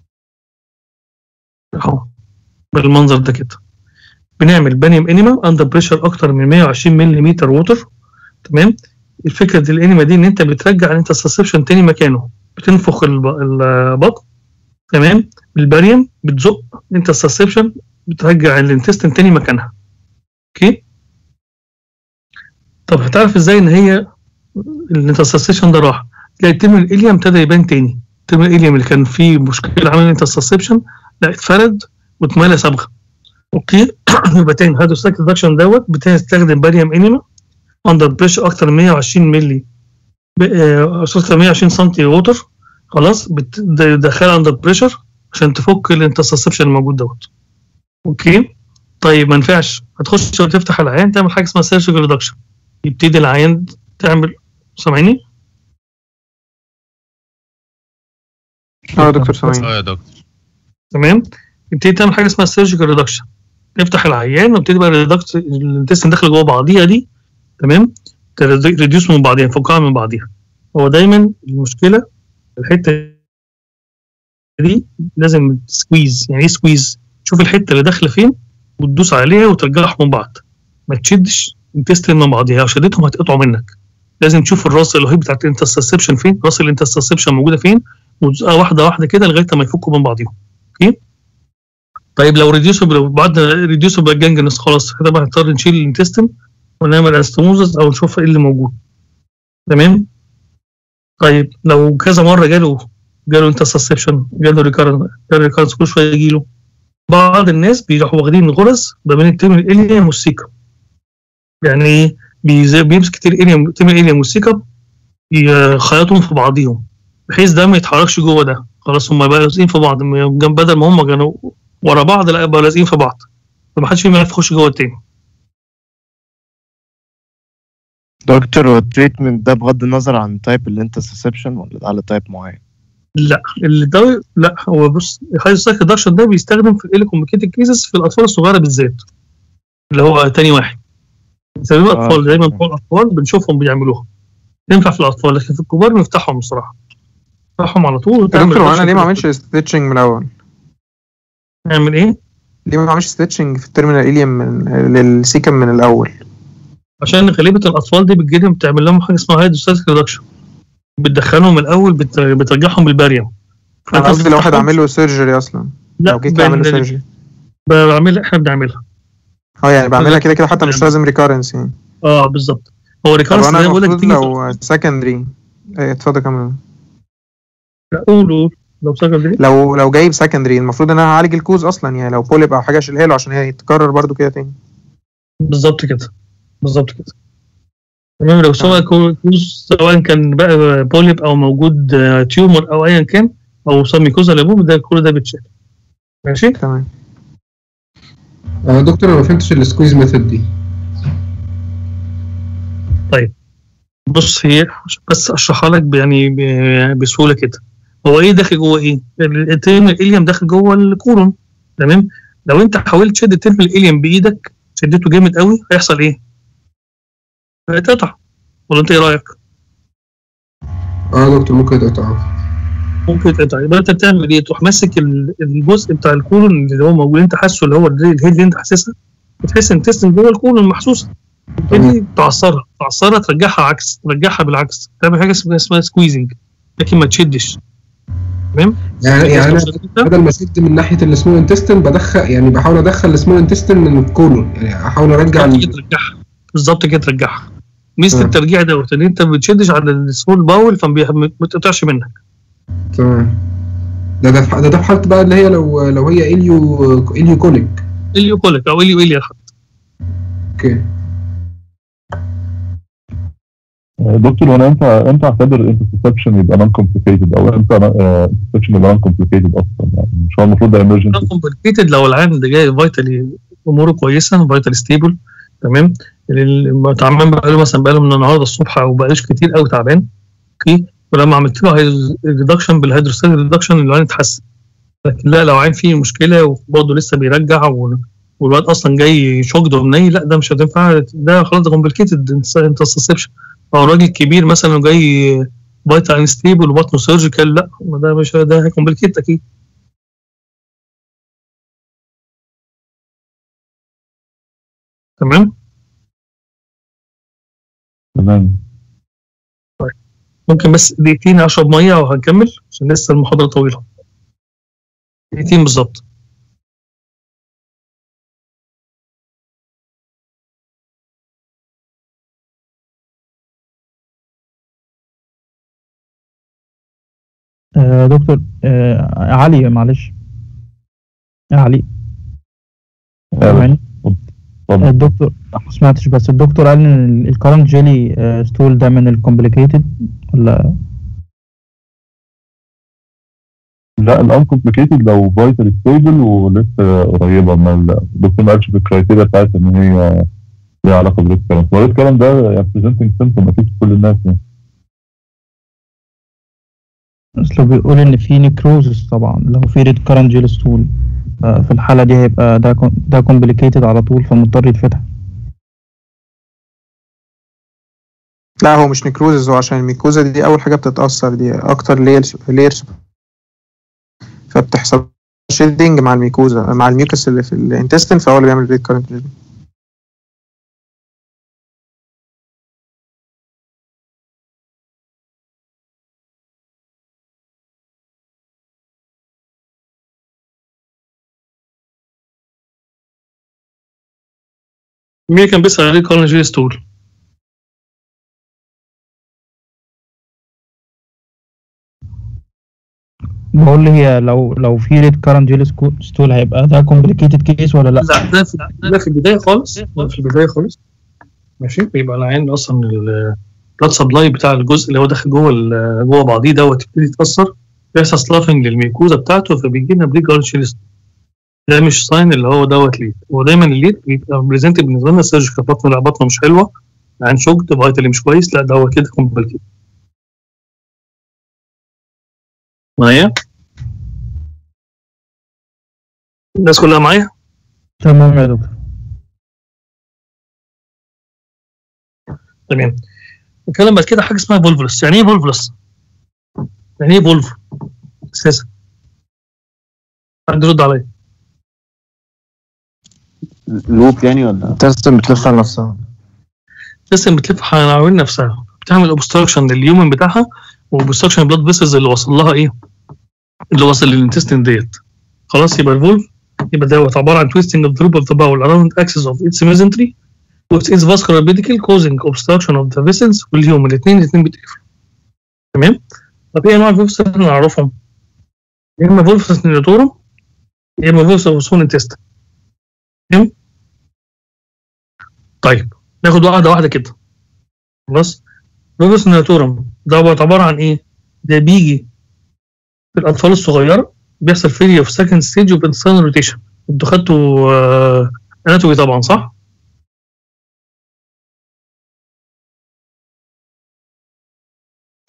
اهو بالمنظر ده كده بنعمل بانيوم انيما اندر بريشر اكتر من 120 ملم ووتر تمام الفكره دي الانيما دي ان انت بترجع الانترسبشن تاني مكانه بتنفخ الب- البطن تمام بالباريوم بتزق الانترسبشن بترجع الانتستين تاني مكانها اوكي طب هتعرف ازاي ان هي الانترسبشن ده راح تلاقي الترم الاليوم ابتدى يبان تاني الترم الاليوم اللي كان فيه مشكله عمل انترسبشن لا اتفرد واتملى صبغه اوكي يبقى تاني هيدروستاتيك ريدكشن دوت بتستخدم باريوم انيما اندر بريشر اكتر من 120 مللي اكتر من 120 سم ووتر خلاص بتدخلها اندر بريشر عشان تفك الانترسبشن الموجود دوت اوكي طيب ما ينفعش هتخش تفتح العيان تعمل حاجه اسمها سيرجيكال ريدكشن يبتدي العيان تعمل سامعيني؟ اه يا دكتور سامعين اه يا دكتور تمام يبتدي تعمل حاجه اسمها سيرجيكال ريدكشن تفتح العيان وابتدي بقى الريدكت الانتستين داخل جوه بعضيها دي تمام ريديوس من بعضيها فكها من بعضيها هو دايما المشكله الحته دي لازم سكويز يعني ايه سكويز تشوف الحته اللي داخله فين وتدوس عليها وترجعهم من بعض ما تشدش انتستين من بعضيها لو شدتهم هتقطعوا منك لازم تشوف الراس الرهيب بتاعت الانترسبشن فين راس الانترسبشن موجوده فين وتزقها واحده واحده كده لغايه ما يفكوا من بعضيهم اوكي طيب لو ريديوسبل لو بعد ريديوسبل جانجنس خلاص كده بقى هنضطر نشيل الانتستين ونعمل انستموزس او نشوف ايه اللي موجود تمام طيب لو كذا مره جاله جاله انترسبشن جاله ريكارنس جاله ريكارنس كل شويه يجيله بعض الناس بيروحوا واخدين غرز ما بين التيرمين الاليوم والسيكم يعني ايه بيز- بيمسك كتير الاليوم التيرمين الاليوم والسيكم يخيطهم في بعضيهم بحيث ده ما يتحركش جوه ده خلاص هم بقى لازقين في بعض م- جنب بدل ما هم كانوا ورا بعض لا بقوا لازقين في بعض فمحدش فيهم يعرف يخش جوه التاني دكتور هو التريتمنت ده بغض النظر عن تايب الانترسبشن ولا ده على تايب معين؟ لا اللي ده لا هو بص الهاي سايك ريدكشن ده بيستخدم في الايلي كومبليكيتد كيسز في الاطفال الصغيره بالذات اللي هو تاني واحد بنسميه آه. اطفال دايما بتوع الاطفال بنشوفهم بيعملوها ينفع في الاطفال لكن في الكبار بنفتحهم بصراحه نفتحهم على طول يا وتعمل دكتور هو انا ريدكشن ليه ما كده. اعملش ستيتشنج من الاول؟ نعمل ايه؟ ليه ما اعملش ستيتشنج في التيرمينال اليم من للسيكم من الاول؟ عشان غالبيه الاطفال دي بتجيلهم بتعمل لهم حاجه اسمها هايدروستاتيك ريدكشن بتدخلهم الاول بت... بترجعهم بالباريوم انا قصدي لو واحد عامل له سيرجري اصلا لا لو جيت اعمل له بن- سيرجري بعملها احنا بنعملها اه يعني بعملها كده كده حتى مش لازم ريكارنس يعني اه بالظبط هو طب ريكارنس انا زي ما بقول لك المفروض تيجي لو سكندري اتفضل كمل قول قول لو سكندري لو لو جايب سكندري المفروض ان انا هعالج الكوز اصلا يعني لو بوليب او حاجه اشيلها له عشان هي تتكرر برضو كده تاني بالظبط كده بالظبط كده تمام لو سواء كوز سواء كان بقى بوليب او موجود آه، تيومر او ايا كان او سميكوزا لابوب ده كل ده بيتشال ماشي تمام آه دكتور انا ما فهمتش السكويز ميثود دي طيب بص هي عشان بس اشرحها لك ب- يعني ب- بسهوله كده هو ايه داخل جوه ايه؟ الترم الاليم داخل جوه الكولون تمام؟ لو انت حاولت تشد الترم الاليم بايدك شدته جامد قوي هيحصل ايه؟ هيتقطع ولا انت ايه رايك؟ اه يا دكتور ممكن يتقطع ممكن يتقطع يبقى انت بتعمل ايه؟ تروح ماسك ال- الجزء بتاع الكولون اللي هو موجود انت حاسه اللي هو الهيد اللي انت حاسسها بتحس ان تستن جوه الكولون محسوسه تبتدي تعصرها تعصرها ترجعها عكس ترجعها بالعكس تعمل حاجه اسمها اسمها سكويزنج لكن ما تشدش تمام؟ يعني يعني انا توصل بدل ما اشد من ناحيه السمول انتستين بدخل يعني بحاول ادخل السمول انتستين من الكولون يعني احاول ارجع بالظبط ال- كده ترجعها بالظبط كده ترجعها ميزه آه. الترجيع دوت ان انت ما بتشدش على السمول باول فما بتقطعش منك تمام ده ده في ده, ده في حاله بقى اللي هي لو لو هي اليو اليو كونيك اليو كوليك او اليو اليا حتى اوكي دكتور وانا امتى امتى اعتبر انترسبشن يبقى نون كومبليكيتد او امتى انترسبشن يبقى نون كومبليكيتد اصلا يعني مش هو المفروض ده ايمرجنسي كومبليكيتد لو العيان ده جاي فايتالي اموره كويسه فايتال ستيبل تمام اللي تعبان بقى له مثلا بقى له من النهارده الصبح او بقالوش كتير قوي تعبان اوكي ولما عملت له ريدكشن بالهيدروستات ريدكشن العيان اتحسن لكن لا لو عين فيه مشكله وبرضه لسه بيرجع و- والواد اصلا جاي شوكد ومني لا ده مش هتنفع ده خلاص ده كومبليكيتد انترسبشن او راجل كبير مثلا جاي فايتال انستيبل وبطنه سيرجيكال لا ما ده مش ده كومبليكيت اكيد تمام تمام ممكن بس دقيقتين اشرب ميه وهنكمل عشان لسه المحاضره طويله دقيقتين بالظبط آه دكتور آه علي معلش يا علي سامعني؟ الدكتور ما سمعتش بس الدكتور قال ان الكرنت جيلي ستول ده من الكومبليكيتد ولا لا الان كومبليكيتد لو فايتال ستيبل ولسه قريبه ما الدكتور ما قالش في الكرايتيريا بتاعت ان هي ليها علاقه بالريسك كلام والريسك كلام ده يعني بريزنتنج سيمتوم اكيد في كل الناس يعني اصله بيقول ان في نيكروزس طبعا لو في ريد كرنت جيلي ستول في الحالة دي هيبقى ده كون- ده كومبليكيتد على طول فمضطر يتفتح لا هو مش نيكروزز هو عشان الميكوزا دي اول حاجه بتتاثر دي اكتر ليرز ليرز فبتحصل شيلدنج مع الميكوزا مع الميوكس اللي في الانتستين فهو اللي بيعمل ريد كارنت مين كان بيسأل عليه كارل جي ستول بقول لي هي لو لو في ريد كرنت جيلي ستول هيبقى ده كومبليكيتد كيس ولا لا؟ لا ده في ده في البدايه خالص ده في البدايه خالص ماشي بيبقى العين اصلا البلاد سبلاي بتاع الجزء اللي هو داخل جوه ال- جوه بعضيه دوت يبتدي يتاثر بيحصل سلافنج للميكوزا بتاعته فبيجي لنا بري جارشيلست ده مش ساين اللي هو دوت ليد هو دايما الليد بيبقى بريزنت بالنسبه لنا سيرجيكال بطنه لا بطنه مش حلوه العين شوكت فايتالي مش كويس لا ده هو كده كومبليكيت معايا الناس كلها معايا تمام يا دكتور تمام نتكلم بعد كده حاجه اسمها فولفلس يعني ايه فولفلس؟ يعني ايه فولف؟ اساسا حد يرد عليا لوب يعني ولا التستم بتلف على نفسها لسه بتلف حوالين نفسها بتعمل اوبستراكشن لليومن بتاعها واوبستراكشن البلاد فيسلز اللي وصل لها ايه؟ اللي وصل للانتستين ديت خلاص يبقى الفولف يبقى دوت عباره عن twisting of the loop of the bowel around axis of its mesentery with its vascular pedicle causing obstruction of the vessels واليوم الاثنين الاثنين بيتقفلوا تمام؟ طب ايه انواع الفولفس اللي نعرفهم؟ يا اما فولفس نيوتورم يا اما فولفس اوسون انتستين تمام؟ طيب ناخد واحده واحده كده خلاص فولفس نيوتورم ده عباره عن ايه؟ ده بيجي في الاطفال الصغيره بيحصل فيليا في سكند ستيج اوف انسان روتيشن انتوا خدتوا آه اناتومي طبعا صح؟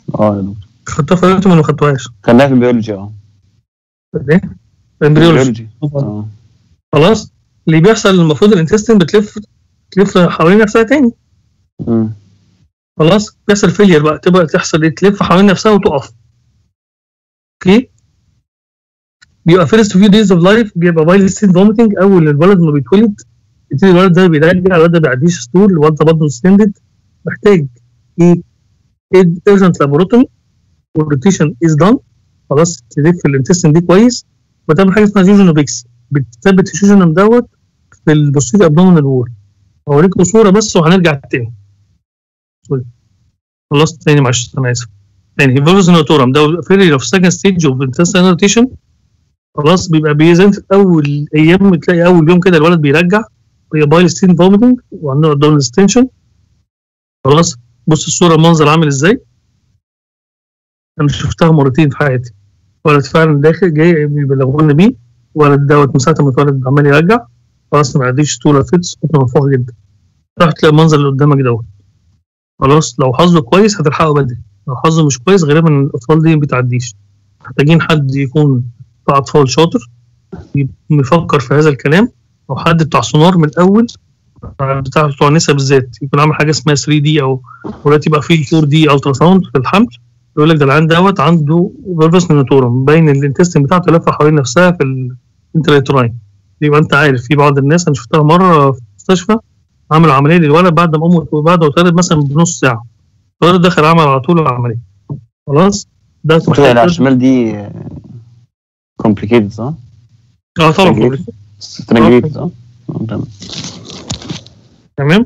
اه يا دكتور خدتها في اناتومي ولا ما خدتوهاش؟ خدناها في البيولوجي اه ايه؟ امبريولوجي البيولوجي اه خلاص اللي بيحصل المفروض الانتستين بتلف تلف حوالين نفسها تاني مم. خلاص بيحصل فيلير بقى تبقى تحصل ايه تلف حوالين نفسها وتقف اوكي بيبقى فيرست فيو دايز اوف لايف بيبقى بايل ستين فوميتنج اول الولد ما بيتولد يبتدي الولد ده بيرجع الولد ده بيعديش ستول الولد ده بطنه ستندد محتاج ايه ايرجنت لابوروتومي والروتيشن از دان خلاص تلف الانتستين دي كويس وتعمل حاجه اسمها جوجينوبيكسي بتثبت الجوجينوم دوت في البوستيري ابدومينال وول هوريكم صوره بس وهنرجع تاني سوري خلصت تاني معلش انا اسف تاني هيفولوس نوتورم ده فيلير اوف سكند ستيج اوف انتستين روتيشن خلاص بيبقى بيزنت اول ايام تلاقي اول يوم كده الولد بيرجع وهي بايل ستين فوميتنج وعنده ابدومينال ستنشن خلاص بص الصوره المنظر عامل ازاي انا شفتها مرتين في حياتي ولد فعلا داخل جاي بيبلغونا بيه ولد دوت من ساعه ما اتولد عمال يرجع خلاص ما عنديش طول فيتس كنت مرفوع جدا راح تلاقي المنظر اللي قدامك دوت خلاص لو حظه كويس هتلحقه بدري لو حظه مش كويس غالبا الاطفال دي ما بتعديش محتاجين حد يكون بتاع اطفال شاطر يبقى مفكر في هذا الكلام او حد بتاع سونار من الاول بتاع بتوع النساء بالذات يكون عامل حاجه اسمها 3 دي او دلوقتي بقى في 4 دي الترا ساوند في الحمل يقول لك ده العيان دوت عنده فيرفس نيناتورم باين الانتستين بتاعته لفه حوالين نفسها في الانتريتوراين يبقى انت عارف في بعض الناس انا شفتها مره في المستشفى عملوا عمليه للولد بعد ما امه بعد ما اتولد مثلا بنص ساعه الولد دخل عمل على طول العمليه خلاص ده الصورة اللي على الشمال دي كومبليكيتد صح؟ اه طبعا Strangulated. Strangulated صح؟ آه، تمام تمام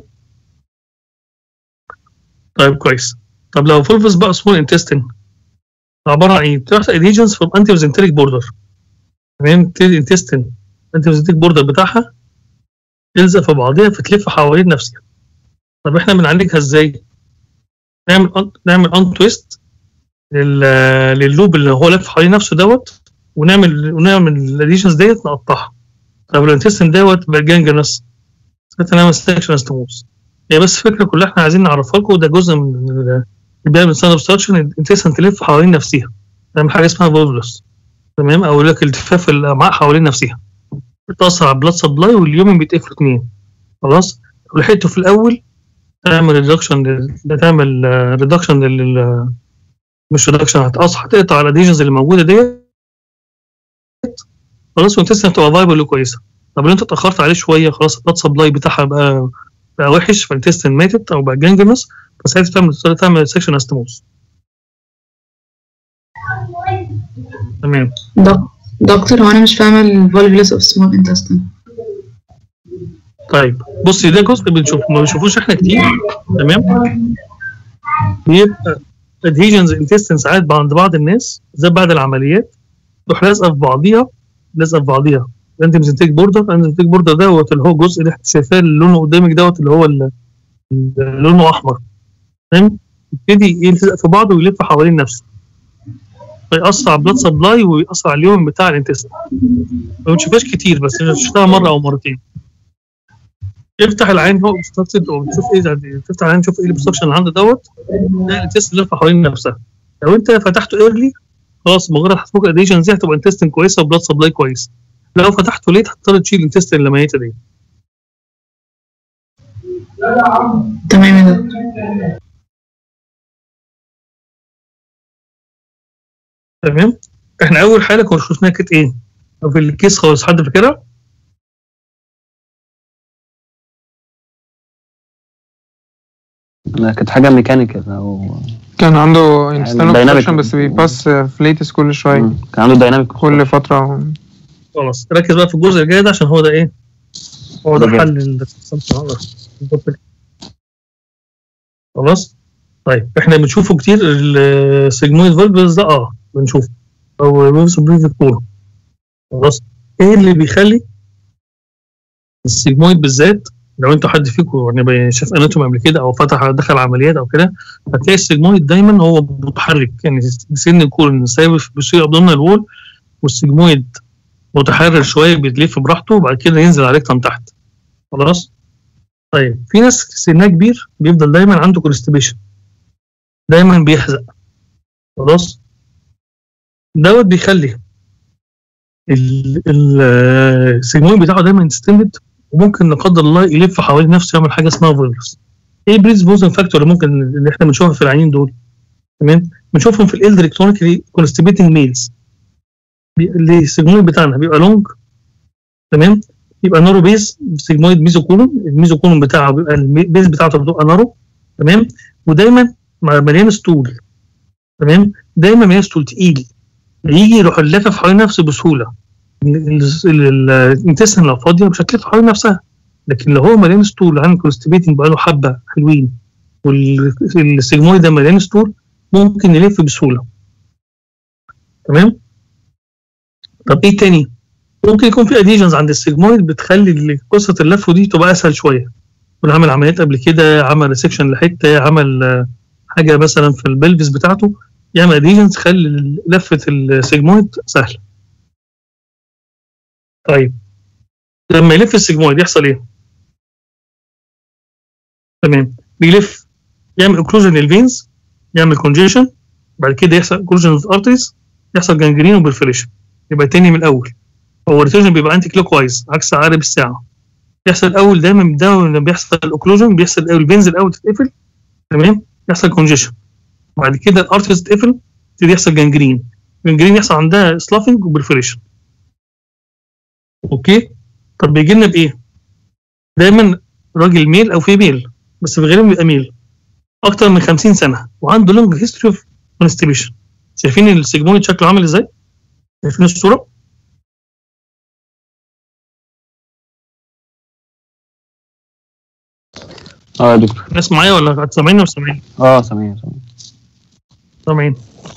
طيب كويس طب لو فولفس بقى سمول انتستين عباره عن ايه؟ بتحصل اديجنز في الانتي ميزنتريك بوردر تمام الانتستين الانتي ميزنتريك بوردر بتاعها تلزق في بعضها فتلف حوالين نفسها طب احنا بنعالجها ازاي؟ نعمل أن... نعمل ان تويست لل... لللوب اللي هو لف حوالين نفسه دوت ونعمل ونعمل الاديشنز ديت نقطعها طب الانتستين دوت بقى جانجنس ساعتها نعمل سكشن ستموس هي بس الفكره كلها احنا عايزين نعرفها لكم ده جزء من ال- اللي بيعمل ساند ابستراكشن الانتستين تلف حوالين نفسها تعمل حاجه اسمها فولفلس تمام او لك التفاف الامعاء حوالين نفسها بتاثر على البلاد سبلاي واليومين بيتقفلوا اتنين خلاص لو لحقته في الاول تعمل ريدكشن تعمل ريدكشن لل مش ريدكشن هتقص هتقطع الاديشنز اللي موجوده ديت خلاص والانتستين هتبقى فايبل وكويسه طب لو انت اتاخرت عليه شويه خلاص البلاد سبلاي بتاعها بقى بقى وحش فالانتستين ماتت او بقى جانجنس فساعتها تعمل تعمل سكشن استموس تمام دك- دكتور هو انا مش فاهمه الفولفلس اوف سمول انتستين طيب بصي ده جزء بنشوفه ما بنشوفوش احنا كتير تمام بيبقى ادهيجنز انتستين ساعات عند بعض الناس زي بعد العمليات تروح لازقه في بعضيها لازقه في بعضيها انت ميزنتيك بوردر الميزنتيك بوردر دوت اللي هو الجزء اللي احنا شايفاه اللي لونه قدامك دوت اللي هو ال- اللي لونه احمر تمام يبتدي يلزق في بعضه ويلف حوالين نفسه فيأثر على البلاد سبلاي ويأثر على اليوم بتاع الانتستين ما بنشوفهاش كتير بس شفتها مره او مرتين تفتح العين هو اوبستراكتد او تشوف ايه ده- تفتح العين تشوف ايه الاوبستراكشن اللي عنده دوت ده التست لفه حوالين نفسها لو انت فتحته ايرلي خلاص مجرد هتفك الاديشن دي هتبقى انتستين كويسه وبلاد سبلاي كويس لو فتحته ليت هتضطر تشيل الانتستين اللي ميته دي تمام يا دكتور تمام احنا اول حاله كنا شفناها كانت ايه؟ أو في الكيس خالص حد فاكرها؟ لا، كانت حاجة ميكانيكال أو كان عنده انستانو dynamic. بس بيباس فليتس كل شويه كان عنده دايناميك كل فتره خلاص ركز بقى في الجزء الجاي ده عشان هو ده ايه؟ هو ده ده حل ال- بالظبط كده. خلاص طيب احنا بنشوفه كتير السيجمويد فالفز ده اه بنشوفه او الويفز بريفت كولو خلاص ايه اللي بيخلي السيجمويد بالذات لو انتوا حد فيكم يعني بي- شاف اناتومي قبل كده او فتح دخل عمليات او كده هتلاقي السيجمويد دايما هو متحرك يعني سن الكولون سايب بيصير ابدومينال وول والسيجمويد متحرر شويه بيلف براحته وبعد كده ينزل على الريكتم تحت خلاص طيب في ناس سنها كبير بيفضل دايما عنده كونستيبيشن دايما بيحزق خلاص دوت بيخلي ال- ال- السيجمويد بتاعه دايما ديستندد وممكن لا قدر الله يلف حوالين نفسه يعمل حاجه اسمها فولفس ايه بريز بوزن فاكتور اللي ممكن اللي احنا بنشوفها في العينين دول تمام بنشوفهم في الالكترونيكلي كونستيبيتنج ميلز اللي السيجمويد بتاعنا بيبقى لونج تمام يبقى نارو بيز سيجمويد ميزوكولون الميزوكولون بتاعه بيبقى البيز بتاعته بتبقى نارو تمام ودايما مليان ستول تمام دايما مليان ستول تقيل يجي يروح لافف حوالين نفسه بسهوله الانتستين لو فاضيه مش هتلف حوالين نفسها لكن لو هو مليان ستول عامل كونستيبيتنج بقاله حبه حلوين والسيجمويد ده مليان ستول ممكن يلف بسهوله تمام طب ايه تاني ممكن يكون في اديجنز عند السيجمويد بتخلي قصه اللف دي تبقى اسهل شويه يكون عمل عمليات قبل كده عمل ريسكشن لحته عمل آه، حاجه مثلا في البلفس بتاعته يعمل اديجنز تخلي لفه السيجمويد سهله طيب لما يلف السيجمويد يحصل ايه؟ تمام بيلف يعمل اوكلوجن للفينز يعمل كونجيشن بعد كده يحصل اوكلوجن للارتريز يحصل جانجرين وبرفليشن يبقى تاني من الاول هو الروتيشن بيبقى انتي كلوك وايز عكس عقارب الساعه يحصل الاول دايما ده لما بيحصل اوكلوجن بيحصل الاول الفينز الاول تتقفل تمام يحصل كونجيشن بعد كده الارتريز تتقفل يبتدي يحصل جانجرين جانجرين يحصل عندها سلافنج وبرفليشن اوكي طب بيجي لنا بايه؟ دايما راجل ميل او فيميل بس في غالبا بيبقى ميل اكتر من 50 سنه وعنده لونج هيستوري اوف كونستيبيشن شايفين السيجمويد شكله عامل ازاي؟ شايفين الصوره؟ اه يا دكتور الناس معايا ولا سامعين ولا سامعين؟ اه سامعين سامعين سامعين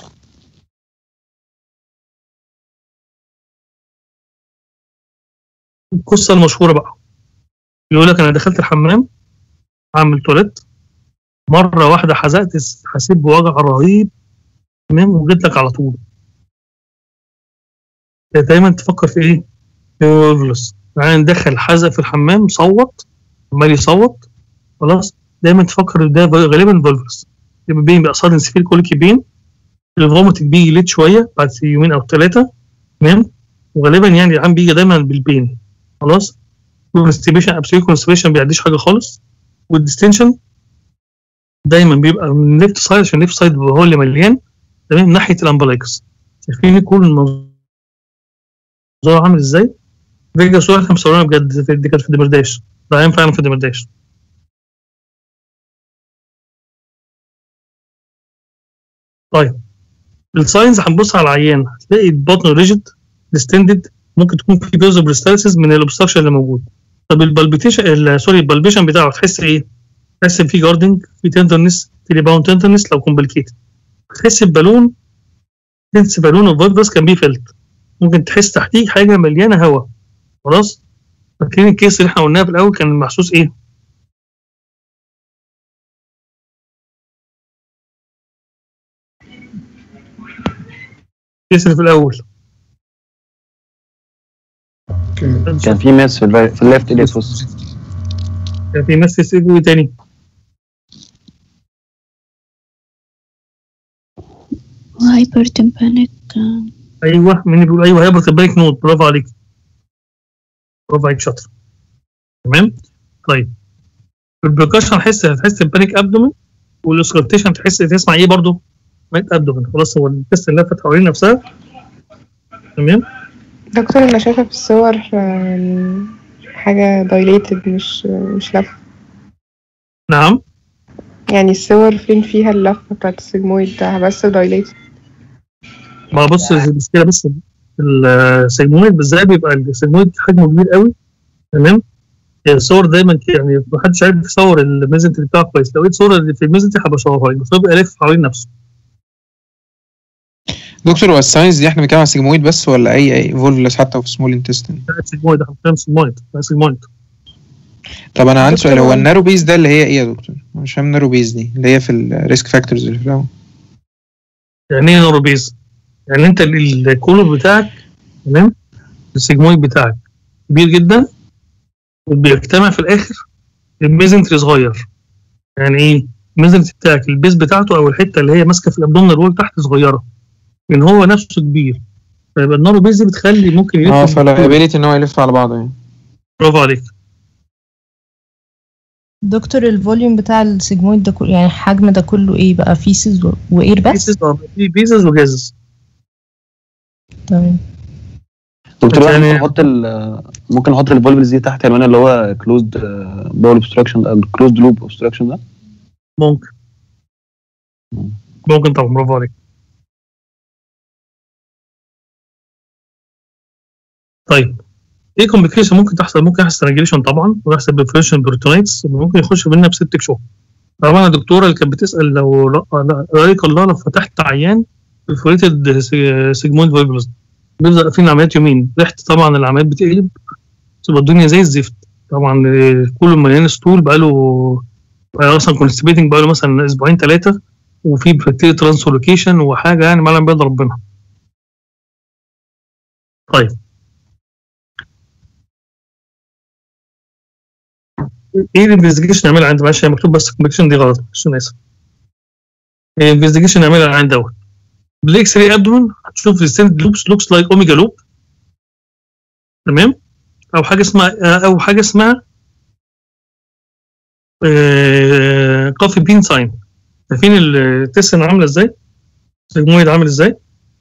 القصه المشهوره بقى يقول لك انا دخلت الحمام اعمل تواليت مره واحده حزقت حسيت بوجع رهيب تمام وجيت لك على طول دايما تفكر في ايه؟ في ويفلس يعني ندخل حزق في الحمام صوت عمال يصوت خلاص دايما تفكر ده غالبا فولفس يبقى بين بيبقى صادن سفير كوليكي بين الفوميتنج بيجي ليت شويه بعد يومين او ثلاثه تمام وغالبا يعني العام بيجي دايما بالبين خلاص كونستيبيشن ابسوليت كونستيبيشن ما بيعديش حاجه خالص والديستنشن دايما بيبقى من ليفت سايد عشان ليفت سايد هو اللي مليان تمام ناحيه الامبلايكس شايفين كل المنظور عامل ازاي؟ فيجا صورة احنا مصورينها بجد في- دي كانت في دمرداش ده عين فعلا في دمرداش طيب الساينز هنبص على العيان هتلاقي البطن ريجيد ديستندد ممكن تكون في بيوزو بريستالسيس من الاوبستراكشن اللي موجود طب البالبيتيشن سوري البالبيشن بتاعه تحس ايه؟ تحس في جاردنج في تندرنس في ريباوند تندرنس لو كومبليكيتد تحس ببالون تحس بالون الفالفس كان بيه فيلت ممكن تحس تحتيه حاجه مليانه هواء خلاص فاكرين الكيس اللي احنا قلناها في الاول كان المحسوس ايه؟ الكيس اللي في الاول كان في ماس في, البا- في الليفت اليفوس كان في ناس تسيبه ايه تاني؟ هايبر تمبانيك ايوه مين اللي بيقول ايوه هيبقى تبارك نوت برافو عليك برافو عليك شاطر تمام طيب في البركشن هتحس هتحس ببانيك ابدومن والاسكرتيشن تحس تسمع ايه برضو؟ بانيك ابدومن خلاص هو التست اللي لفت حوالين نفسها تمام دكتور انا شايفه في الصور آه، حاجه دايليتد مش مش لفه نعم يعني الصور فين فيها اللفه بتاعت السيجمويد ده بس دايليتد ما بص المشكله بس السيجمويد بالذات بيبقى السيجمويد حجمه كبير قوي تمام الصور دايما يعني ما حدش عارف يصور الميزنت بتاعه كويس لو لقيت صوره اللي في الميزنت هبقى اشوفها لك بس هو بيبقى لف حوالين نفسه دكتور هو الساينس دي احنا بنتكلم على سيجمويد بس ولا اي اي فولفلس حتى في سمول انتستين ده سيجمويد احنا بنتكلم سيجمويد ده سيجمويد طب انا عندي دكتور سؤال هو هو- النارو بيز ده اللي هي ايه يا دكتور؟ أنا مش فاهم النارو بيز دي اللي هي في الريسك فاكتورز اللي في الاول يعني ايه نوروبيز؟ يعني انت ال- الكولون بتاعك تمام السيجمويد بتاعك كبير جدا وبيجتمع في الاخر الميزنتري صغير يعني ايه؟ الميزرنت بتاعك البيس بتاعته او الحته اللي هي ماسكه في الابدومينال وول تحت صغيره لان هو نفسه كبير فيبقى النارو بيز دي بتخلي ممكن يلف اه بالطول. فالابيليتي ان هو يلف على بعضه يعني برافو عليك دكتور الفوليوم بتاع السيجمويد ده كله يعني الحجم ده كله ايه بقى فيسز و- واير بس بيسز اه في بيسز وجازز تمام دكتور بقى يعني- ممكن نحط ال ممكن نحط الفولفز دي تحت عنوان اللي هو كلوزد باول اوبستراكشن كلوزد لوب اوبستراكشن ده ممكن ممكن طبعا برافو عليك طيب ايه كومبليكيشن ممكن تحصل ممكن يحصل سترانجليشن طبعا ويحصل برفريشن بروتونيتس ممكن يخش منها بسبتك شوك طبعا الدكتوره اللي كانت بتسال لو لا لا رايك الله لو فتحت عيان برفوريتد سيجمويد فايبرز بيبدا قافلين العمليات يومين ريحه طبعا العمليات بتقلب تبقى الدنيا زي الزفت طبعا آه، كله مليان ستول بقاله بقى اصلا كونستيبيتنج بقاله مثلا اسبوعين ثلاثه وفي بكتيريا ترانسلوكيشن وحاجه يعني ما يعلم بيد ربنا طيب ايه الانفستيجيشن نعملها عند معلش هي مكتوب بس الكومبليكيشن دي غلط عشان اسف الانفستيجيشن نعملها عند دوت بالاكس راي ابدومن هتشوف الستند لوبس لوكس لايك اوميجا لوب تمام او حاجه اسمها او حاجه اسمها كوفي بين ساين شايفين التسن عامله ازاي؟ السيجمويد عامل ازاي؟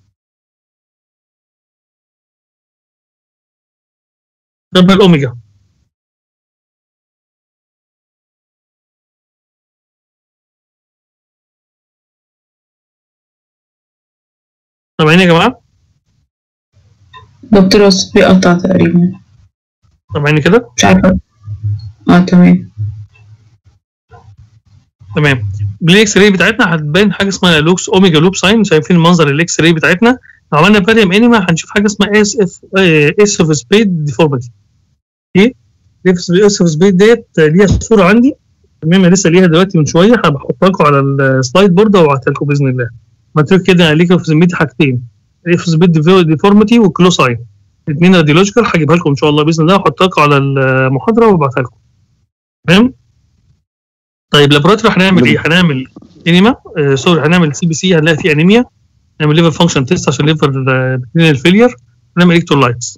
شبه الاوميجا سامعين يا جماعه؟ دكتور الصوت بيقطع تقريبا سامعيني كده؟ مش عارفة اه تمام تمام بالاكس راي بتاعتنا هتبان حاجه اسمها لوكس اوميجا لوب ساين شايفين المنظر الاكس راي بتاعتنا لو عملنا باريم انيما هنشوف حاجه اسمها اس اف اس اوف سبيد ديفورميتي ايه اس اوف سبيد ديت ليها صوره عندي تمام لسه ليها دلوقتي من شويه هبحطها لكم على السلايد بورد وابعتها لكم باذن الله مكتوب كده ليك في ذمتي حاجتين اف سبيد ديفورميتي وكلو ساين الاثنين راديولوجيكال هجيبها لكم ان شاء الله باذن الله واحطها لكم على المحاضره وابعتها لكم تمام طيب لابوراتوري هنعمل ايه؟ هنعمل انيما آه سوري هنعمل سي بي سي هنلاقي فيه انيميا نعمل ليفر فانكشن تيست عشان ليفر الفيلير ونعمل الكترولايتس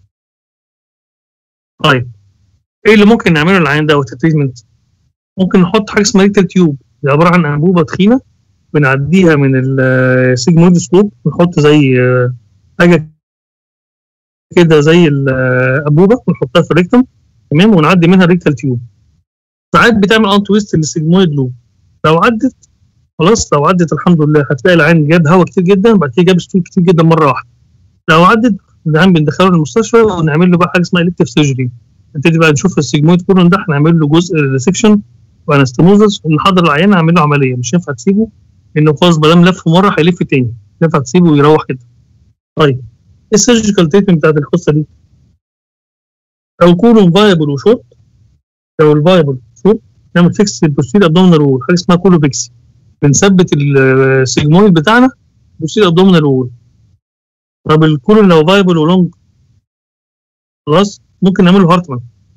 طيب ايه اللي ممكن نعمله للعيان ده التريتمنت؟ ممكن نحط حاجه اسمها ريكتال تيوب دي عباره عن انبوبه تخينه بنعديها من السيجمويد سكوب نحط زي آه، حاجه كده زي الانبوبه ونحطها في الريكتم تمام ونعدي منها الريكتال تيوب ساعات بتعمل ان تويست للسيجمويد لوب لو عدت خلاص لو عدت الحمد لله هتلاقي العين جاب هواء كتير جدا بعد كده جاب ستول كتير جدا مره واحده لو عدت العين بندخله المستشفى ونعمل له بقى حاجه اسمها الكتف سيرجري نبتدي بقى نشوف السيجمويد كولون ده هنعمل له جزء ريسكشن وانستموزس ونحضر العيان نعمل له عمليه مش ينفع تسيبه لانه خلاص ما دام لف مره هيلف تاني ينفع تسيبه ويروح كده طيب ايه السيرجيكال تريتمنت بتاعت القصه دي؟ لو كولون فايبل وشورت لو الفايبل شورت نعمل فيكس البوستير ابدومينال وول حاجه اسمها كولو فيكسي بنثبت السيجمويد بتاعنا بوستير ابدومينال وول طب الكولون لو فايبل ولونج خلاص ممكن نعمله هارتمان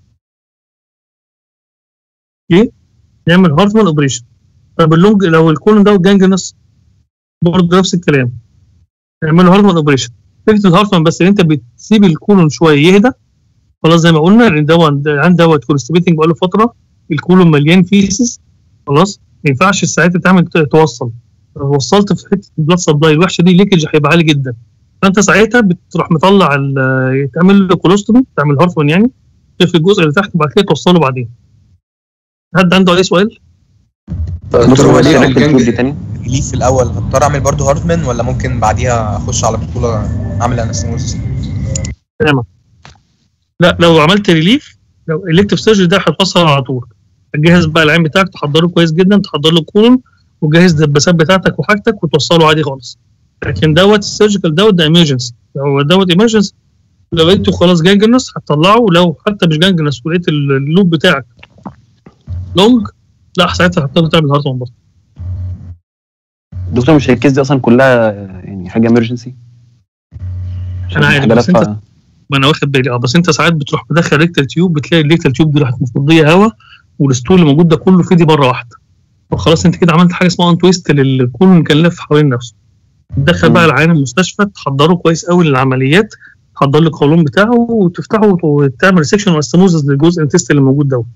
ايه نعمل هارتمان اوبريشن طب اللونج لو الكولون ده جانجنس برضه نفس الكلام نعمله هارتمان اوبريشن فكره الهارتمان بس ان انت بتسيب الكولون شويه يهدى خلاص زي ما قلنا لان دوت عند دوت كونستيبيتنج بقاله فتره الكولون مليان فيسز خلاص ما ينفعش ساعتها تعمل توصل لو وصلت في حته البلاد سبلاي الوحشه دي ليكج هيبقى عالي جدا فانت ساعتها بتروح مطلع ال- تعمل له كولوستومي تعمل هارتمان يعني في الجزء اللي تحت وبعد كده توصله بعدين حد عنده اي سؤال؟ دكتور هو ليه الجنج الجنج دي تاني ريليف في الاول هضطر اعمل برضه هارتمان ولا ممكن بعديها اخش على بطوله اعمل انستموزس تمام لا لو عملت ريليف لو الكتف سيرجري ده هتوصل على طول تجهز بقى العين بتاعك تحضره كويس جدا تحضر له كولون وجهز الدباسات بتاعتك وحاجتك وتوصله عادي خالص لكن دوت السيرجيكال دوت ده ايمرجنسي لو دوت ايمرجنسي لو لقيته خلاص جانجنس هتطلعه لو حتى مش جانجنس ولقيت ال- اللوب بتاعك لونج لا ساعتها هتضطر تعمل هارتمان برضه دكتور مش هي الكيس دي اصلا كلها يعني حاجه امرجنسي انا عارف بس انت ما انا واخد بالي اه بس انت ساعات بتروح مدخل ريكتال تيوب بتلاقي الريكتال تيوب دي راحت مفضيه هواء والستول اللي موجود ده كله فضي مره واحده وخلاص انت كده عملت حاجه اسمها ان تويست للكولون كان لف حوالين نفسه تدخل بقى العيان المستشفى تحضره كويس قوي للعمليات تحضر له القولون بتاعه وتفتحه وتعمل ريسكشن واستموزز للجزء الانتست اللي موجود دوت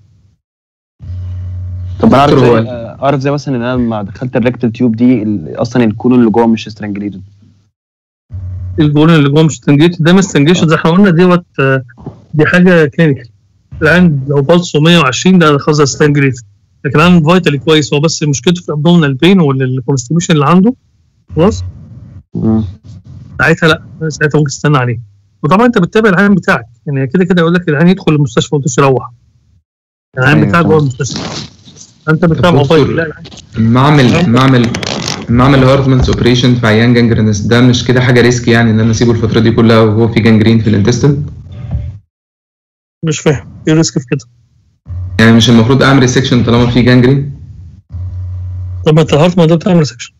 طب انا اعرف دكتور، زي اعرف زي مثلا ان انا لما دخلت الريكتال تيوب دي ال- اصلا الكولون اللي جوه مش سترانجليتد الجولن اللي جوه مش ستنجيت ده مش ستنجيشن زي ما قلنا دوت آه، دي حاجه كلينيكال الان لو بالسه 120 ده خلاص ستنجريت لكن الان فايتالي كويس هو بس مشكلته في الابدومينال بين والكونستيبيوشن اللي عنده خلاص ساعتها لا ساعتها ممكن تستنى عليه وطبعا انت بتتابع العيان بتاعك يعني كده كده يقول لك العيان يدخل المستشفى وما يروح العيان أيوة بتاعك طبعا. جوه المستشفى انت طب بتتابعه دكتور، فايتالي لا العيان المعمل المعمل المعمل هارتمانز اوبريشن في عيان جانجرينس ده مش كده حاجه ريسكي يعني ان انا اسيبه الفتره دي كلها وهو في جانجرين في الانتستين مش فاهم ايه الريسك في كده يعني مش المفروض اعمل ريسكشن طالما في جانجرين طب ما انت الهارتمان ده بتعمل ريسكشن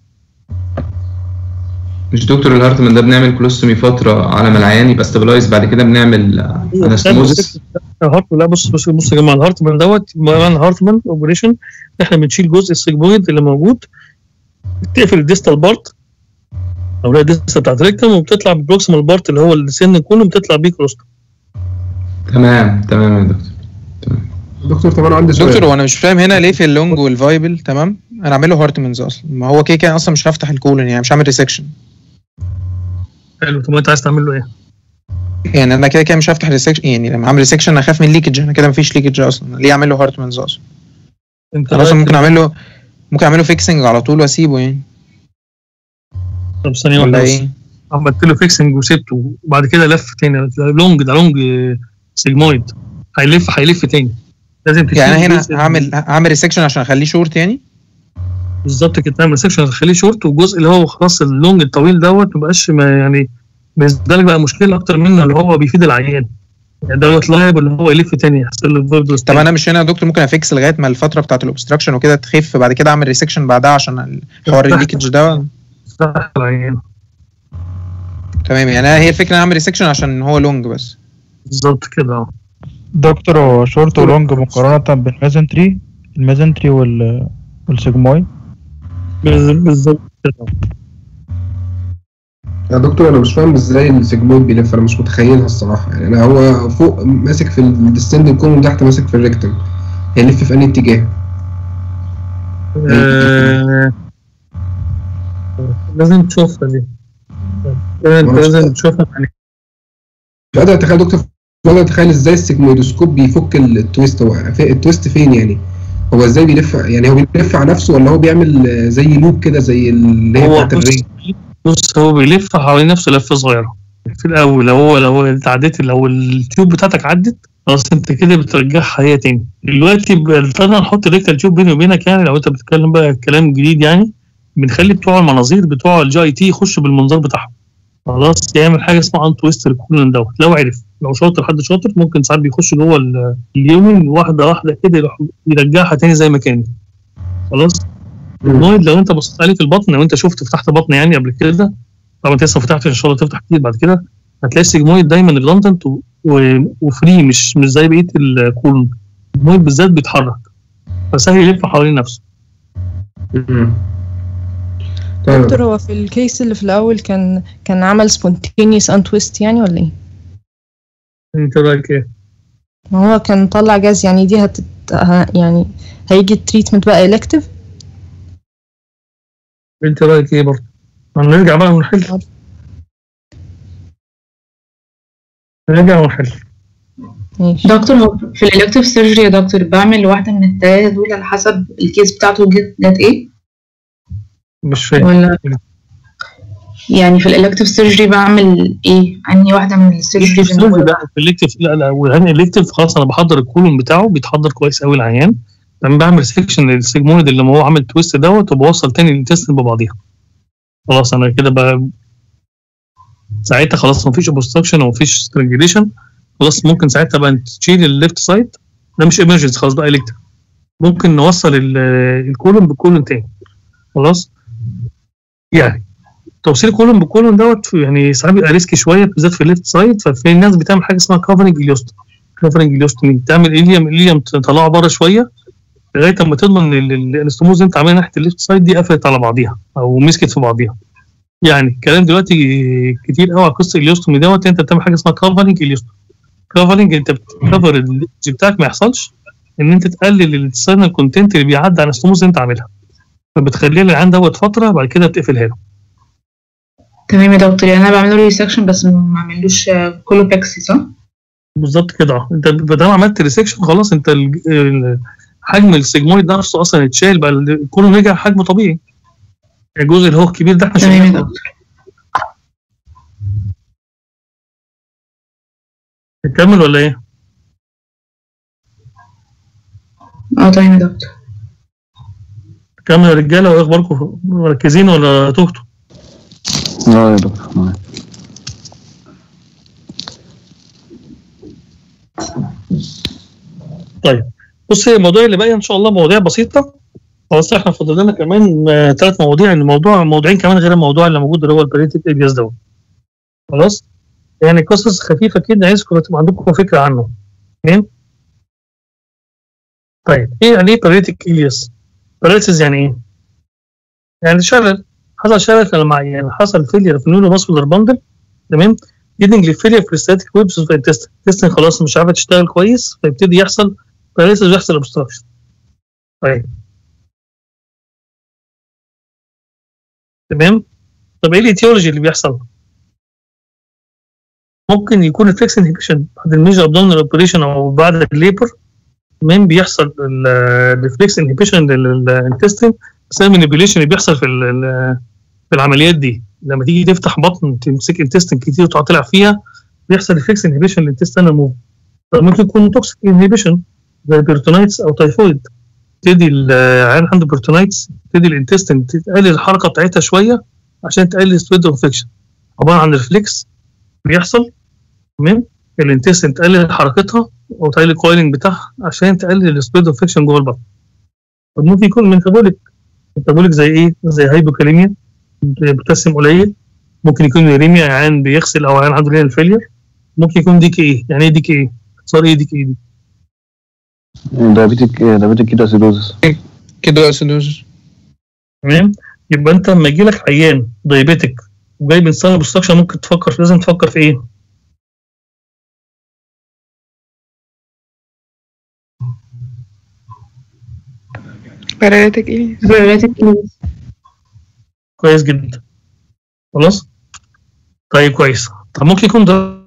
مش دكتور الهارتمان ده بنعمل كولوستومي فتره على ما العيان يبقى ستابلايز بعد كده بنعمل انستموزس الهارت لا بص بص بص يا جماعه الهارتمان دوت معنى الهارتمان اوبريشن احنا بنشيل جزء السيجمويد اللي موجود بتقفل الديستال بارت او لا الديستال بتاعت الريكتم وبتطلع بالبروكسيمال بارت اللي هو السن كله بتطلع بيه كروستوم تمام تمام يا دكتور دكتور طب انا عندي سؤال دكتور وانا مش فاهم هنا ليه في اللونج والفايبل تمام انا اعمله هارتمنز اصلا ما هو كده كده اصلا مش هفتح الكولون يعني مش هعمل ريسكشن حلو طب ما انت عايز تعمل له ايه؟ يعني انا كده كده مش هفتح ريسكشن يعني لما اعمل ريسكشن اخاف من ليكج انا كده مفيش ليكج اصلا ليه اعمل له هارتمنز اصلا انت انا اصلا رأيك- ممكن اعمل له ممكن اعمل له فيكسنج على طول واسيبه يعني طب ثانيه ولا واحده بس ايه؟ عملت له فيكسنج وسبته وبعد كده لف تاني ده لونج ده لونج سيجمويد هيلف هيلف تاني لازم تشيل يعني انا هنا الجزء- هعمل هعمل ريسكشن عشان اخليه شورت يعني بالظبط كده تعمل سكشن تخليه شورت والجزء اللي هو خلاص اللونج الطويل دوت ما يبقاش ما يعني بالنسبه لك بقى مشكله اكتر منه اللي هو بيفيد العيان يعني دوت لايب اللي هو يلف تاني يحصل له فيبروس طب انا مش هنا يا دكتور ممكن افيكس لغايه ما الفتره بتاعت الاوبستراكشن وكده تخف بعد كده اعمل ريسكشن بعدها عشان حوار الليكج ده العيان تمام يعني أنا هي الفكره ان أنا اعمل ريسكشن عشان هو لونج بس بالظبط كده اه دكتور هو شورت ولونج مقارنة بالميزنتري الميزنتري وال والسيجمويد بالظبط كده يا دكتور انا مش فاهم ازاي السيجمويد بيلف انا مش متخيلها الصراحه يعني انا هو فوق ماسك في الديستندنج كون تحت ماسك في الريكتم هيلف في انهي اتجاه آه، لازم تشوفها دي كده انت وأنا مش لازم تشوفها يعني مش قادر اتخيل يا دكتور مش قادر اتخيل ازاي السيجمويدوسكوب بيفك التويست هو في- التويست فين يعني هو ازاي بيلف يعني هو بيلف على نفسه ولا هو بيعمل آه، زي لوب كده زي اللي هي هو بتاعت بص الرينج بص هو بيلف حوالين نفسه لفه صغيره في الاول لو هو لو انت عديت لو التيوب بتاعتك عدت خلاص انت كده بترجعها هي تاني دلوقتي اضطرينا نحط ريكتال تيوب بيني وبينك يعني لو انت بتتكلم بقى كلام جديد يعني بنخلي بتوع المناظير بتوع الجي اي تي يخشوا بالمنظار بتاعهم خلاص يعمل حاجه اسمها ان تويست الكولون دوت لو عرف لو شاطر حد شاطر ممكن ساعات بيخش جوه ال- اليومن واحده واحده كده يروح يرجعها تاني زي ما كانت خلاص النويد لو انت بصيت عليه في البطن لو انت شفت فتحت بطن يعني قبل كده طبعا انت لسه ما فتحتش ان شاء الله تفتح كتير بعد كده هتلاقي السيجمويد دايما ريدندنت وفري مش مش زي بقيه الكولون السيجمويد بالذات بيتحرك فسهل يلف حوالين نفسه دكتور هو في الكيس اللي في الأول كان كان عمل spontaneous untwist يعني ولا ايه؟ انت رايك ايه؟ ما هو كان طلع جاز يعني دي هتت... ه- يعني هيجي التريتمنت بقى elective انت رايك ايه برضه؟ هنرجع بقى ونحل نرجع ونحل دكتور هو في الالكتيف سيرجري يا دكتور بعمل واحدة من التلاتة دول على حسب الكيس بتاعته جت جت ايه مش فاهم ولا يعني في الالكتيف سيرجري بعمل ايه انهي واحدة من السيرجري السيرجري ده في الالكتيف لا لا والهاني الالكتيف خلاص انا بحضر الكولون بتاعه بيتحضر كويس قوي العيان بعدين بعمل سيكشن للسيجمويد اللي هو عامل تويست دوت وبوصل تاني الانتستين ببعضيها خلاص انا كده بقى ساعتها خلاص مفيش اوبستراكشن ومفيش سترانجليشن خلاص ممكن ساعتها بقى انت تشيل الليفت سايد ده مش ايمرجنسي خلاص بقى الكتيف ممكن نوصل ال- الكولون بالكولون تاني خلاص يعني توصيل كولون بكولون دوت يعني ساعات بيبقى ريسكي شويه بالذات في الليفت سايد ففي ناس بتعمل حاجه اسمها كفرنج اليوستوم كفرنج اليوستومي تعمل اليوم اليوم تطلعه بره شويه لغايه اما تضمن ان ال- الاستموز اللي انت عاملها ناحيه الليفت سايد دي قفلت على بعضيها او مسكت في بعضيها يعني الكلام دلوقتي كتير قوي على قصه اليوستومي دوت انت بتعمل حاجه اسمها كفرنج اليوستومي كفرنج انت بتكفر الجزء بتاعك ما يحصلش ان انت تقلل الساينال كونتنت اللي بيعدي على الاستموز اللي انت عاملها فبتخليه العين دوت فتره بعد كده بتقفلها له تمام يا دكتور يعني انا بعمله ريسكشن بس ما اعملوش كله باكسي صح؟ بالظبط كده اه انت بدل ما عملت ريسكشن خلاص انت ال- ال- حجم السيجمويد نفسه اصلا اتشال بقى ال- كله رجع حجمه طبيعي الجزء اللي هو الكبير ده احنا تمام يا شلناه دكتور نكمل ولا ايه؟ اه تمام يا دكتور نكمل يا رجاله وايه اخباركم مركزين ولا تهتوا؟ اه يا دكتور معاك. طيب بص هي المواضيع اللي باقيه ان شاء الله مواضيع بسيطه خلاص احنا فاضل لنا كمان ثلاث مواضيع الموضوع موضوعين كمان غير الموضوع اللي موجود اللي هو البريتيك ابياس دوت خلاص يعني قصص خفيفه كده عايزكم تبقى عندكم فكره عنه تمام طيب ايه يعني ايه بريتيك ابياس؟ باراليسيس يعني ايه؟ يعني شلل حصل شلل في المع... يعني حصل فيلير في النيورو ماسكولار باندل تمام ليدنج لفيلير في الستاتيك ويبس اوف التستن التستن خلاص مش عارفه تشتغل كويس فيبتدي يحصل باراليسيس ويحصل obstruction طيب تمام طب ايه الايتيولوجي اللي بيحصل؟ ممكن يكون الفليكس انهبيشن بعد الميجر ابدومينال اوبريشن او بعد الليبر تمام بيحصل الريفلكس انهبيشن للانتستين بسبب المانيبيوليشن اللي بيحصل في ال- ال- في العمليات دي لما تيجي تفتح بطن تمسك انتستين كتير وتقعد تلعب فيها بيحصل ريفلكس انهبيشن للانتستين موف ممكن يكون توكسيك انهبيشن زي بيرتونايتس او تايفويد تدي العيان عنده بيرتونايتس تدي الانتستين تقلل الحركه بتاعتها شويه عشان تقلل سويد انفكشن عباره عن ريفلكس بيحصل تمام الانتستين تقلل حركتها وتقلل الكويلنج بتاعها عشان تقلل السبيد انفكشن جوه البطن طب ممكن يكون ميتابوليك ميتابوليك زي ايه؟ زي هايبوكاليميا بوتاسيوم قليل ممكن يكون يوريميا عيان بيغسل او عيان عنده رينال فيلير ممكن يكون دي كي ايه يعني ايه دي كي ايه؟ صار ايه دي كي ايه دي؟ دايابيتك دايابيتك كيتو اسيدوزس كده اسيدوزس تمام يبقى انت لما يجي لك عيان دايابيتك وجاي من سنه بوستكشن ممكن تفكر لازم تفكر في ايه؟ باراليتك ايه باراليتك كويس جدا خلاص طيب كويس طب ممكن يكون دراجز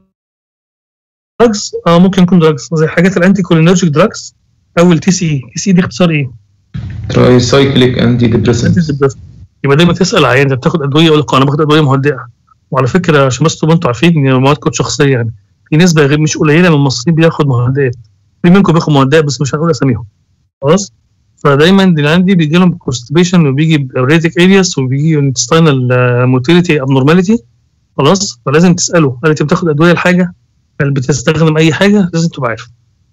اه ممكن يكون دراجز زي حاجات الانتي كولينرجيك دراجز او التي سي اي تي سي دي اختصار ايه؟ تراي سايكليك انتي ديبريسنت يبقى دايما تسال عيان انت بتاخد ادويه يقول لك انا باخد ادويه مهدئه وعلى فكره عشان بس تبقوا انتوا عارفين ان مواد كود شخصيه يعني في نسبه غير مش قليله من المصريين بياخد مهدئات في منكم بياخد مهدئات بس مش هنقول اساميهم خلاص فدايما اللي عندي بيجي لهم كونستيبيشن وبيجي بريتك ارياس وبيجي انتستينال موتيليتي ابنورماليتي خلاص فلازم تساله هل انت بتاخد ادويه لحاجه؟ هل بتستخدم اي حاجه؟ لازم تبقى عارف.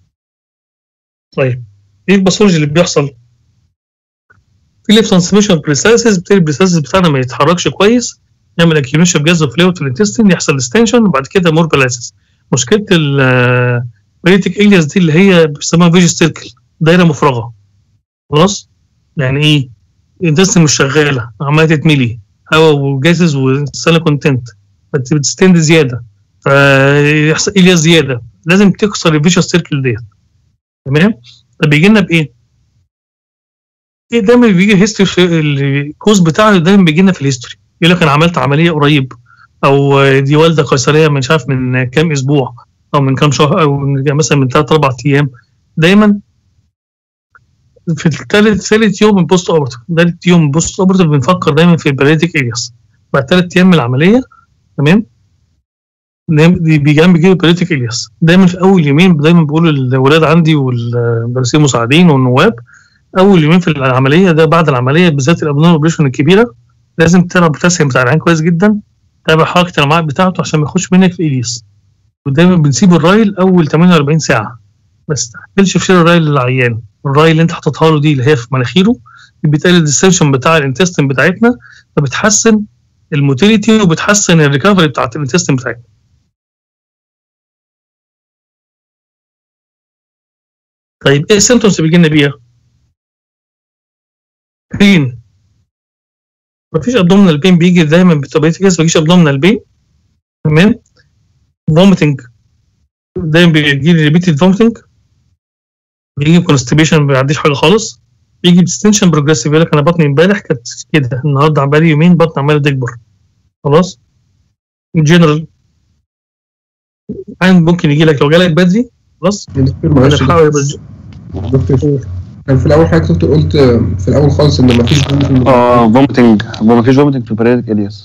طيب ايه الباثولوجي اللي بيحصل؟ في ليب ترانسميشن بريساسيس بتلاقي البريساسيس بتاعنا ما يتحركش كويس يعمل اكيوميشن بجاز فلويد في الانتستين يحصل ستنشن وبعد كده مور بلاسيس مشكله البريتك الياس دي اللي هي بيسموها فيجي سيركل دايره مفرغه خلاص يعني ايه الانتستين مش شغاله عماله تتملي هواء وجاسز وسنه كونتنت بتستند زياده فيحصل الياس زياده لازم تكسر الفيجي سيركل ديت تمام طب بيجي لنا بايه؟ ايه دايما بيجي هيستوري الكوز بتاعه دايما بيجي لنا في الهيستوري يقول لك انا عملت عمليه قريب او دي والده قيصريه من مش عارف من كام اسبوع او من كام شهر او من مثلا من ثلاث اربع ايام دايما في الثالث ثالث يوم من بوست اوبرتيف ثالث يوم من بوست اوبرتيف بنفكر دايما في البريتيك ارياس بعد ثلاث ايام من العمليه تمام دي بيجي بيجيب بريتيك الياس دايما في اول يومين دايما بقول للولاد عندي والمدرسين المساعدين والنواب اول يومين في العمليه ده بعد العمليه بالذات الابنون اوبريشن الكبيره لازم تتابع البوتاسيوم بتاع العين كويس جدا تابع حركه الامعاء بتاعته عشان ما يخش منك في الياس ودايما بنسيب الرايل اول 48 ساعه بس تحملش في شيل الرايل للعيان الرايل اللي انت حاططها له دي اللي هي في مناخيره بتقلل الديستنشن بتاع الانتستين بتاعتنا فبتحسن الموتيليتي وبتحسن الريكفري بتاعت الانتستين بتاعتنا طيب ايه السيمتومز اللي بيجي لنا بيها؟ بين مفيش ابدومينال بين بيجي دايما بطبيعه الجسم مفيش ابدومينال بين تمام فوميتنج دايما بيجي لي ريبيتد فوميتنج بيجي كونستيبيشن ما بيعديش حاجه خالص بيجي ديستنشن بروجريسيف يقول لك انا بطني امبارح كانت كده النهارده بقالي يومين بطني عماله تكبر خلاص ان جنرال ممكن يجي لك لو جالك بدري خلاص دكتور معلش بنحاول دكتور كان في الاول حضرتك دكتور قلت في الاول خالص ان مفيش vomiting. اه فوميتنج هو مفيش فوميتنج في بريدك الياس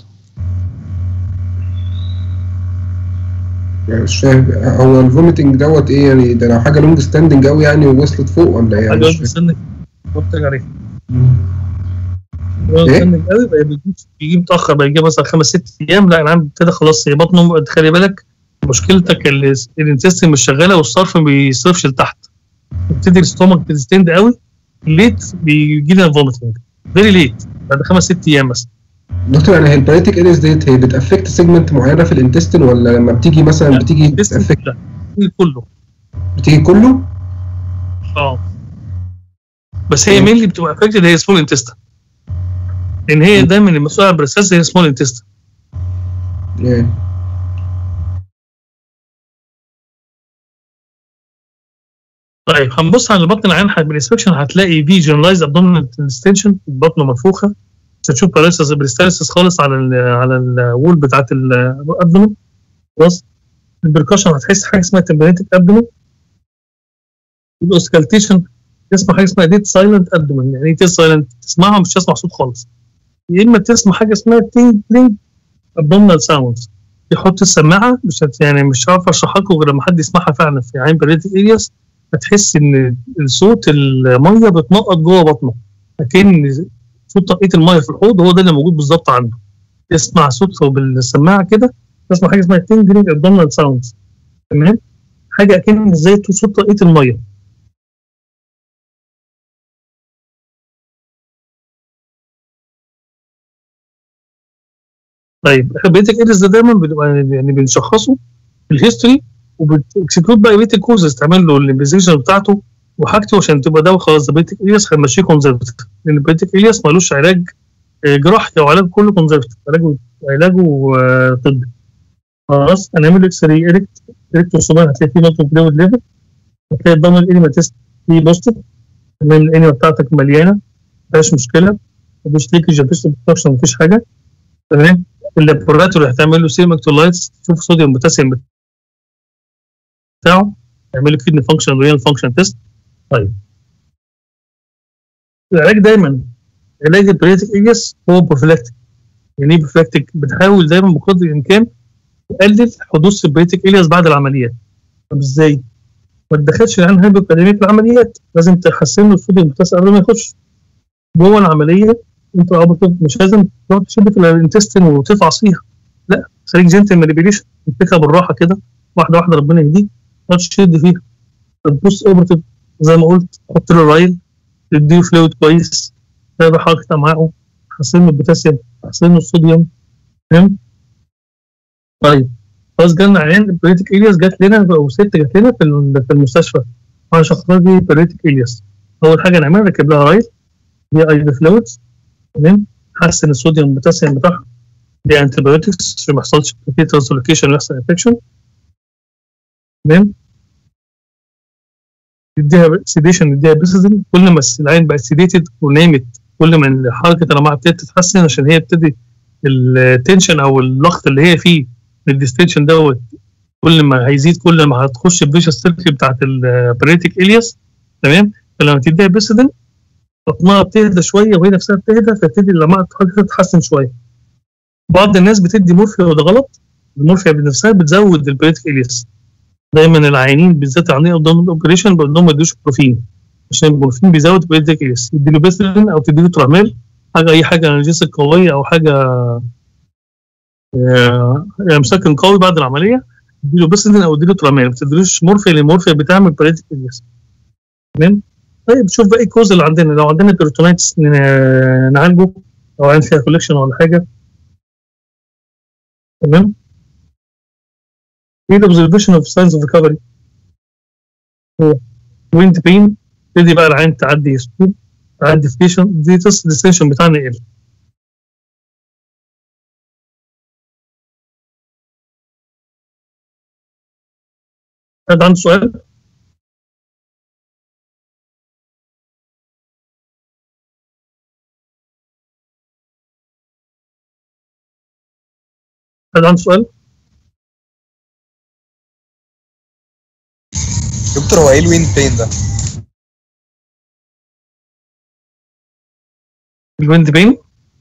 يعني مش فاهم هو الفوميتنج دوت ايه يعني ده لو حاجه لونج ستاندنج قوي يعني ووصلت فوق ولا ايه؟ حاجه يعني مش قلت فاهم. استنى قلت لك عليها إيه؟ استنى قوي بقى بيجي بيجي متاخر بقى يجي مثلا خمس ست ايام لا العيان ابتدى خلاص هي بطنه خلي بالك مشكلتك ال- الانتستين مش شغاله والصرف ما بيصرفش لتحت يبتدي الستومك تستند قوي ليت بيجي لنا فوميتنج فيري ليت بعد خمس ست ايام مثلا دكتور يعني هي البرايتيك اليس ديت هي بتافكت سيجمنت معينه في الانتستين ولا لما بتيجي مثلا بتيجي بتافكت بتيجي كله بتيجي كله؟ اه بس هي مين اللي بتبقى افكتد هي سمول انتستين لان هي دايما المسؤوله عن البرساس هي سمول انتستين ايه طيب هنبص على بطن العين بالانسبكشن هتلاقي في جنرالايز ابدومينال ديستنشن البطن منفوخه مش هتشوف باراليسيس بريستاليسيس خالص على ال على الوول بتاعت الابدومين خلاص البركشن هتحس حاجه اسمها تمبريتك ابدومين الاوسكالتيشن تسمع حاجه اسمها ديت سايلنت ابدومين يعني ايه ديت سايلنت تسمعها مش تسمع صوت خالص يا اما تسمع حاجه اسمها تينكلينج ابدومينال ساوندز يحط السماعه مش هت يعني مش عارف اشرحها لكم غير لما حد يسمعها فعلا في عين بريتك ارياس هتحس ان صوت الميه بتنقط جوه بطنه لكن صوت تنقيط الميه في الحوض هو ده اللي موجود بالظبط عنده تسمع صوته بالسماعه كده تسمع حاجه اسمها تنجرينج ابدومينال ساوندز تمام حاجه اكن زي صوت تنقيط الميه طيب بيتك ايرس ده دايما بنبقى يعني بنشخصه في الهيستوري وبتكسكلود بقى بيتك كوزز تعمل له الانفستيجيشن بتاعته وحاجته عشان تبقى ده خلاص ده بيتك الياس هنمشيه كونزرفتيف لان بيتك الياس ملوش علاج آه، جراحي او علاج كله كونزرفتيف علاجه علاجه آه، طبي خلاص هنعمل له اكس راي اريكت اريكت صباعي هتلاقي فيه نقطه فلويد ليفل هتلاقي الضمن الانيما تيست فيه بوزيتيف تمام الانيما بتاعتك مليانه مفيهاش مشكله مفيش ليكج مفيش obstruction، مفيش حاجه تمام اللابوراتوري هتعمل له سيرم اكتولايتس تشوف صوديوم بوتاسيوم بتاعه تعمل له كيدني فانكشن ريال فانكشن تيست طيب العلاج دايما علاج البريتك ايجس هو بروفيلاكتيك يعني ايه بروفيلاكتيك بتحاول دايما بقدر الامكان تقلل حدوث البريتك الياس بعد العمليات طب ازاي؟ ما تدخلش العين هايبوكاليميا في العمليات لازم تحسن له الصوديوم بوتاسيوم قبل ما يخش جوه العمليه انت عبط- مش لازم تقعد تشد في الانتستين وتفعص فيها لا خليك جنتل مانيبيليشن تمسكها بالراحه كده واحده واحده ربنا يهديك ما تقعدش تشد فيها تبص اوبرتيف زي ما قلت حط له رايل تديله فلويد كويس تابع حركه امعائه حسن له البوتاسيوم حسن له الصوديوم فهمت؟ طيب خلاص جالنا عيان بريتك الياس جات لنا او ست جات لنا في ال- في المستشفى انا شخصها دي بريتك الياس اول حاجه نعملها نركب لها رايل دي اي فلويدز تمام حسن الصوديوم بوتاسيوم بتاعها دي انتي بايوتكس عشان ما يحصلش في ترانسلوكيشن ويحصل انفكشن تمام نديها سيديشن نديها بيسيدين كل ما العين بقت سيديتد ونامت كل ما حركه الامعاء ابتدت تتحسن عشان هي ابتدي التنشن او الضغط اللي هي فيه من الديستنشن دوت كل ما هيزيد كل ما هتخش الفيشس سيركل بتاعت البريتيك الياس تمام فلما تديها بيسيدين بطنها بتهدى شويه وهي نفسها بتهدى فتبتدي الامعاء تتحسن شويه بعض الناس بتدي مورفيا وده غلط المورفيا بنفسها بتزود البريتيك الياس دايما العيانين بالذات العيانين قدام الاوبريشن بقول لهم ما يدوش بروفين عشان البروفين بيزود البريتيك الياس يديله بيسلين او تديله تراميل حاجه اي حاجه انرجيسك قويه او حاجه آه، يعني مسكن قوي بعد العمليه اديله بيسلين او اديله تراميل ما تديلوش مورفيا لان المورفيا بتعمل بريتيك الياس تمام طيب شوف بقى ايه الكوز اللي عندنا لو عندنا بيرتونايتس ن- نعالجه لو عين فيها كوليكشن ولا حاجه تمام ايه الاوبزرفيشن اوف ساينز اوف ريكفري ويند بين تبتدي بقى العين تعدي ستوب الديفيشن ديتس ديستنشن بتاعنا يقل حد عنده سؤال؟ حد عنده سؤال؟ دكتور هو ايه الوين بين ده؟ الويند بين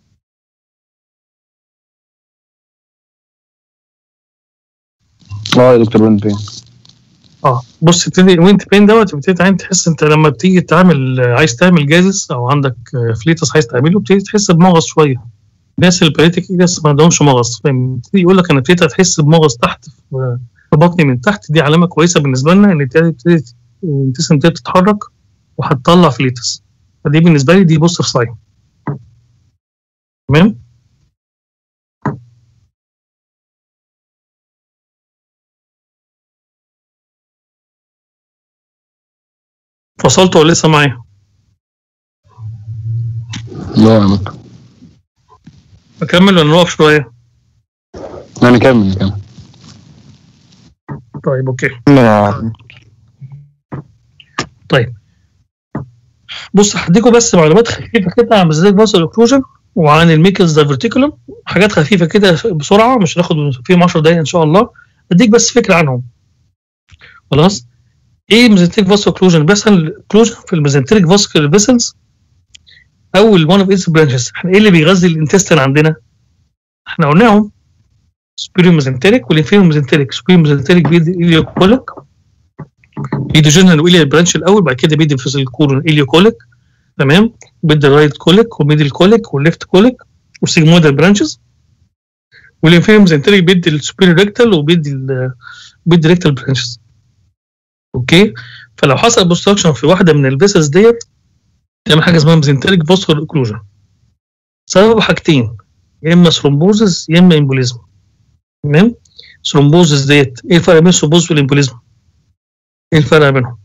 اه يا دكتور وين بين اه بص تبتدي الويند بين دوت بتبتدي عين تحس انت لما بتيجي تعمل عايز تعمل جازس او عندك فليتس عايز تعمله بتبتدي تحس بمغص شويه الناس البريتك ناس ما عندهمش مغص فاهم تبتدي يقول لك انا ابتديت تحس بمغص تحت في في بطني من تحت دي علامه كويسه بالنسبه لنا ان ابتدت الانتستين ابتدت تتحرك وهتطلع فليتس فدي بالنسبه لي دي بوست ساين تمام فصلت ولا لسه معايا؟ لا يا دكتور اكمل ولا نقف شويه؟ لا نكمل نكمل طيب اوكي طيب بص هديكم بس معلومات خفيفه كده عن مزاج باص الاوكلوجن وعن الميكلز دايفرتيكولم حاجات خفيفه كده بسرعه مش هناخد فيهم 10 دقايق ان شاء الله اديك بس فكره عنهم خلاص ايه ميزنتريك فاسكو اوكلوجن بيحصل الاوكلوجن في الميزنتريك فاسكو فيسلز او الوان اوف اتس برانشز احنا ايه اللي بيغذي الانتستين عندنا احنا قلناهم سبيريو ميزنتريك والانفيريو ميزنتريك سبيريو ميزنتريك بيدي اليوكوليك بيدي جنرال وإليا برانش الاول بعد كده بيدي في الكورون اليوكوليك تمام بيدي الرايت كوليك وميدل كوليك والليفت كوليك والسيجمويدال برانشز والانفيريو ميزنتريك بيدي السوبيريور ريكتال وبيدي ال بيدي ريكتال برانشز اوكي فلو حصل اوبستراكشن في واحده من الفيسلز ديت تعمل حاجه اسمها ميزنتريك فوسفور اوكلوجن سببه حاجتين يا اما ثرومبوزس يا اما امبوليزم تمام ثرومبوزس ديت ايه الفرق بين الثرومبوزس والامبوليزم ايه الفرق بينهم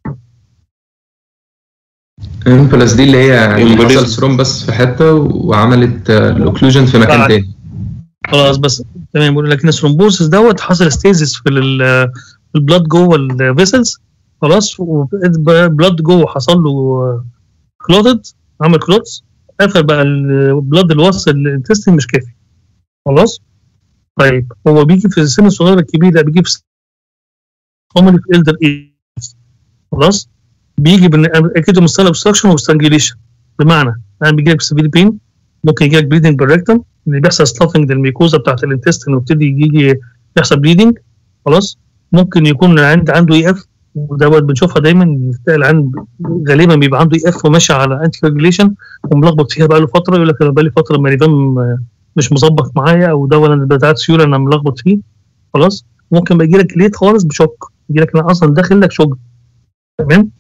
الامبلاس دي اللي هي يعني حصل ثرومبس في حته وعملت الاوكلوجن في مكان بعد. تاني خلاص بس تمام بقول لكن الثرومبوزس دوت حصل ستيزس في ال- في البلاد جوه الفيسلز خلاص والبلاد جوه حصل له كلوتد عمل كلوتس قفل بقى البلاد اللي وصل للانتستين مش كافي خلاص طيب هو بيجي في السن الصغير الكبير ده بيجي في كومن في الدر ايج خلاص بيجي اكيد مستوى اوبستراكشن وستانجيليشن بمعنى يعني بيجي لك سيفير بين ممكن يجي لك بليدنج بالريكتم اللي بيحصل سلافنج للميكوزا بتاعت الانتستين ويبتدي يجي يحصل بليدنج خلاص ممكن يكون عند عنده اي اف ودوت بنشوفها دايما تلاقي العيان غالبا بيبقى عنده اي اف وماشي على انتي كوجوليشن وملخبط فيها بقاله فتره يقول لك انا بقالي فتره ماريفان مش مظبط معايا او ده انا بتاعت سيوله انا ملخبط فيه خلاص ممكن بيجي لك ليت خالص بشوك يجي لك انا اصلا داخل لك شوك تمام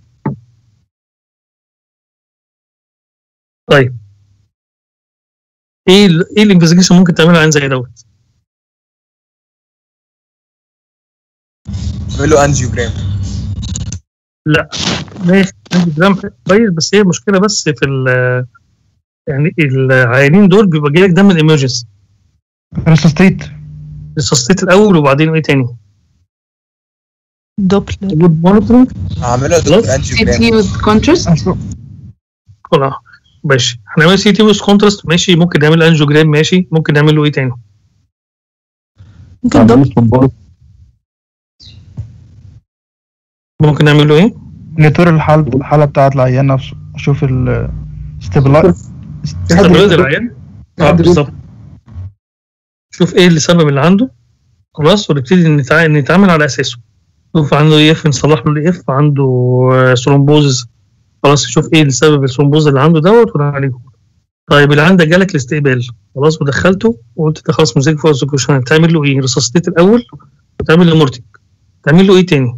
طيب ايه ال ايه الانفستيجيشن ممكن تعملها عن زي دوت عمل له انجيوجرام لا ماشي جرام كويس بس هي المشكله بس في ال يعني العيانين دول بيبقى جاي لك دم الامرجنسي ريسستيت ريسستيت الاول وبعدين ايه تاني؟ دوبلر جود مونيتورنج عامله دكتور سي انجيوجرام تي with contrast خلاص ماشي هنعمل سي تي ويز كونتراست ماشي ممكن نعمل انجيوجرام ماشي ممكن نعمل له ايه تاني؟ ممكن دوبلر ممكن نعمل له ايه؟ نيتور الحالة الحالة بتاعت العيان نفسه اشوف ال ستيبلايز استبراد العيان اه بالظبط شوف ايه السبب اللي عنده خلاص ونبتدي نتع- نتعامل على اساسه شوف عنده اي اف نصلح له الاي اف عنده ثرومبوزز خلاص شوف ايه السبب الثرومبوز اللي عنده دوت ونعالجه طيب اللي عندك جالك الاستقبال خلاص ودخلته وقلت ده خلاص مزاج فوق السكوشن تعمل له ايه؟ ريسستيت الاول وتعمل له مورتيك تعمل له ايه تاني؟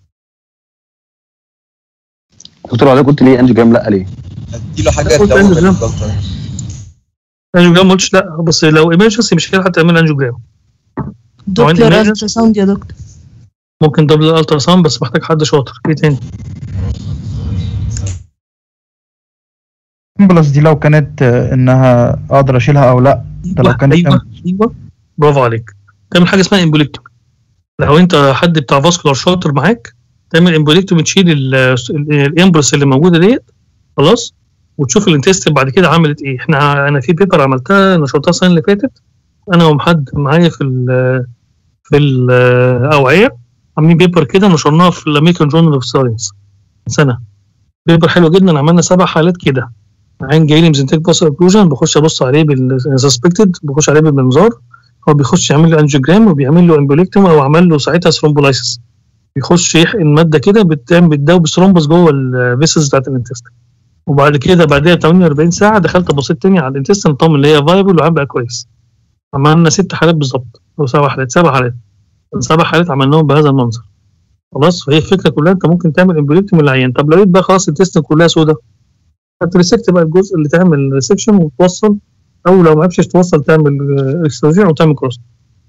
دكتور عليك قلت ليه انجيوجرام لا ليه؟ اديله حاجه قلت تدوب انجيوجرام. الجلطه انجيوجرام ما قلتش لا بس لو ايمرجنسي مش هتلحق تعمل انجيوجرام دوبلر emergency. الترا ساوند يا دكتور ممكن دبل الترا ساوند بس محتاج حد شاطر ايه تاني؟ الامبولس دي لو كانت آه، انها اقدر اشيلها او لا ده لو كانت ايوه ايوه برافو عليك تعمل حاجه اسمها امبوليكتومي لو انت حد بتاع فاسكولار شاطر معاك تعمل امبوليكتومي تشيل ال- ال- الامبولس اللي موجوده ديت خلاص وتشوف الانتستين بعد كده عملت ايه احنا انا في بيبر عملتها نشرتها السنه اللي فاتت انا ومحد معايا في ال في الاوعيه عاملين بيبر كده نشرناها في الامريكان جورنال اوف ساينس سنه بيبر حلو جدا عملنا سبع حالات كده عين جاي لي ميزنتيك باس اوكلوجن بخش ابص عليه بالسسبكتد بخش عليه بالمنظار هو بيخش يعمل له انجيوجرام وبيعمل له امبوليكتوم او عمل له ساعتها ثرومبولايسيس بيخش يحقن ماده كده بتعمل بتداوب ثرومبس جوه الفيسز بتاعت الانتستين وبعد كده بعدها ب 48 ساعه دخلت بصيت تاني على الانتستين اطمن اللي هي فايبل وعم بقى كويس عملنا ست حالات بالظبط او سبع حالات سبع حالات سبع حالات عملناهم بهذا المنظر خلاص فهي الفكره كلها انت ممكن تعمل امبوليكتوم للعيان طب لو لقيت بقى خلاص الانتستين كلها سودا هتريسكت بقى الجزء اللي تعمل ريسكشن وتوصل او لو ما عرفتش توصل تعمل اكستروجين او تعمل كروس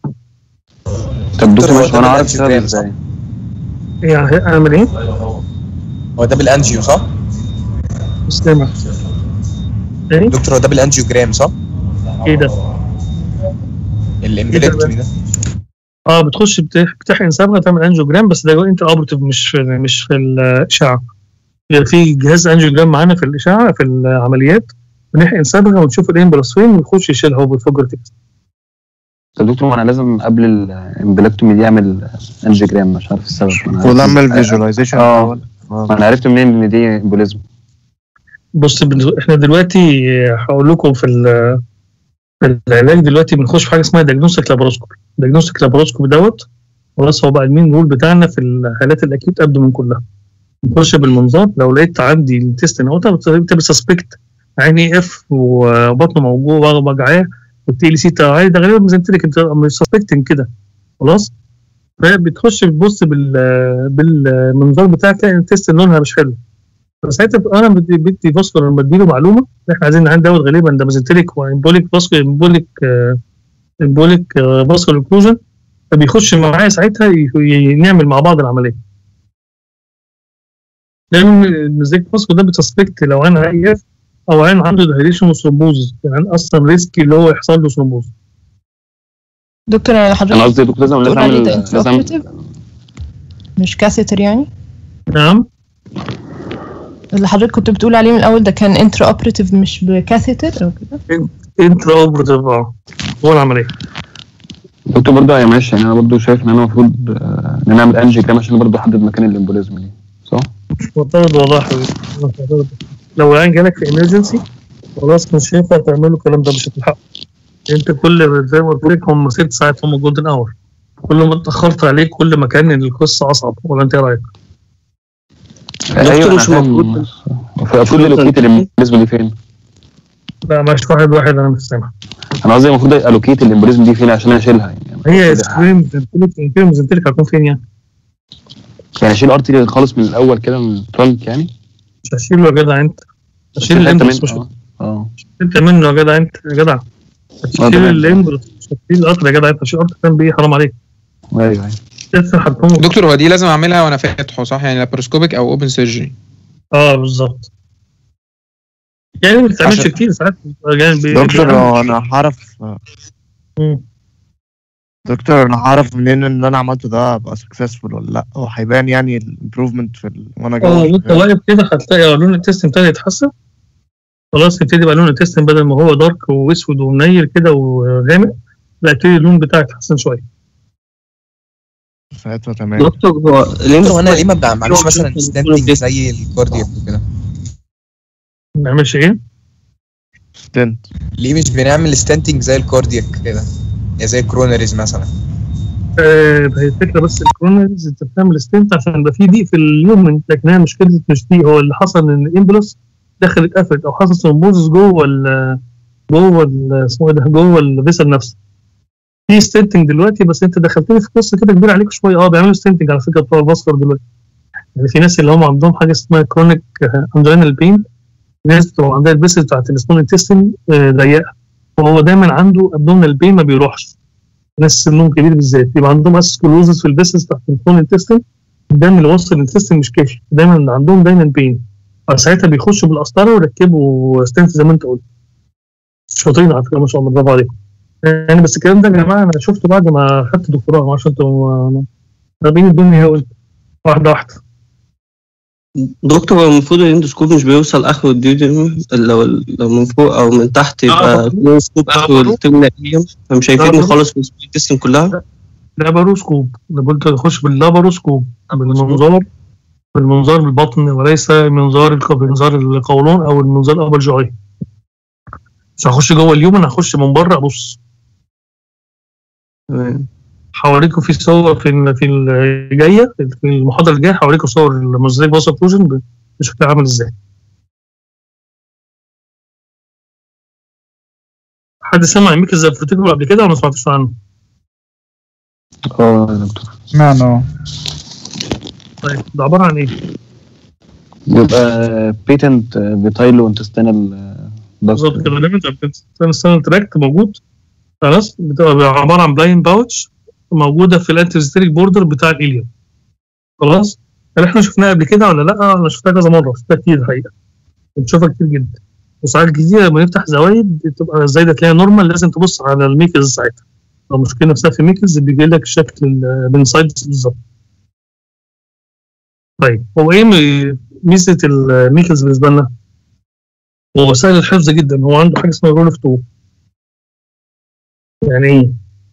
طب دكتور هو ماشي ده وانا عارف بالأنجيوجرام، السبب ازاي يعني اعمل ايه؟ هو ده بالانجيو صح؟ مش سامع ايه؟ دكتور هو ده بالانجيوجرام صح؟ ايه ده؟ الامبلكتومي ده اه بتخش بتح- بتحقن صبغه تعمل انجيوجرام بس ده انت اوبرتيف مش في مش في الاشعه يعني في جهاز انجيوجرام معانا في الاشعه في العمليات بنحقن صبغه ونشوف الامبلس فين ويخش يشيلها هو بالفجر كده طب دكتور ما انا لازم قبل الامبلاكتومي دي اعمل انجيجرام مش عارف السبب ما أنا عرفت- ونعمل فيجواليزيشن اه ما انا عرفت منين ان دي امبوليزم بص بن- احنا دلوقتي هقول لكم في ال- في العلاج دلوقتي بنخش في حاجه اسمها ديagnostic لاباروسكوب ديagnostic لاباروسكوب دوت خلاص هو بقى المين رول بتاعنا في الحالات الاكيوت ابدومين كلها نخش بالمنظار لو لقيت عندي التستن او انت بتسسبكت عيني اف وبطنه موجوع وجعاه والتي ال سي عالي ده غالبا ميزنتريك انت مش سسبكتنج كده خلاص فبتخش بتبص بال بالمنظار بتاعك تلاقي التستن لونها مش حلو فساعتها بقى انا بدي بدي فاسكولار لما اديله معلومه إن احنا عايزين نعين دوت غالبا ده ميزنتريك وامبوليك فاسكولار امبوليك امبوليك فاسكولار اوكلوجن فبيخش معايا ساعتها ي- ي- نعمل مع بعض العمليه لان الميزنتريك فاسكولار ده بتسبكت لو انا اي اف او عين عنده دهيريشن وثرومبوز يعني اصلا ريسكي اللي هو يحصل له ثرومبوز دكتور انا حضرتك انا قصدي يا دكتور لازم بتقول لازم عليه اعمل ده لازم أعمل- intraoperative مش كاثيتر يعني نعم اللي حضرتك كنت بتقول عليه من الاول ده كان انترا اوبراتيف مش بكاثيتر او كده انترا اوبرتيف اه هو العمليه دكتور برضه يا ماشي يعني انا برضه شايف ان انا المفروض آه، ان انا اعمل انجيجرام عشان برضه احدد مكان الامبوليزم دي صح؟ معترض والله يا حبيبي معترض. لو العين جالك في ايمرجنسي خلاص مش هينفع تعمل له الكلام ده مش هتلحقه انت كل زي ما قلت لك هم ست ساعات هم جولدن اور كل ما اتاخرت عليك كل ما كان القصه اصعب ولا انت ايه رايك؟ ايوه مش أنا موجود. فاهم. المفروض الوكيت الامبوليزم دي فين؟ لا مش واحد واحد انا مش سامع انا قصدي المفروض الوكيت الامبوليزم دي فين عشان اشيلها يعني هي سكرين ميزنتريك ميزنتريك هتكون فين يعني؟ يعني اشيل ارتري خالص من الاول كده من الترانك يعني مش هشيله يا جدع انت هشيل حتة الامبرس من- مش اه اه انت منه يا جدع انت يا جدع اه هتشيل تمام. الامبرس مش هتشيل القطر يا جدع انت هتشيل القطر كان بيه حرام عليك ايوه ايوه لسه هتكون دكتور هو دي لازم اعملها وانا فاتحه صح يعني لاباروسكوبيك او اوبن سيرجري اه بالظبط يعني ما بتعملش عشان- كتير ساعات يعني بي- دكتور بيعمل- هو انا هعرف مم. دكتور انا هعرف منين ان اللي انا عملته ده بقى سكسسفول ولا لا هو هيبان يعني الامبروفمنت في ال... وانا اه جوه وانت واقف كده هتلاقي لون التستن ابتدى يتحسن خلاص يبتدي بقى لون التستن بدل ما هو دارك واسود ومنيل كده وغامق لا يبتدي اللون بتاعه يتحسن شويه ساعتها تمام دكتور هو دكتور انا ليه ما بعملش مثلا ستاندنج زي الكاردياك وكده ما نعملش ايه؟ ستنت ليه مش بنعمل ستانتنج زي الكاردياك كده يا زي الكرونريز مثلا آه هي الفكره بس الكرونرز انت بتعمل ستنت عشان يبقى في ضيق في اليوم لكن هي مشكله مش دي هو اللي حصل ان الامبولس دخلت قفلت او حصل ثرومبوزس جوه ال جوه ال- اسمه ايه ده جوه الفيسل نفسه في ستنتنج دلوقتي بس انت دخلتني في قصه كده كبيره عليك شويه اه بيعملوا ستنتنج على فكره بتوع الباسكر دلوقتي يعني في ناس اللي هم عندهم حاجه اسمها كرونيك انجينال بين ناس بتبقى عندها البيسل بتاعت السمول انتستين ضيقه وهو دايما عنده ابدومينال بين ما بيروحش ناس سنهم كبير بالذات يبقى عندهم اسكلوزس في البيسس بتاعت السمول انتستين الدم اللي وصل الانتستين مش كافي دايما عندهم دايما بين فساعتها بيخشوا بالقسطره ويركبوا ستنت زي ما انت قلت شاطرين على فكره ما شاء الله برافو عليكم يعني بس الكلام ده يا جماعه انا شفته بعد ما خدت دكتوراه ما اعرفش انتوا رابين الدنيا قلت واحده واحده دكتور هو المفروض الاندوسكوب مش بيوصل اخره الديودينم لو لو من فوق او من تحت يبقى الاندوسكوب اخره الترمينال إليوم فمش هيفيدني خالص في السيستم كلها لاباروسكوب انا قلت اخش باللاباروسكوب بالمنظار بالمنظار البطن وليس منظار الق- منظار القولون او المنظار الابر جاي مش هخش جوه اليوم انا هخش من بره ابص تمام هوريكم في صور في ال- في الجايه في المحاضره الجايه هوريكم صور الموزايك باص اوكلوجن بشكلها عامل ازاي حد سمع ميكل زافرتيكول قبل كده ولا ما سمعتوش عنه؟ اه يا دكتور سمعنا اه طيب ده عباره عن ايه؟ بيبقى بيتنت فيتايلو انتستينال بالظبط كده ليميت السنة تراكت موجود خلاص بتبقى عباره عن بلاين باوتش موجوده في الانترستيريك بوردر بتاع الاليوم خلاص هل احنا شفناها قبل كده ولا لا؟ انا شفتها كذا مره شفتها كتير الحقيقه بنشوفها كتير جدا وساعات كتير لما نفتح زوايد بتبقى الزايده تلاقيها نورمال لازم تبص على الميكلز ساعتها لو المشكله نفسها في الميكلز بيجي لك شكل البنسايدز بالظبط طيب هو ايه م- ميزه الميكلز بالنسبه لنا؟ هو سهل الحفظ جدا هو عنده حاجه اسمها رول اوف تو يعني ايه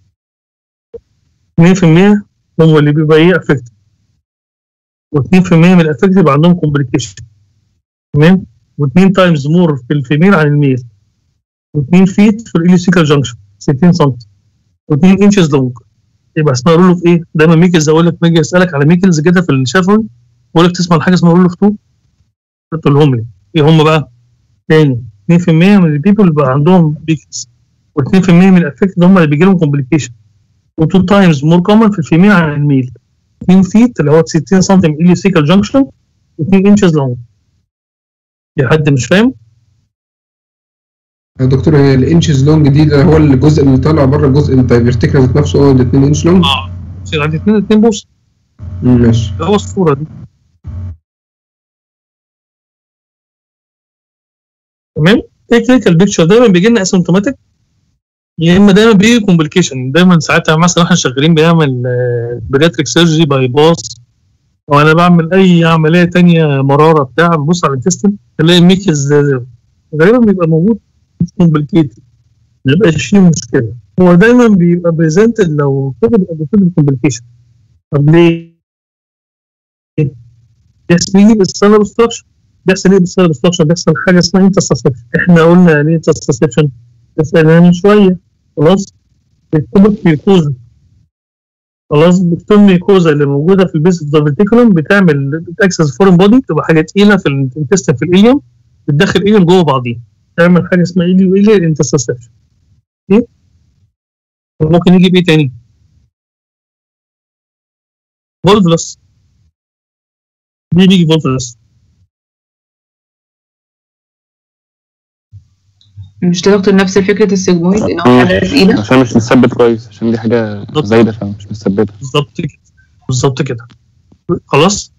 2% هم اللي بيبقى ايه افكتيف و2% من الافكتيف يبقى عندهم كومبليكيشن تمام و2 تايمز مور في الفيميل عن الميل و2 فيت في الاليسيكال جانكشن 60 سم و2 انشز لونج يبقى اسمها رول اوف ايه دايما ميكلز اقول لك باجي اسالك على ميكلز كده في الشافوي بقول لك تسمع حاجه اسمها رول اوف 2 تقول لي ايه هم بقى تاني 2% من البيبل اللي بقى عندهم بيكس و2% من الافكت هم اللي بيجي لهم كومبليكيشن و2 تايمز مور كومن في الفيميل عن الميل 2 فيت اللي هو 60 سم اليوسيكال جانكشن و2 انشز لونج في حد مش فاهم؟ يا دكتور هي الانشز لونج دي ده هو الجزء اللي طالع بره الجزء الدايفرتيكال ذات نفسه هو ال 2 انش لونج اه يصير عندي 2 2 بوصه ماشي هو الصوره دي تمام ايه كلينيكال بيكتشر دايما بيجي لنا اسيمتوماتيك يا اما دايما بيجي كومبليكيشن دايما ساعتها مثلا احنا شغالين بنعمل برياتريك سيرجري باي باس او انا بعمل اي عمليه تانية مراره بتاع ببص على الانتستين تلاقي ميكز غالبا بيبقى موجود كومبليكيتد ما يبقاش فيه مشكله هو دايما بيبقى بريزنتد لو كده بيبقى بريزنتد كومبليكيشن طب ليه؟ بيحصل ايه بالسنه اوبستراكشن بيحصل ايه بالسنه اوبستراكشن بيحصل حاجه اسمها انترسبشن احنا قلنا يعني ايه انترسبشن لسه من شويه خلاص بتكتب ميكوزا خلاص بتكتب ميكوزا اللي موجوده في البيس دافرتيكولوم بتعمل بتاكسس فورين بودي تبقى حاجه تقيله في الانتستين في الاليوم بتدخل الاليوم جوه بعضيه تعمل حاجه اسمها اليو اليو انترسبشن ايه ممكن يجي بايه تاني فولفلس ليه بيجي فولفلس مش ده دكتور نفس فكرة السيجمويد ان هو حاجة تقيلة عشان مش مثبت كويس عشان دي حاجه زايده فمش مثبته بالظبط كده بالظبط كده خلاص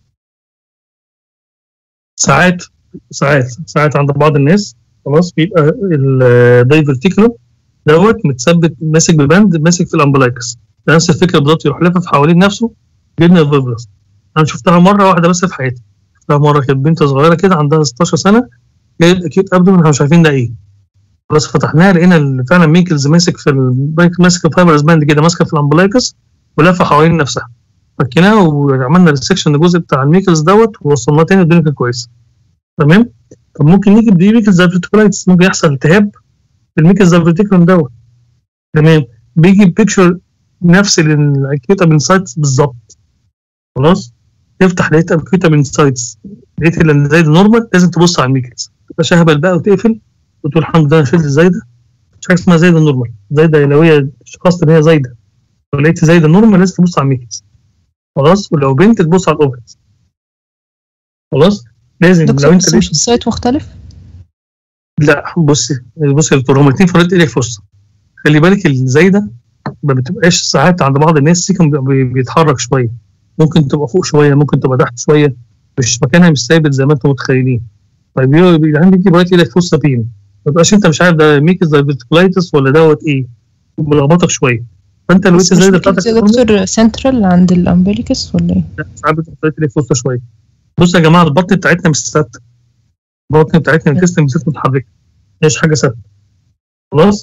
ساعات ساعات ساعات عند بعض الناس خلاص بيبقى الدايفرتيكولوم دوت متثبت ماسك ببند ماسك في الامبلايكس نفس الفكره بالظبط يروح لافف حوالين نفسه جبنا الفيبرس انا شفتها مره واحده بس في حياتي شفتها مره كانت بنت صغيره كده عندها 16 سنه جايب اكيد ابدو احنا مش عارفين ده ايه بس فتحناها لقينا ال- فعلا ميكلز ماسك في ال- ماسك الفايبرز باند كده ماسكه في الامبلايكس ولافه حوالين نفسها فكيناها وعملنا ريسكشن الجزء بتاع الميكلز دوت ووصلناه تاني الدنيا كانت كويسه تمام طب ممكن يجي بدي ميكلز دايفرتيكولايتس ممكن يحصل التهاب في الميكلز دايفرتيكولوم دوت تمام بيجي بيكتشر نفس الاكيوتا بنسايتس بالظبط خلاص تفتح لقيت اكيوتا بنسايتس لقيت اللي زي النورمال لازم تبص على الميكلز تبقى شهبل بقى وتقفل وتقول الحمد لله انا شلت الزايده مش حاجه اسمها زايده نورمال زايده لو هي شخصت ان هي زايده لو لقيت زايده نورمال لازم تبص على الميكلز خلاص ولو بنت تبص على الاوفرز خلاص لازم لو دكتور انت بس مش السايت مختلف لا بصي بصي يا دكتور هما الاثنين فريد ايدك فرصه خلي بالك الزايده ما بتبقاش ساعات عند بعض الناس سيكم بي- بيتحرك شويه ممكن تبقى فوق شويه ممكن تبقى تحت شويه مش مكانها مش ثابت زي ما انتم متخيلين طيب يجي عندي يجي برايت لك فوسا بين ما تبقاش انت مش عارف ده ميكس دايفرتيكولايتس ولا دوت ايه ملخبطك شويه فانت الويت بس مش الزايده ممكن بتاعتك يا دكتور سنترال عند الامبليكس ولا ايه؟ لا ساعات بتبقى لك فوسا شويه بصوا يا جماعه البطن بتاعتنا مش ثابته البطن بتاعتنا الانتستين بالذات متحركه مش حاجه ثابته خلاص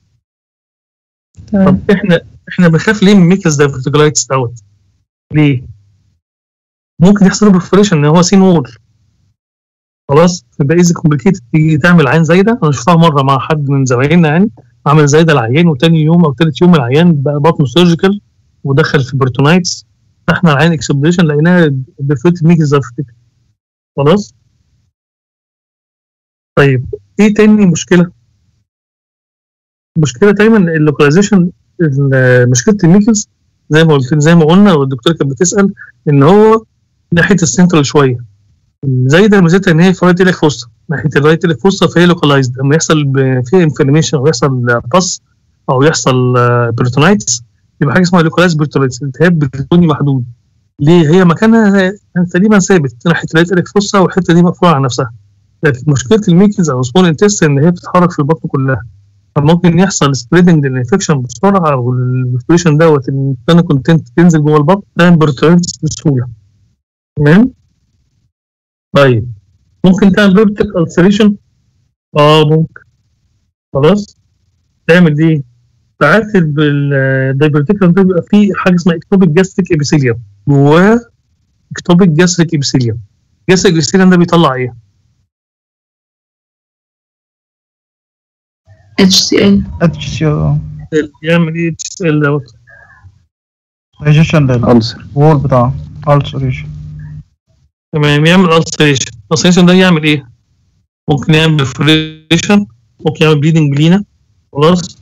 تمام طب احنا احنا بنخاف ليه من ميكس دايفرتيكولايتس دوت ليه؟ ممكن يحصل برفوريشن ان هو سين وول خلاص يبقى ايزي كومبليكيتد تيجي تعمل عين زايده انا شفتها مره مع حد من زمايلنا يعني عمل زايده العيان وتاني يوم او تالت يوم العيان بقى بطنه سيرجيكال ودخل في برتونايتس احنا العين اكسبريشن لقيناها بفوت ميكس دايفرتيكال خلاص طيب ايه تاني مشكله؟ المشكله دايما اللوكاليزيشن مشكله الميكلز زي ما قلت زي ما قلنا والدكتور كانت بتسال ان هو ناحيه السنترال شويه زي ده ميزتها ان هي في رايت ايلك فوسطى ناحيه الرايت ايلك فوسطى فهي لوكالايزد لما يحصل ب- فيها انفلاميشن او يحصل باس او يحصل بيرتونايتس يبقى حاجه اسمها لوكالايز بيرتونايتس التهاب بريتوني محدود ليه هي مكانها تقريبا ثابت ناحيه الرايت ايلك فوسطى والحته دي مقفوله على نفسها لكن مشكله الميكلز او سمول انتست ان هي بتتحرك في البطن كلها فممكن يحصل سبريدنج للانفكشن بسرعه والانفكشن دوت ان كان كونتنت تنزل جوه البطن تعمل بروتينز بسهوله تمام طيب ممكن تعمل بيبتك السريشن اه ممكن خلاص تعمل دي ساعات الدايبرتيكال ده بيبقى فيه حاجه اسمها اكتوبيك جاستريك ابيثيليوم جواه اكتوبيك جاستريك ابيثيليوم جاستريك ابيثيليوم ده بيطلع ايه؟ HCl اتش سي او يعمل ايه اتش سي ال دوت دايجيشن للوول بتاعه ulceration تمام يعمل السريشن السريشن ده يعمل ايه؟ ممكن يعمل برفوريشن ممكن يعمل بليدنج بلينا خلاص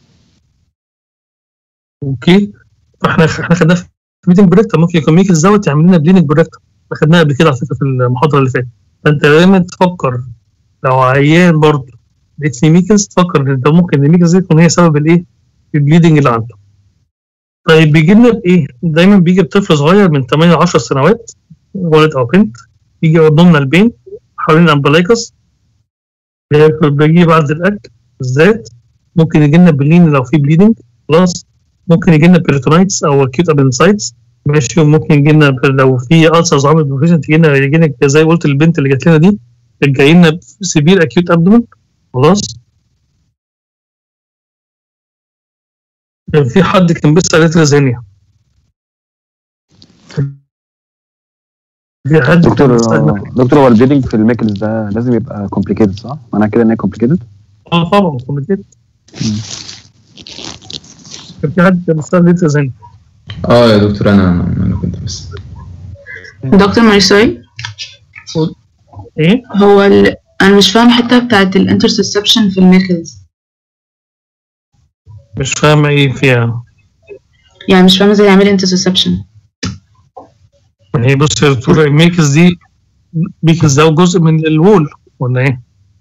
اوكي فاحنا احنا خدناه في بليدنج بريكتا ممكن يكون ميكس دوت يعمل لنا بليدنج بريكتا خدناها قبل كده على فكره في المحاضره اللي فاتت فانت دايما تفكر لو عيان برضه لقيت فيه ميكس تفكر ان ده ممكن الميكس دي تكون هي سبب الايه؟ البليدنج اللي عنده طيب بيجي لنا بايه؟ دايما بيجي بطفل صغير من 8 ل 10 سنوات ولد او بنت يجي قدامنا البين حوالين الامبلايكس بياكل بيجي بعد الاكل بالذات ممكن يجي لنا بلين لو في بليدنج خلاص ممكن يجي لنا بيرتونايتس او اكيوت ابنسايتس ماشي وممكن يجي لنا لو في السرز عامل بروفيشن تيجي لنا يجي لنا زي قلت البنت اللي جات لنا دي كانت جاي لنا سيفير اكيوت ابدومن خلاص كان في حد كان بيسأل ريترازينيا في حد دكتور دكتور هو البليدنج في الميكلز ده لازم يبقى كومبليكيتد صح؟ معناها كده ان هي كومبليكيتد؟ اه طبعا كومبليكيت كان في حد كان بيسأل ريترازينيا اه يا دكتور انا انا كنت بس دكتور ماريسوي ايه هو ال... انا مش فاهم الحته بتاعت الانترسبشن في الميكلز مش فاهم ايه فيها يعني مش فاهمه ازاي يعمل انترسبشن ما هي بص يا دكتور الميكس دي ميكس ده جزء من الوول ولا ايه؟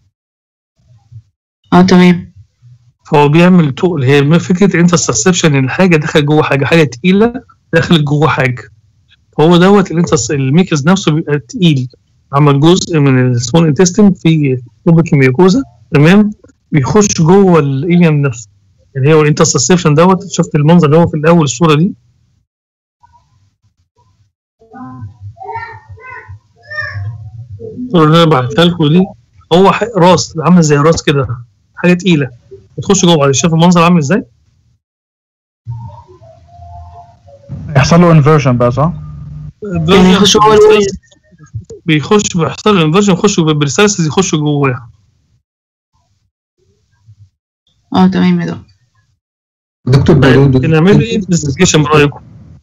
اه تمام فهو بيعمل تقل هي فكره انترسبشن ان حاجه دخل جوه حاجه حاجه تقيله دخلت جوه حاجه فهو دوت الانترس الميكس نفسه بيبقى تقيل عمل جزء من السمول انتستين في توبك ميوكوزا تمام بيخش جوه الايليم نفسه اللي هو الانترسبشن دوت شفت المنظر اللي هو في الاول الصوره دي الصوره اللي انا بعتها لكم دي هو ح- راس عامل زي راس كده حاجه تقيله بتخش جوه بعد شايف المنظر عامل ازاي؟ يحصل له انفيرجن بقى صح؟ يعني يخش جوه الوول بيخش بيحصل له انفرجن يخش بالسلسل يخش جواه اه تمام يا دكتور دكتور داوود نعمل ايه انفستيجيشن برايكم؟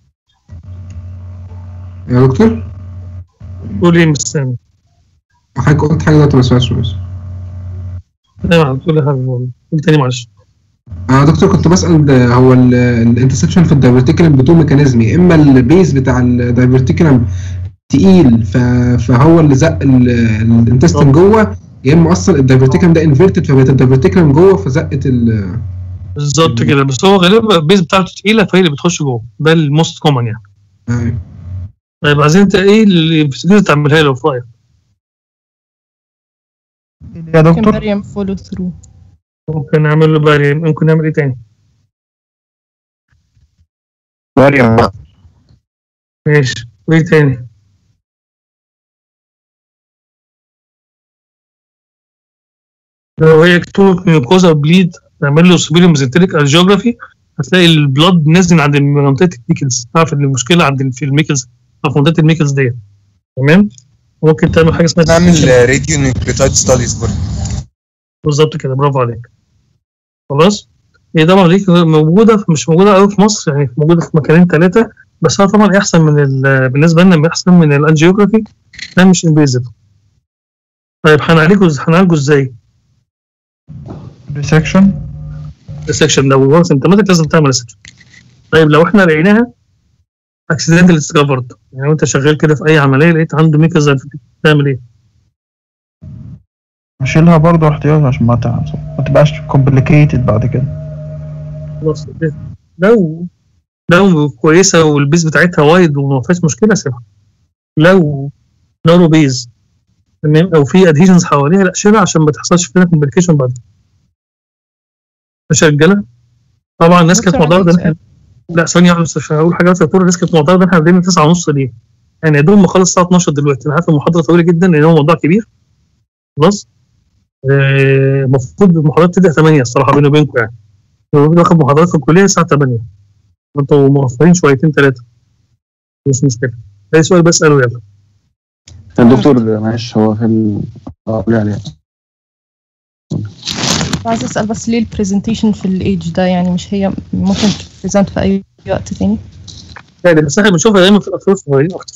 يا دكتور قول ايه مش سامع حضرتك قلت حاجه دلوقتي ما سمعتش بس لا بتقول لي حاجه والله. قول تاني معلش اه دكتور كنت بسأل ده هو الانترسبشن في الدايفرتيكلم بتو ميكانيزم يا اما البيز بتاع الدايفرتيكلم تقيل ف- فهو اللي زق الانتستين جوه يا اما اصلا الدايفرتيكلم ده انفيرتد فبقت الدايفرتيكلم جوه فزقت ال بالظبط كده بس هو غالبا البيز بتاعته تقيله فهي اللي بتخش جوه ده الموست كومن يعني أيوة. طيب عايزين انت ايه اللي بتقدر تعملها له في رايك؟ يا ممكن دكتور مريم فولو ثرو ممكن نعمل له باري ممكن نعمل ايه تاني؟ مريم بقى ماشي وايه تاني؟ لو هي كتوب ميوكوزا بليد نعمل له سبيريوم ميزنتريك الجيوغرافي هتلاقي البلاد نازل عند منطقه الميكلز تعرف ان المشكله عند ال- في الميكلز أو في منطقه الميكلز ديت تمام ممكن تعمل حاجه اسمها نعمل راديو نيوكليوتايد ستاديز برضه بالظبط كده برافو عليك خلاص هي طبعا دي موجوده مش موجوده قوي في مصر يعني موجوده في مكانين ثلاثه بس هو طبعا احسن من ال- بالنسبه لنا احسن من الانجيوغرافي ده مش انفيزيف طيب هنعالجه إز- هنعالجه ازاي؟ ريسكشن السكشن لو هو سيمتوماتيك لازم تعمل السكشن طيب لو احنا لقيناها اكسيدنتال ديسكفرد يعني وانت شغال كده في اي عمليه لقيت عنده ميكا تعمل ايه؟ اشيلها برضه احتياط عشان ما تع- ما تبقاش كومبليكيتد بعد كده خلاص لو لو كويسه والبيز بتاعتها وايد وما فيهاش مشكله سيبها لو نورو بيز تمام او في ادهيشنز حواليها لا شيلها عشان ما تحصلش فيها كومبليكيشن بعد كده ماشي يا رجاله طبعا الناس كانت دكتور، معترضه ان عندي احنا لا ثانيه واحده بس عشان اقول حاجه بس يا دكتور الناس كانت معترضه ان احنا بدينا 9 ونص ليه؟ يعني يا دوب ما خلص الساعه 12 دلوقتي انا عارف المحاضره طويله جدا لان هو موضوع كبير خلاص آه، المفروض المحاضرات تبدا 8 الصراحه بيني وبينكم يعني المفروض باخد محاضرات في الكليه الساعه 8 انتوا موفرين شويتين ثلاثه مش مشكله اي سؤال بساله يلا الدكتور معلش هو في ال اه قولي عليه عايز اسال بس ليه البرزنتيشن في الايدج ده يعني مش هي ممكن تبريزنت في اي وقت تاني يعني بس احنا بنشوفها دايما في الاطفال الصغيرين اكتر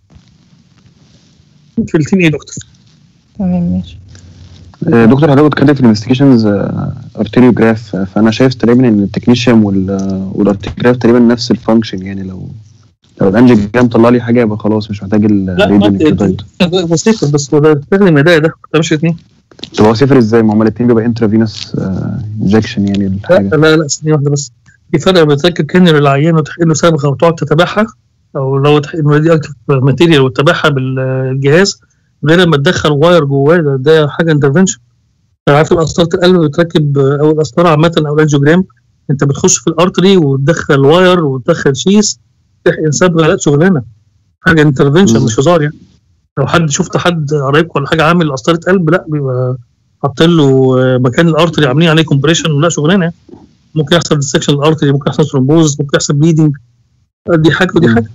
في التين ايه دكتور تمام ماشي آه، دكتور حضرتك بتتكلم في الانفستيجيشنز ارتيريوجراف فانا شايف تقريبا ان التكنيشيوم والارتيجراف تقريبا نفس الفانكشن يعني لو لو الانجيوجرام طلع لي حاجه يبقى خلاص مش محتاج لا الراديو ما نيوكليوتايد بسيطه بس هو ده بتستخدم ده ده ما مش اثنين طب هو صفر ازاي ما هما الاثنين بيبقى انترافينوس انجكشن يعني لا الحاجه لا لا ثانيه واحده بس في فرق بين تركب كنر العيان وتحقن له صبغه وتقعد تتابعها او لو تحقن راديو اكتف ماتيريال وتتابعها بالجهاز غير لما تدخل واير جواه ده, ده حاجه انترفنشن عارف القسطره القلب بتركب او القسطره عامه او الانجيوجرام انت بتخش في الارتري وتدخل واير وتدخل شيس تحقن صبغه لا شغلانه حاجه انترفنشن مش هزار يعني لو حد شفت حد قريبك ولا حاجه عامل قسطره قلب لا بيبقى حاطين له مكان الارتري عاملين عليه كومبريشن ولا شغلانه يعني. ممكن يحصل ديسكشن الارتري ممكن يحصل ثرومبوز ممكن يحصل بليدنج دي حاجه ودي حاجه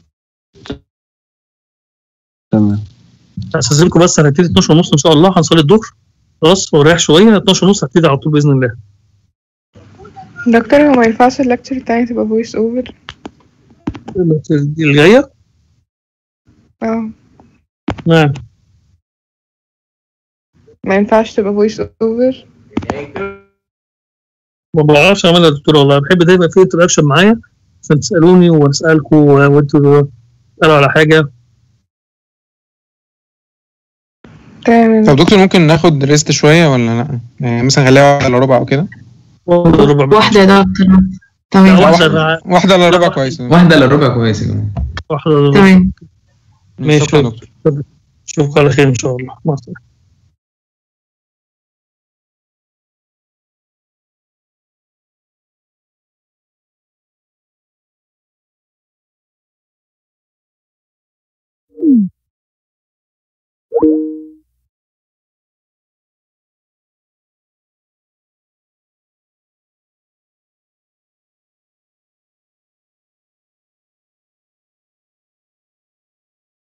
تمام استاذنكم بس هنبتدي 12 ونص ان شاء الله هنصلي الظهر خلاص وريح شويه 12 ونص هبتدي على طول باذن الله دكتور هو ما ينفعش اللكتشر التانية تبقى فويس اوفر دي الجايه اه نعم ما ينفعش تبقى فويس اوفر ما بعرفش اعملها يا دكتور والله بحب دايما في انتراكشن معايا عشان تسالوني واسالكم وانتوا تسالوا على حاجه تمام طب دكتور ممكن ناخد ريست شويه ولا لا يعني مثلا نخليها واحده الا ربع او كده واحدة يا دكتور تمام واحده واحده الا ربع كويس واحده الا ربع كويس يا جماعه واحده تمام ماشي اشوفك على خير ان شاء الله مع السلامه